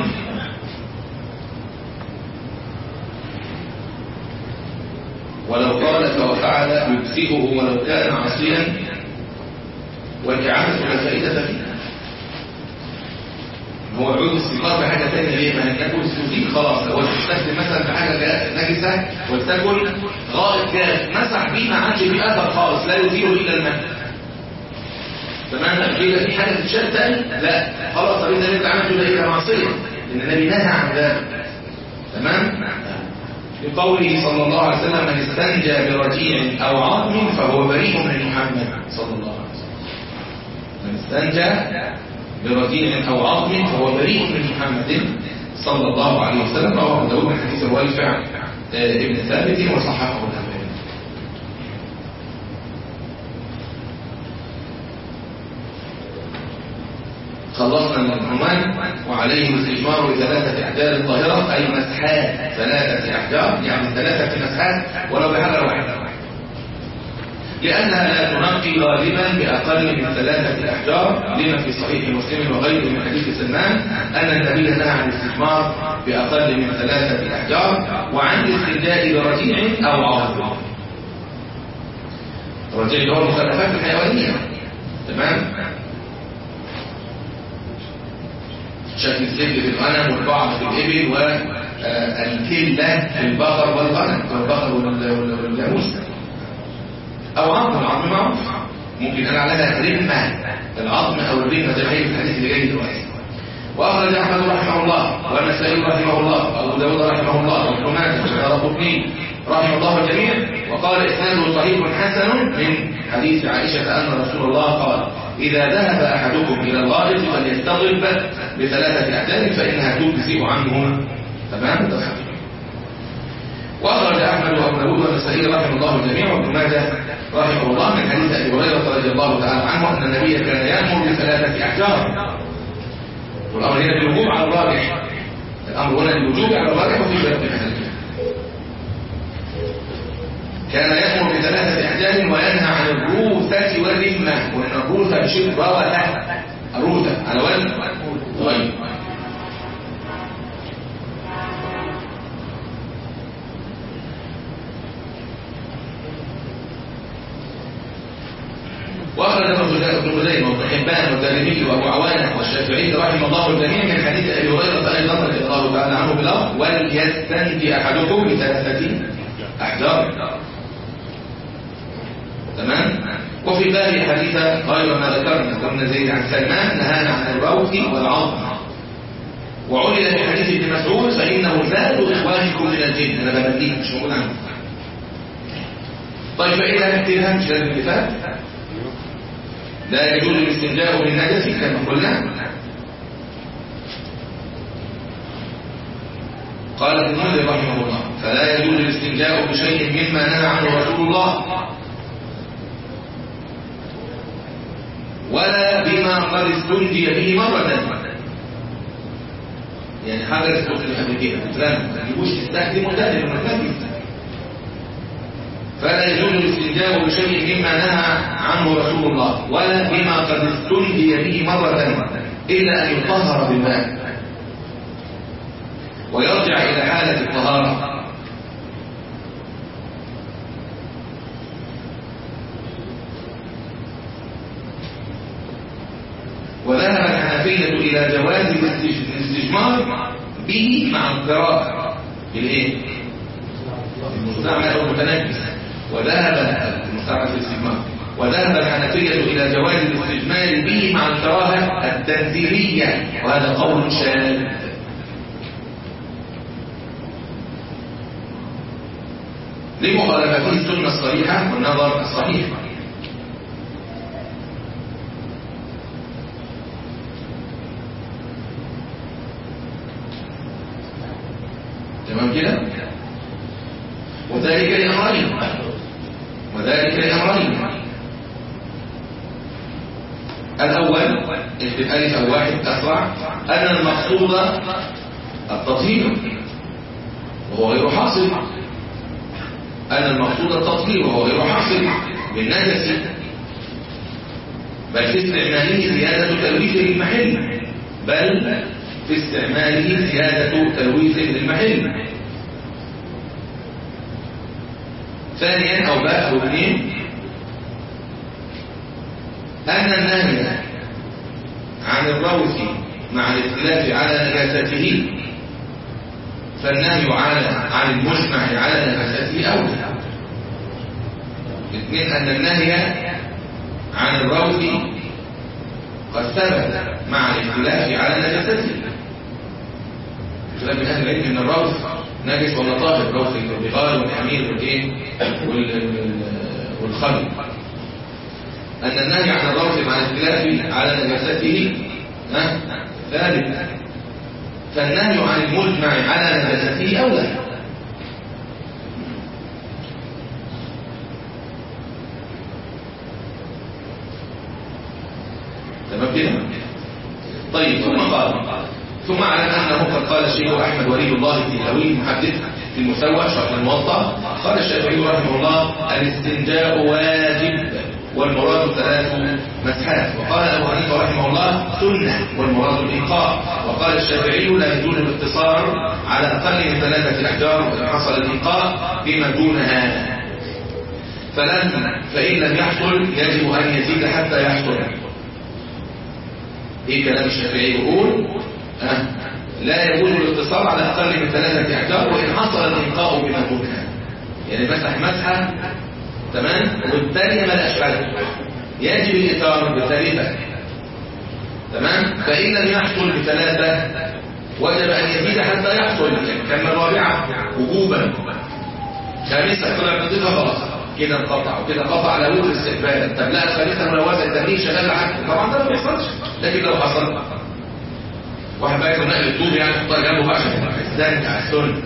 ولو خالف وفعل يجزئه ولو كان عصيا والإعادة لا فائدة فيها هو عود السيقار بحاجة تانية ليه ما هتاكل سوزيك خلاص هو تستخدم مثلا بحاجة نجسة وتاكل غائط جاف مسح بيه ما عادش فيه أثر خالص لا يزيله إلا الماء تمام كده في حاجة تتشال تاني لا خلاص طب إذا أنت عملته ده إيه معصية لأن النبي نهى عن ذلك تمام لقوله صلى الله عليه وسلم من استنجى برجيع أو عظم فهو بريء من محمد صلى الله عليه وسلم من استنجى برجيع أو عظم فهو بريء من محمد صلى الله عليه وسلم رواه أبو داود من حديث الوالفع ابن ثابت وصححه الألباني خلصنا من العنوان وعليه الاستجمار بثلاثة أحجار الظاهرة أي مسحات ثلاثة أحجار يعني ثلاثة مسحات ولو بحجر واحدة لأنها لا تنقي غالبا بأقل من ثلاثة أحجار لما في صحيح مسلم وغيره من حديث سلمان أن النبي نهى عن الاستجمار بأقل من ثلاثة أحجار وعن الاستبداء برجيع أو عظم الرجيع هو المخلفات الحيوانية تمام شكل الزبد في الغنم والبعض في الإبل والكلة في البقر والغنم والبقر والجاموس أو عظم العظم معروف ممكن أنا عليها رمة العظم أو الرمة زي ما هي في الحديث اللي جاي دلوقتي وأخرج أحمد رحمه الله والنسائي رحمه الله وأبو داود رحمه الله وابن ماجه والدارقطني رحمه الله الجميع وقال إسناده صحيح حسن من حديث عائشة أن رسول الله قال إذا ذهب أحدكم إلى الغائط فليستغرب بثلاثة أحداث فإنها تجزئ عنه تمام ده صحيح وأخرج أحمد وأبو داود والنسائي رحمه الله الجميع وابن ماجه رحمه الله من حديث أبي هريرة رضي الله تعالى عنه أن النبي كان يأمر بثلاثة أحجار والأمر هنا بالوجوب على الراجح الأمر هنا بالوجوب على الراجح وفي باب الحديث كان يأمر بثلاثة أحجار وينهى عن الروثة والرمة وإن الروثة بشيء روثة الروثة على وزن طيب وأخرج أخرجه ابن خزيمة وابن حبان والدارمي وأبو عوانة والشافعي رحمه الله الجميع من حديث أبي هريرة أيضا رضي الله تعالى عنه بالأرض وليستنجي أحدكم بثلاثة أحجار تمام وفي باب حديث غير ما ذكرنا وابن زيد عن سلمان نهانا عن الروث والعظم وعلل في حديث ابن مسعود فإنه زاد إخوانكم من الجن أنا بمليك مش موجود عنه طيب فإذا نكتبها مش لازم كتاب لا يجوز الاستنجاء بالنجس كما قلنا قال ابن المنذر رحمه الله فلا يجوز الاستنجاء بشيء مما نهى عنه رسول الله ولا بما قد استنجي به مرة يعني حاجة استخدم قبل كده اترمى ما تجيبوش تستخدمه ده لما تنجي فلا يجوز الاستنجاء بشيء مما نهى عنه رسول الله ولا بما قد استنجي به مرة إلا أن يطهر بالماء ويرجع إلى حالة الطهارة وذهب الحنفية إلى جواز الاستجمار به مع القراءة بالإيه؟ المستعمل أو المتنجس وذهب المستعمل في الاستجمار وذهب الحنفية إلى جواز الاستجمار به مع الكراهة التنزيلية وهذا قول شاذ لمخالفته السنة الصريحة والنظر الصحيح تمام كده وذلك لأمرين وذلك لأمرين الأول الألف أو واحد أسرع أن المقصود التطهير وهو غير حاصل أن المقصود التطهير وهو غير حاصل بالنجس بل في استعماله زيادة تلويث للمحل بل في استعماله زيادة تلويث للمحل ثانيا أو باء أو اثنين أن النهي عن الروث مع الاختلاف على نجاسته فالنهي على عن المجمع على نجاسته أولى اثنين أن النهي عن الروث قد ثبت مع الاختلاف على نجاسته خلاف من أهل العلم أن الروث نجس ولا طاهر روث البغال والحمير والايه والخمر أن النهي عن الروث مع الاختلاف على نجاسته ثابت فالنهي عن المجمع على نجاسته أولى تمام كده طيب ثم قال ثم اعلم انه قد قال الشيخ احمد ولي الله التهاوي محدث في المسوى شرح الموطا قال الشافعي رحمه الله الاستنجاء واجب والمراد ثلاث مسحات وقال ابو حنيفه رحمه الله سنه والمراد الانقاء وقال الشافعي لا يجوز الاقتصار على اقل من ثلاثه احجار وان حصل الانقاء بما دونها فلن فان لم يحصل يجب ان يزيد حتى يحصل ايه كلام الشافعي يقول أه؟ لا يجوز الاتصال على اقل من ثلاثه احجار وان حصل الانقاء بما دونها يعني مسح مسحه تمام والثانيه ما لهاش فايده يجب الاثار بالثالثه تمام فان لم يحصل بثلاثه وجب ان يزيد حتى يحصل كما الرابعه وجوبا خامسه طلع نضيفها خلاص كده انقطع وكده قطع على وجه الاستقبال طب لا الخامسه ملوثه التمرين شغال معاك طبعا ده ما بيحصلش لكن لو حصل واحد بقى يكون نقل الطوب يعني يحطها جنبه بقى عشان يستنى على السن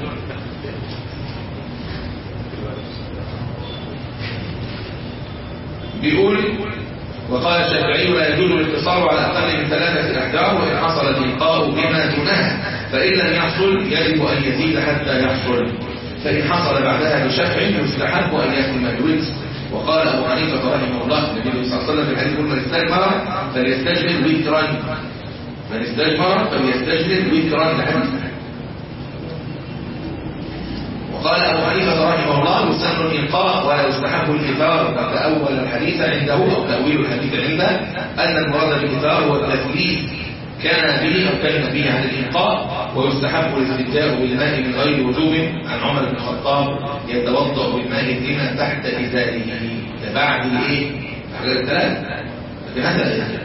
بيقول وقال الشافعي لا يجوز الاقتصار على اقل من ثلاثه احجار وان حصل الانقاء بما دونها فان لم يحصل يجب ان يزيد حتى يحصل فان حصل بعدها بشفع يستحب ان يكون الوتر وقال ابو حنيفه رحمه الله النبي صلى الله عليه وسلم في الحديث من استجمر فليستجمر وترا من استجمر فليستجمر وترا الحديث وقال أبو حنيفة رحمه الله يسن الإنقاء ولا يستحب الكفار فتأول الحديث عنده أو تأويل الحديث عنده أن المراد بالكفار هو التثليث كان به أو كان به عن الإنقاء ويستحب الاستنجاء بالماء من غير وجوب عن عمر بن الخطاب يتوضأ بالماء لما تحت إزائه ده بعد الإيه؟ بعد الثلاث لكن هذا لا يجب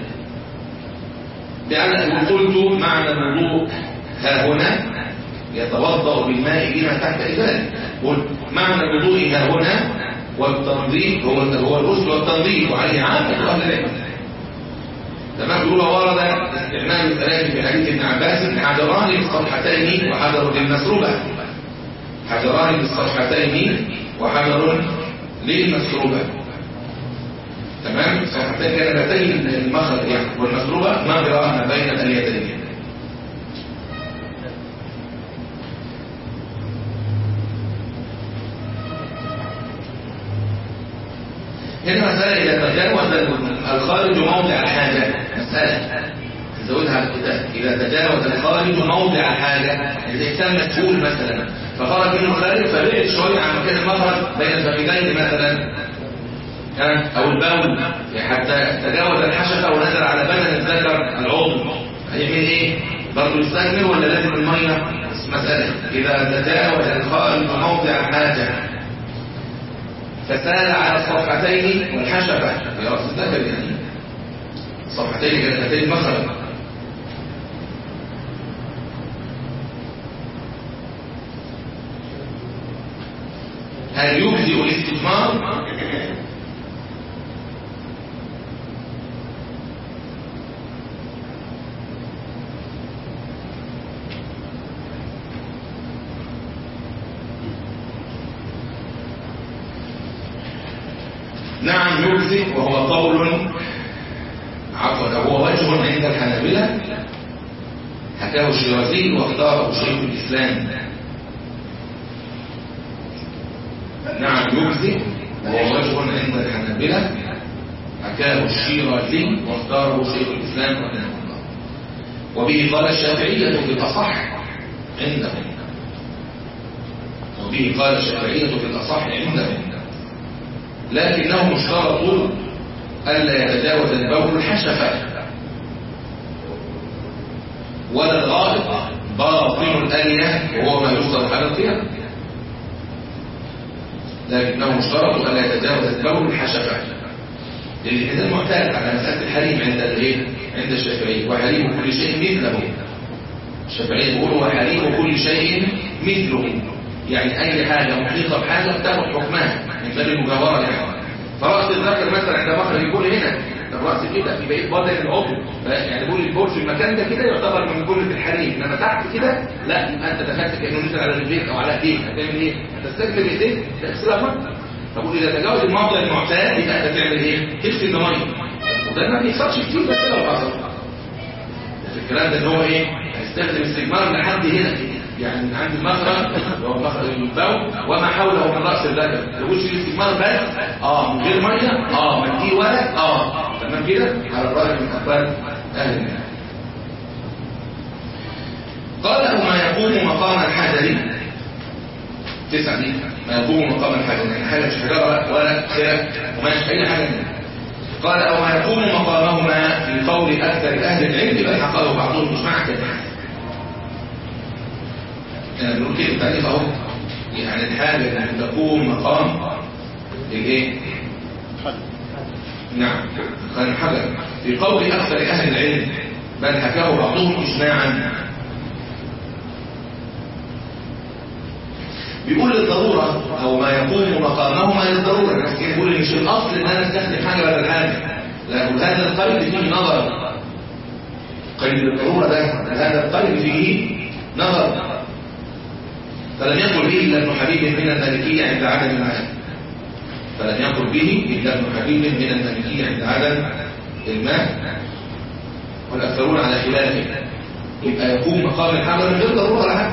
لأن قلت معنى الوضوء ها هنا يتوضأ بالماء لما تحت إزائه قلت معنى الوضوء ها هنا والتنظيف هو هو الغسل والتنظيف وعليه عامة أهل العلم تمام بيقول ورد استعمال الثلاث في حديث ابن عباس حجران للصفحتين وحجر للمسروبة حجران للصفحتين وحجر للمسروبة تمام الصفحتين كانتين للمخرج يعني والمسروبة مجرى ما بين اليدين هنا مسألة إذا تجاوز الخارج موضع الحاجة مسألة تزودها على الكتاب إذا تجاوز الخارج موضع الحاجة إذا إنسان مسؤول مثلا فخرج منه الخارج فبعد شوية عن مكان المخرج بين الفخذين مثلا ها؟ أو البول حتى تجاوز الحشفة ونزل على بدن الذكر العضو هيعمل إيه؟ برضه يستكمل ولا لازم المية؟ مسألة إذا تجاوز الخارج موضع الحاجة فسال على الصفحتين والحشفة في رأس الذكر يعني صفحتين جنتين مخرج هل يجزئ الاستثمار نعم يجزئ وهو قول عفوا هو وجه عند الحنابلة حكاه الشيرازي واختاره شيخ الإسلام نعم يجزئ وهو وجه عند الحنابلة حكاه الشيرازي واختاره شيخ الإسلام رحمه الله وبه قال الشافعية في الأصح عندهم وبه قال الشافعية في الأصح عندهم لكنهم اشترطوا ألا يتجاوز البول الحشفة ولا الغائط باطن الآلية وهو ما يشترط على القيام لكنهم اشترطوا ألا يتجاوز البول الحشفة لأن هذا المعتاد على مسألة الحريم عند الايه؟ عند الشافعي وحريم كل شيء مثله الشافعي يقول وحريم كل شيء مثله يعني أي حاجة محيطة بحاجة بتاخد حكمها من باب المجاورة يعني فرأس الذكر مثلا عند مخرج يقول هنا الرأس كده في بقية بدن العضو يعني بقول البول في المكان ده كده يعتبر من جملة الحريم انما تحت كده لا يبقى انت دخلت كأنه نزل على رجليك او على ايديك هتعمل ايه؟ هتستخدم ايديك تغسلها مرة فقول اذا تجاوز الموضع المعتاد يبقى انت تعمل ايه؟ تغسل بميه وده ما بيحصلش كتير بس لو حصل في الكلام ده ان هو ايه؟ هيستخدم استجمار لحد هنا يعني من عند المخرج وهو مخرج البول وما حوله من راس الذكر تقولش الاستجمار بس اه من غير ميه اه منديل ورق اه تمام كده على الراجل من اقوال اهل العلم قال له ما يقوم مقام الحجر تسعة دي ما يقوم مقام الحجر يعني حاجه مش حجاره ولا خير وما اي حاجه منها قال او ما يقوم مقامهما في قول اكثر اهل العلم بل حقه بعضهم مش معنى كده يعني بنقول كده التعريف اهو يعني الحاجه ان تقوم مقام الايه نعم كان حجر في قول اكثر اهل العلم بل حكاه بعضهم اجماعا بيقول للضرورة أو ما يقوم مقامهما للضرورة الناس يقول مش الأصل إن أنا استخدم حاجة بدل حاجة لكن هذا القيد فيه نظر قيد الضرورة ده هذا القيد فيه نظر فلم يقل به إلا ابن حبيب من المالكية عند عدم المعنى فلم يقل به إلا ابن حبيب من المالكية عند عدم الماء والأكثرون على خلافه يبقى يقوم مقام الحمل من غير ضرورة لها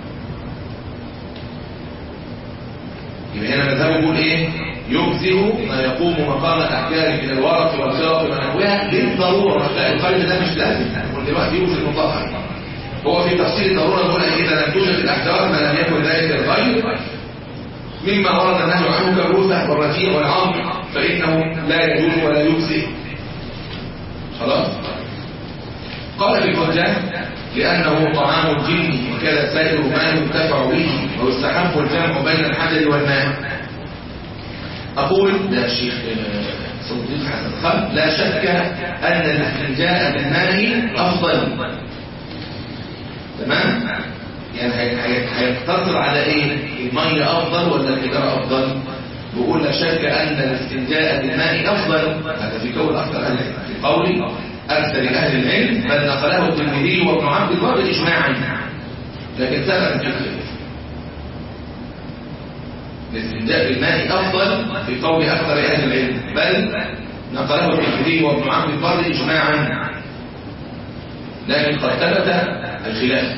يبقى هنا مذهبه يقول ايه يجزئ ما يقوم مقام الاحجار من الورق والخرق ونحوها للضروره لا القلب ده مش لازم يقول دلوقتي يوجد مطلقا هو في تفصيل الضروره يقول اذا لم توجد الاحجار ما لم يكن ذلك الغير مما ورد النهي عنه كالروثة والرجيع والعظم فإنه لا يجوز ولا يجزئ خلاص قال في الفرجان لأنه طعام الجن وكذا سائر ما ينتفع به ويستحب الجمع بين الحجر والماء أقول يا شيخ آه، صديق حسن خل لا شك أن الاستنجاء بالماء أفضل تمام يعني هي- هي- هيقتصر على ايه المية افضل ولا الحجارة افضل بقول لا شك ان الاستنجاء بالماء افضل هذا في قول اكثر اهل العلم. في قول اكثر اهل العلم بل نقله الترمذي وابن عبد البر اجماعا لكن ثبت في الخلاف الاستنجاء بالماء افضل في قول اكثر اهل العلم بل نقله الترمذي وابن عبد البر اجماعا لكن قد ثبت الخلاف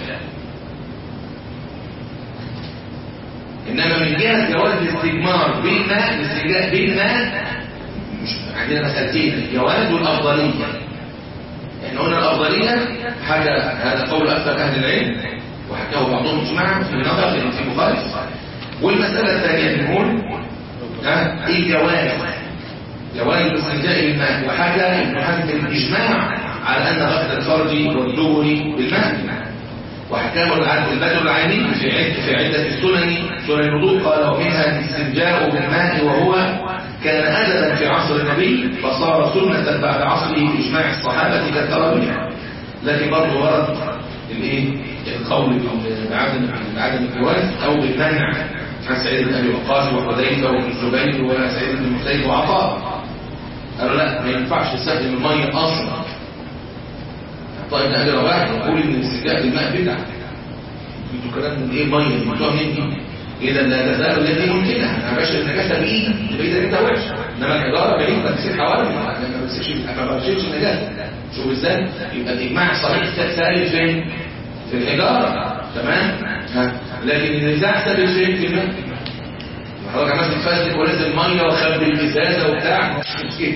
انما من جهه جواز الاستجمار بالماء الاستنجاء بالماء مش عندنا مسالتين الجواز والافضليه احنا قلنا الافضليه حاجه هذا قول اكثر اهل العلم وحكاه بعضهم اجماعا في نظر لان في بخاري والمساله الثانيه بنقول ها ايه جواز جواز الاستنجاء بالماء وحكى ابن حزم الاجماع على ان غسل الفرج والدبر بالماء وحكاه العدل البدر العيني في عدة في عدة السنن سنن الوضوء قال ومنها الاستنجاء بالماء وهو كان أدبا في عصر النبي فصار سنة بعد عصره بإجماع الصحابة كالتراويح لكن برضه ورد الايه القول بعدم بعدم الجواز او بالمنع عن سعيد بن ابي وقاص وحذيفه وابن الزبير وسعيد بن المسيب وعطاء قالوا لا ما ينفعش تستخدم الميه اصلا طيب ده اجر واحد يقول ان الاستنجاء بالماء بدعه انتوا كلام من ايه ميه انتوا منين اذا لا تزال التي ممكنه انا بشر النجاسه بايدي بايدك انت وحش انما الحجاره بعيد ما تسيب حوالي ما بمسكش ما بمسكش النجاسه شوف ازاي يبقى الاجماع صحيح سائل فين في الحجاره تمام ها لكن النزاع ثابت فين في الماء حضرتك عمال تتفزلك ونزل ميه وخبي الازازه وبتاع مش كده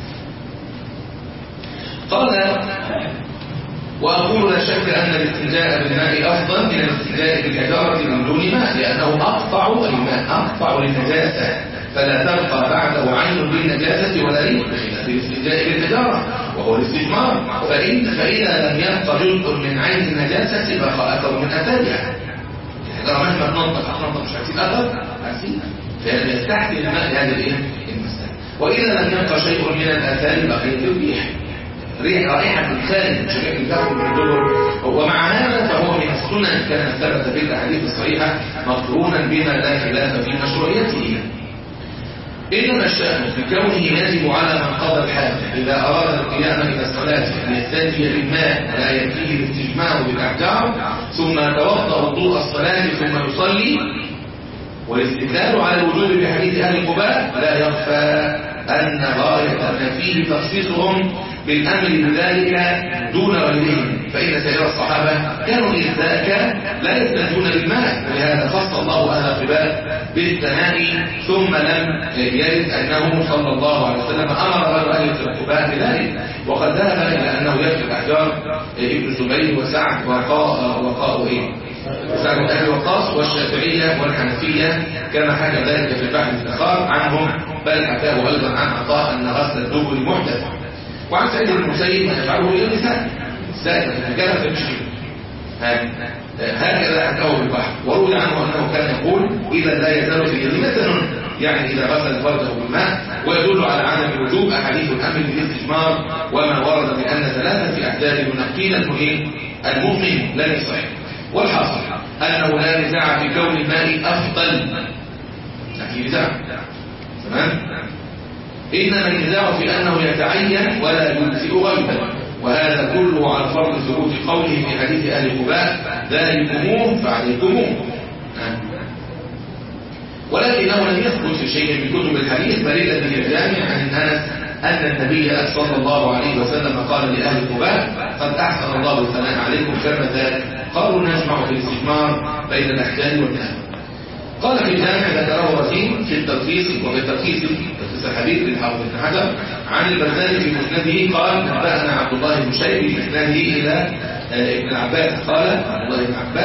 قال وأقول لا شك أن الاستنجاء بالماء أفضل من الاستنجاء بالحجارة من دون ماء لأنه أقطع الماء أقطع للنجاسة فلا تبقى بعده عين بالنجاسة ولا ريح بخلاف الاستنجاء بالحجارة وهو الاستجمار فإن فإذا لم يبقى جزء من عين النجاسة بقى أثر من أثرها الحجارة مهما تنطق هتنطق مش هتسيب أثر هتسيب فهذا يستحسن الماء لهذا الإيه؟ المسألة وإذا لم يبقى شيء من الآثار بقيت الريح ريح رائحة الخارج شكل الدخل من الدبر ومع هذا فهو من السنن كما ثبت في الأحاديث الصحيحة مقرونا بما لا خلاف في مشروعيته إنما الشأن في كونه يجب على من قضى الحاجة إذا أراد القيام إلى الصلاة أن يستنجي بالماء ولا يكفيه الاستجماع بالأحجار ثم يتوضأ وضوء الصلاة ثم يصلي والاستدلال على الوجوب بحديث أهل قباء لا يخفى أن غاية ما فيه تخصيصهم بالأمر بذلك دون غيرهم فإن سائر الصحابة كانوا إذ ذاك لا يستنجون بالماء ولهذا خص الله أهل قباء بالثناء ثم لم يرد أنه صلى الله عليه وسلم أمر غير أهل القباء بذلك وقد ذهب إلى أنه يكفي الأحجار ابن الزبير وسعد وقاء وقاء إيه سعد بن أبي وقاص والشافعية والحنفية كما حكى ذلك في البحث الفخار عنهم بل حكاه أيضا عن عطاء أن غسل الدبر محدث وعن سعيد بن المسيب ما يفعله إلى النساء السائل الرجالة تمشي هكذا حكاه في البحر وروي عنه أنه كان يقول إذا لا يزال في يده مثل يعني إذا غسل فرجه بالماء ويدل على عدم الوجوب أحاديث الأمر بالاستجمار وما ورد بأن ثلاثة أحداث منقين المؤمن المؤمن لا يصح والحاصل أنه لا نزاع في كون الماء أفضل في نزاع تمام إنما النزاع في أنه يتعين ولا يجزئ غيبا وهذا كله على فرض ثبوت قوله في حديث أهل قباء ذلكموه فعليكموه ولكنه لم يثبت في شيء من كتب الحديث بل الذي الجامع عن أنس أن النبي صلى الله عليه وسلم قال لأهل قباء قد أحسن الله الثناء عليكم كما ذلك قالوا نجمع في الاستثمار بين الأحجار والنهر قال في الجامع ذكره وسيم في التلخيص وفي التلخيص تلخيص الحديث للحافظ بن حجر عن البزاري في مسنده قال نبأنا عبد الله بن شيب في اسناده إلى ابن العباس قال عبد الله بن عباس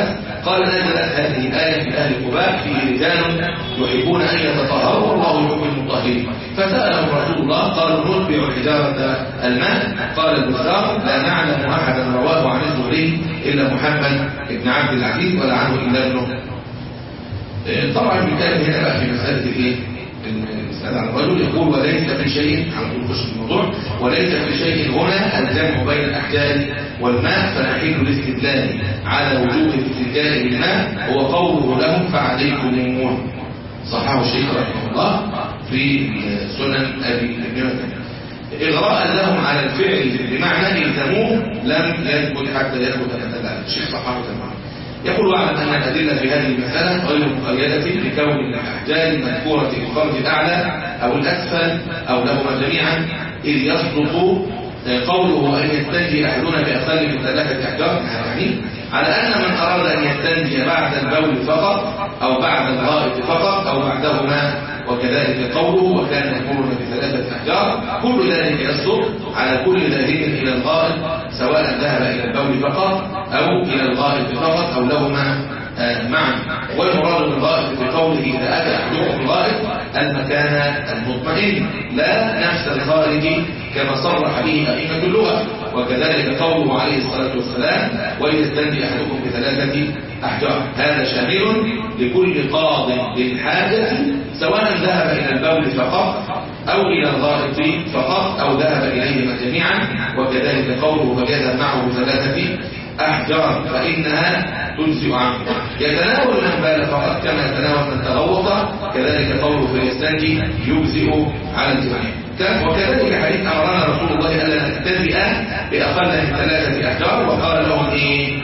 قال نزلت هذه الآية في أهل قباء في رجال يحبون أن يتطهروا والله يحب المطهرين فسألهم رسول الله قالوا نتبع حجارة الماء قال البزار لا نعلم أحدا رواه عن الزهري إلا محمد بن عبد العزيز ولا عنه إلا ابنه آه، طبعا بيتكلم هنا بقى في مسألة الإيه؟ المسألة عن الرجل يقول وليس في شيء على طول في الموضوع وليس في شيء هنا الجمع بين الأحجار والماء فنحيل الاستدلال على وجوب الاستدلال بالماء هو قوله لهم فعليكم صححه الشيخ رحمه الله في سنن أبي الجنة إغراء لهم على الفعل بمعنى الزموه لم يثبت حتى يثبت مثلا الشيخ صححه تماما يقول واعلم أن الأدلة في هذه المسألة غير مقيدة لكون الأحجار المذكورة في الفرد الأعلى أو الأسفل أو لهما جميعا إذ يصدق قوله أن يستنجي أحدنا بأقل من ثلاثة أحجار يعني على أن من أراد أن يستنجي بعد البول فقط أو بعد الغائط فقط أو بعدهما وكذلك قوله وكان يأمرنا بثلاثة أحجار كل ذلك يصدق على كل ذاهب إلى الغائط سواء ذهب إلى البول فقط أو إلى الغائط فقط أو لهما آه، معا والمراد بالغائط بقوله إذا أتى أحدكم الغائط المكان المطمئن لا نفس الخارج كما صرح به أئمة اللغة وكذلك قوله عليه الصلاة والسلام ويستنجي أحدكم بثلاثة أحجار هذا شامل لكل قاض للحاجة سواء ذهب إلى البول فقط أو إلى الغائط فقط أو ذهب إليهما جميعا وكذلك قوله فجاز معه ثلاثة أحجار فإنها تجزئ عنه يتناول من بال فقط كما يتناول من تغوط كذلك قوله فيستنجي يجزئ على الجميع وكذلك حديث أمرنا رسول الله ألا نستنجئ بأقل من ثلاثة أحجار وقال لهم إيه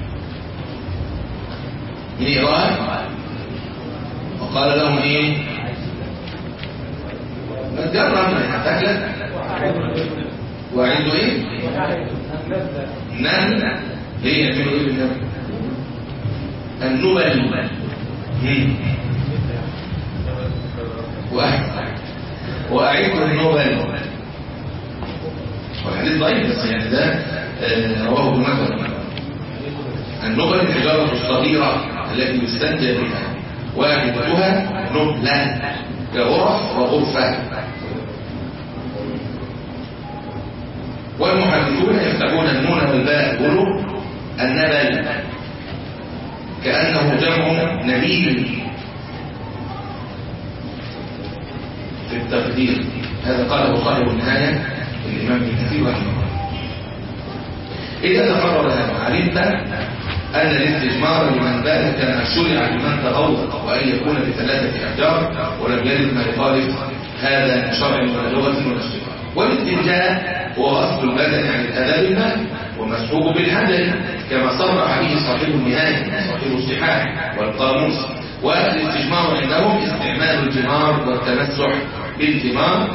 من إيران وقال لهم إيه ما تجرب من يحتاج وعنده إيه نن ليه يعملوا إيه بالنبي النبل مم. واحد وأعيد النبل والحديث ضعيف بس يعني ده آه، رواه ابن ماجه النبل الحجارة الصغيرة التي يستنجى بها واحدتها نبلة كغرف وغرفة والمحدثون يفتحون النون والباء يقولوا النبل كأنه جمع نبيل في التقدير هذا قاله صاحب النهاية الإمام ابن كثير رحمه الله إذا تقرر هذا علمت أن الاستجمار لمن بال كما شرع لمن تغوط وأن يكون بثلاثة أحجار ولم يرد ما يخالف هذا من شرع ولا لغة ولا اشتقاق والاستنجاء هو أصل البدن عن الأذى بالماء ومسحوب بالحجر كما صرح به صاحب النهاية صاحب الصحاح والقاموس والاستجمار عندهم استعمال الجمار والتمسح بالجمار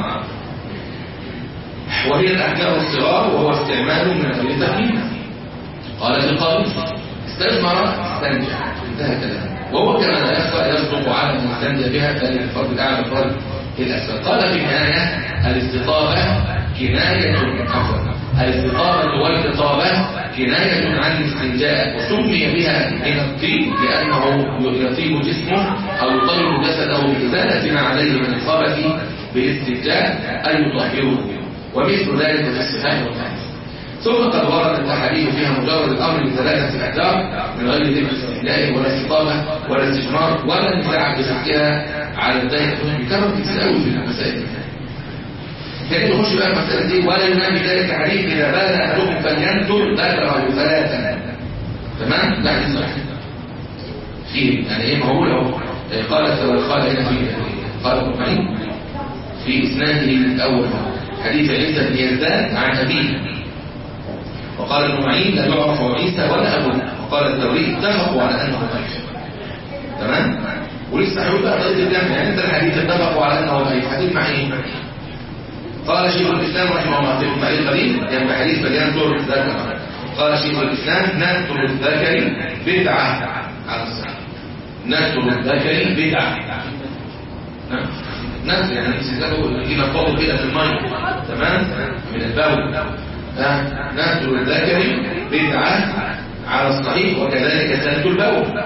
وهي الأحجار الصغار وهو استعمال من غير تقييم قال في القاموس استجمر استنجى انتهى كلامه وهو كما لا يخفى يصدق على من استنجى بها ذلك الفرد الاعلى الفرد الاسفل قال في النهايه الاستطابه كنايه عفوا الاستطابه والاستطابه كنايه عن الاستنجاء وسمي بها من الطيب لانه يطيب جسمه او يطيب جسده بازاله ما عليه من الخبث بالاستنجاء اي يطهره ومثل ذلك في الصحاح والحديث ثم قد وردت التحاليل فيها مجرد الامر بثلاثه احجار من غير ذكر استثناء ولا استطابه ولا استجمار ولا نزاع بشكلها على الدائره بكرر كتير قوي في المسائل لكن نخش بقى المساله دي ولا ينام ذلك حديث اذا بال احدكم فلينتر ذكره ثلاثا تمام لا دي صحيح في يعني ايه معقول اهو قال قال هنا في قال ابن في اسناده الاول حديث عيسى بن يزداد عن ابيه وقال ابن معين لا يعرف عيسى ولا أبوه وقال الثوري اتفقوا على أنه ضعيف تمام ولسه هيقول بقى طريقة الجمع يعني انت الحديث اتفقوا على أنه ضعيف حديث مع ايه قال شيخ الإسلام رحمه الله في المعين القديم يعني حديث بليان دور ذكر قال شيخ الإسلام نتر الذكر بدعة على الصحة نتر الذكر بدعة نعم نفس يعني ينفضوا كده في المية تمام من البول نتر الذكر بدعة على الصحيح وكذلك سلس البول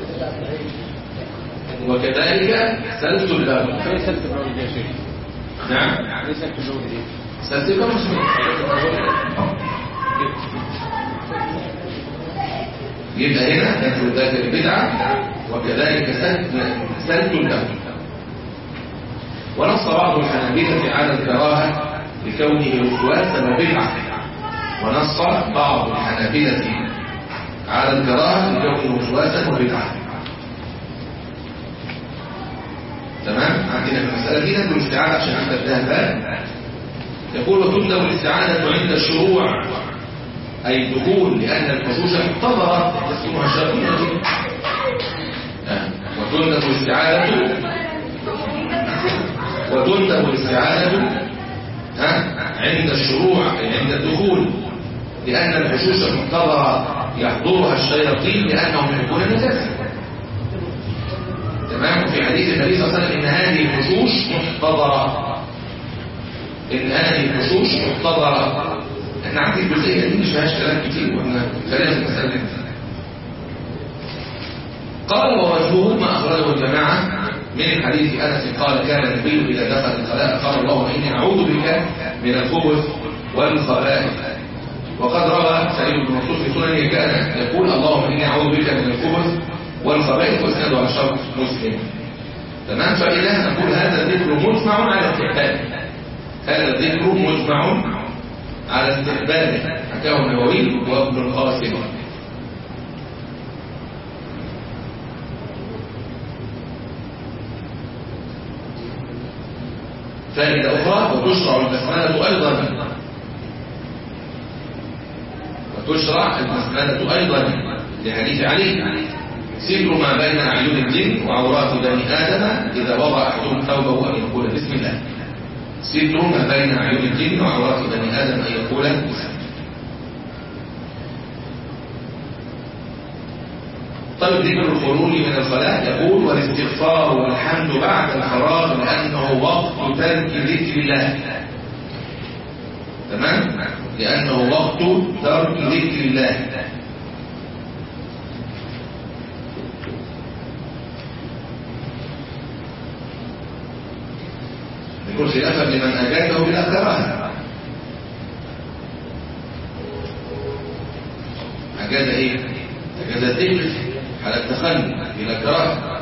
وكذلك سلس البول ايه سلسلة البول دي يا شيخ؟ نعم ايه سلسلة البول دي؟ سلس البول يبقى هنا نفس ذات البدعة وكذلك سلس البول ونص بعض الحنابلة على الكراهة لكونه وسواسا وبدعة ونص بعض الحنابلة على الكراهة لكونه وسواسا وبدعة تمام عندنا في المسألة دي نقول الاستعانة عشان عندك لها باب يقول وتطلب الاستعانة عند الشروع أي الدخول لأن الحشوش محتضرة يسمونها الشرعية وتندب الاستعانة وتندب الاستعانة ها عند الشروع أي عند الدخول لأن الحشوش المحتضرة يحضرها الشياطين لأنهم يحبون النجاسة تمام وفي حديث النبي صلى الله عليه وسلم إن هذه الحشوش محتضرة إن هذه الحشوش محتضرة احنا عندي الجزئية دي مش فيهاش كلام كتير واحنا خلينا في المسألة دي قال ووجهه ما أخرجه الجماعة من حديث أنس قال كان النبي إذا دخل الخلاء قال اللهم إني أعوذ بك من الخبث والخبائث وقد روى سعيد بن منصور في سننه كان يقول اللهم إني أعوذ بك من الخبث والخبائث واسناده على شرط مسلم تمام فإذا نقول هذا الذكر مجمع على استحبابه هذا الذكر مجمع على استحبابه حكاه النووي وابن القاسم فائدة أخرى وتشرع البسملة أيضا وتشرع البسملة أيضا لحديث علي ستر ما بين أعين الجن وعورات بني آدم إذا وضع أحدهم ثوبه أن يقول بسم الله ستر ما بين أعين الجن وعورات بني آدم أن يقول بسم الله طيب ذكر الخروج من الصلاة يقول والاستغفار والحمد بعد الفراغ لأنه وقت ترك ذكر الله تمام؟ لأنه وقت ترك ذكر الله يقول خلافا لمن أجاده بلا كراهة أجاد إيه؟ أجاد الذكر على التخلي إلى كراهة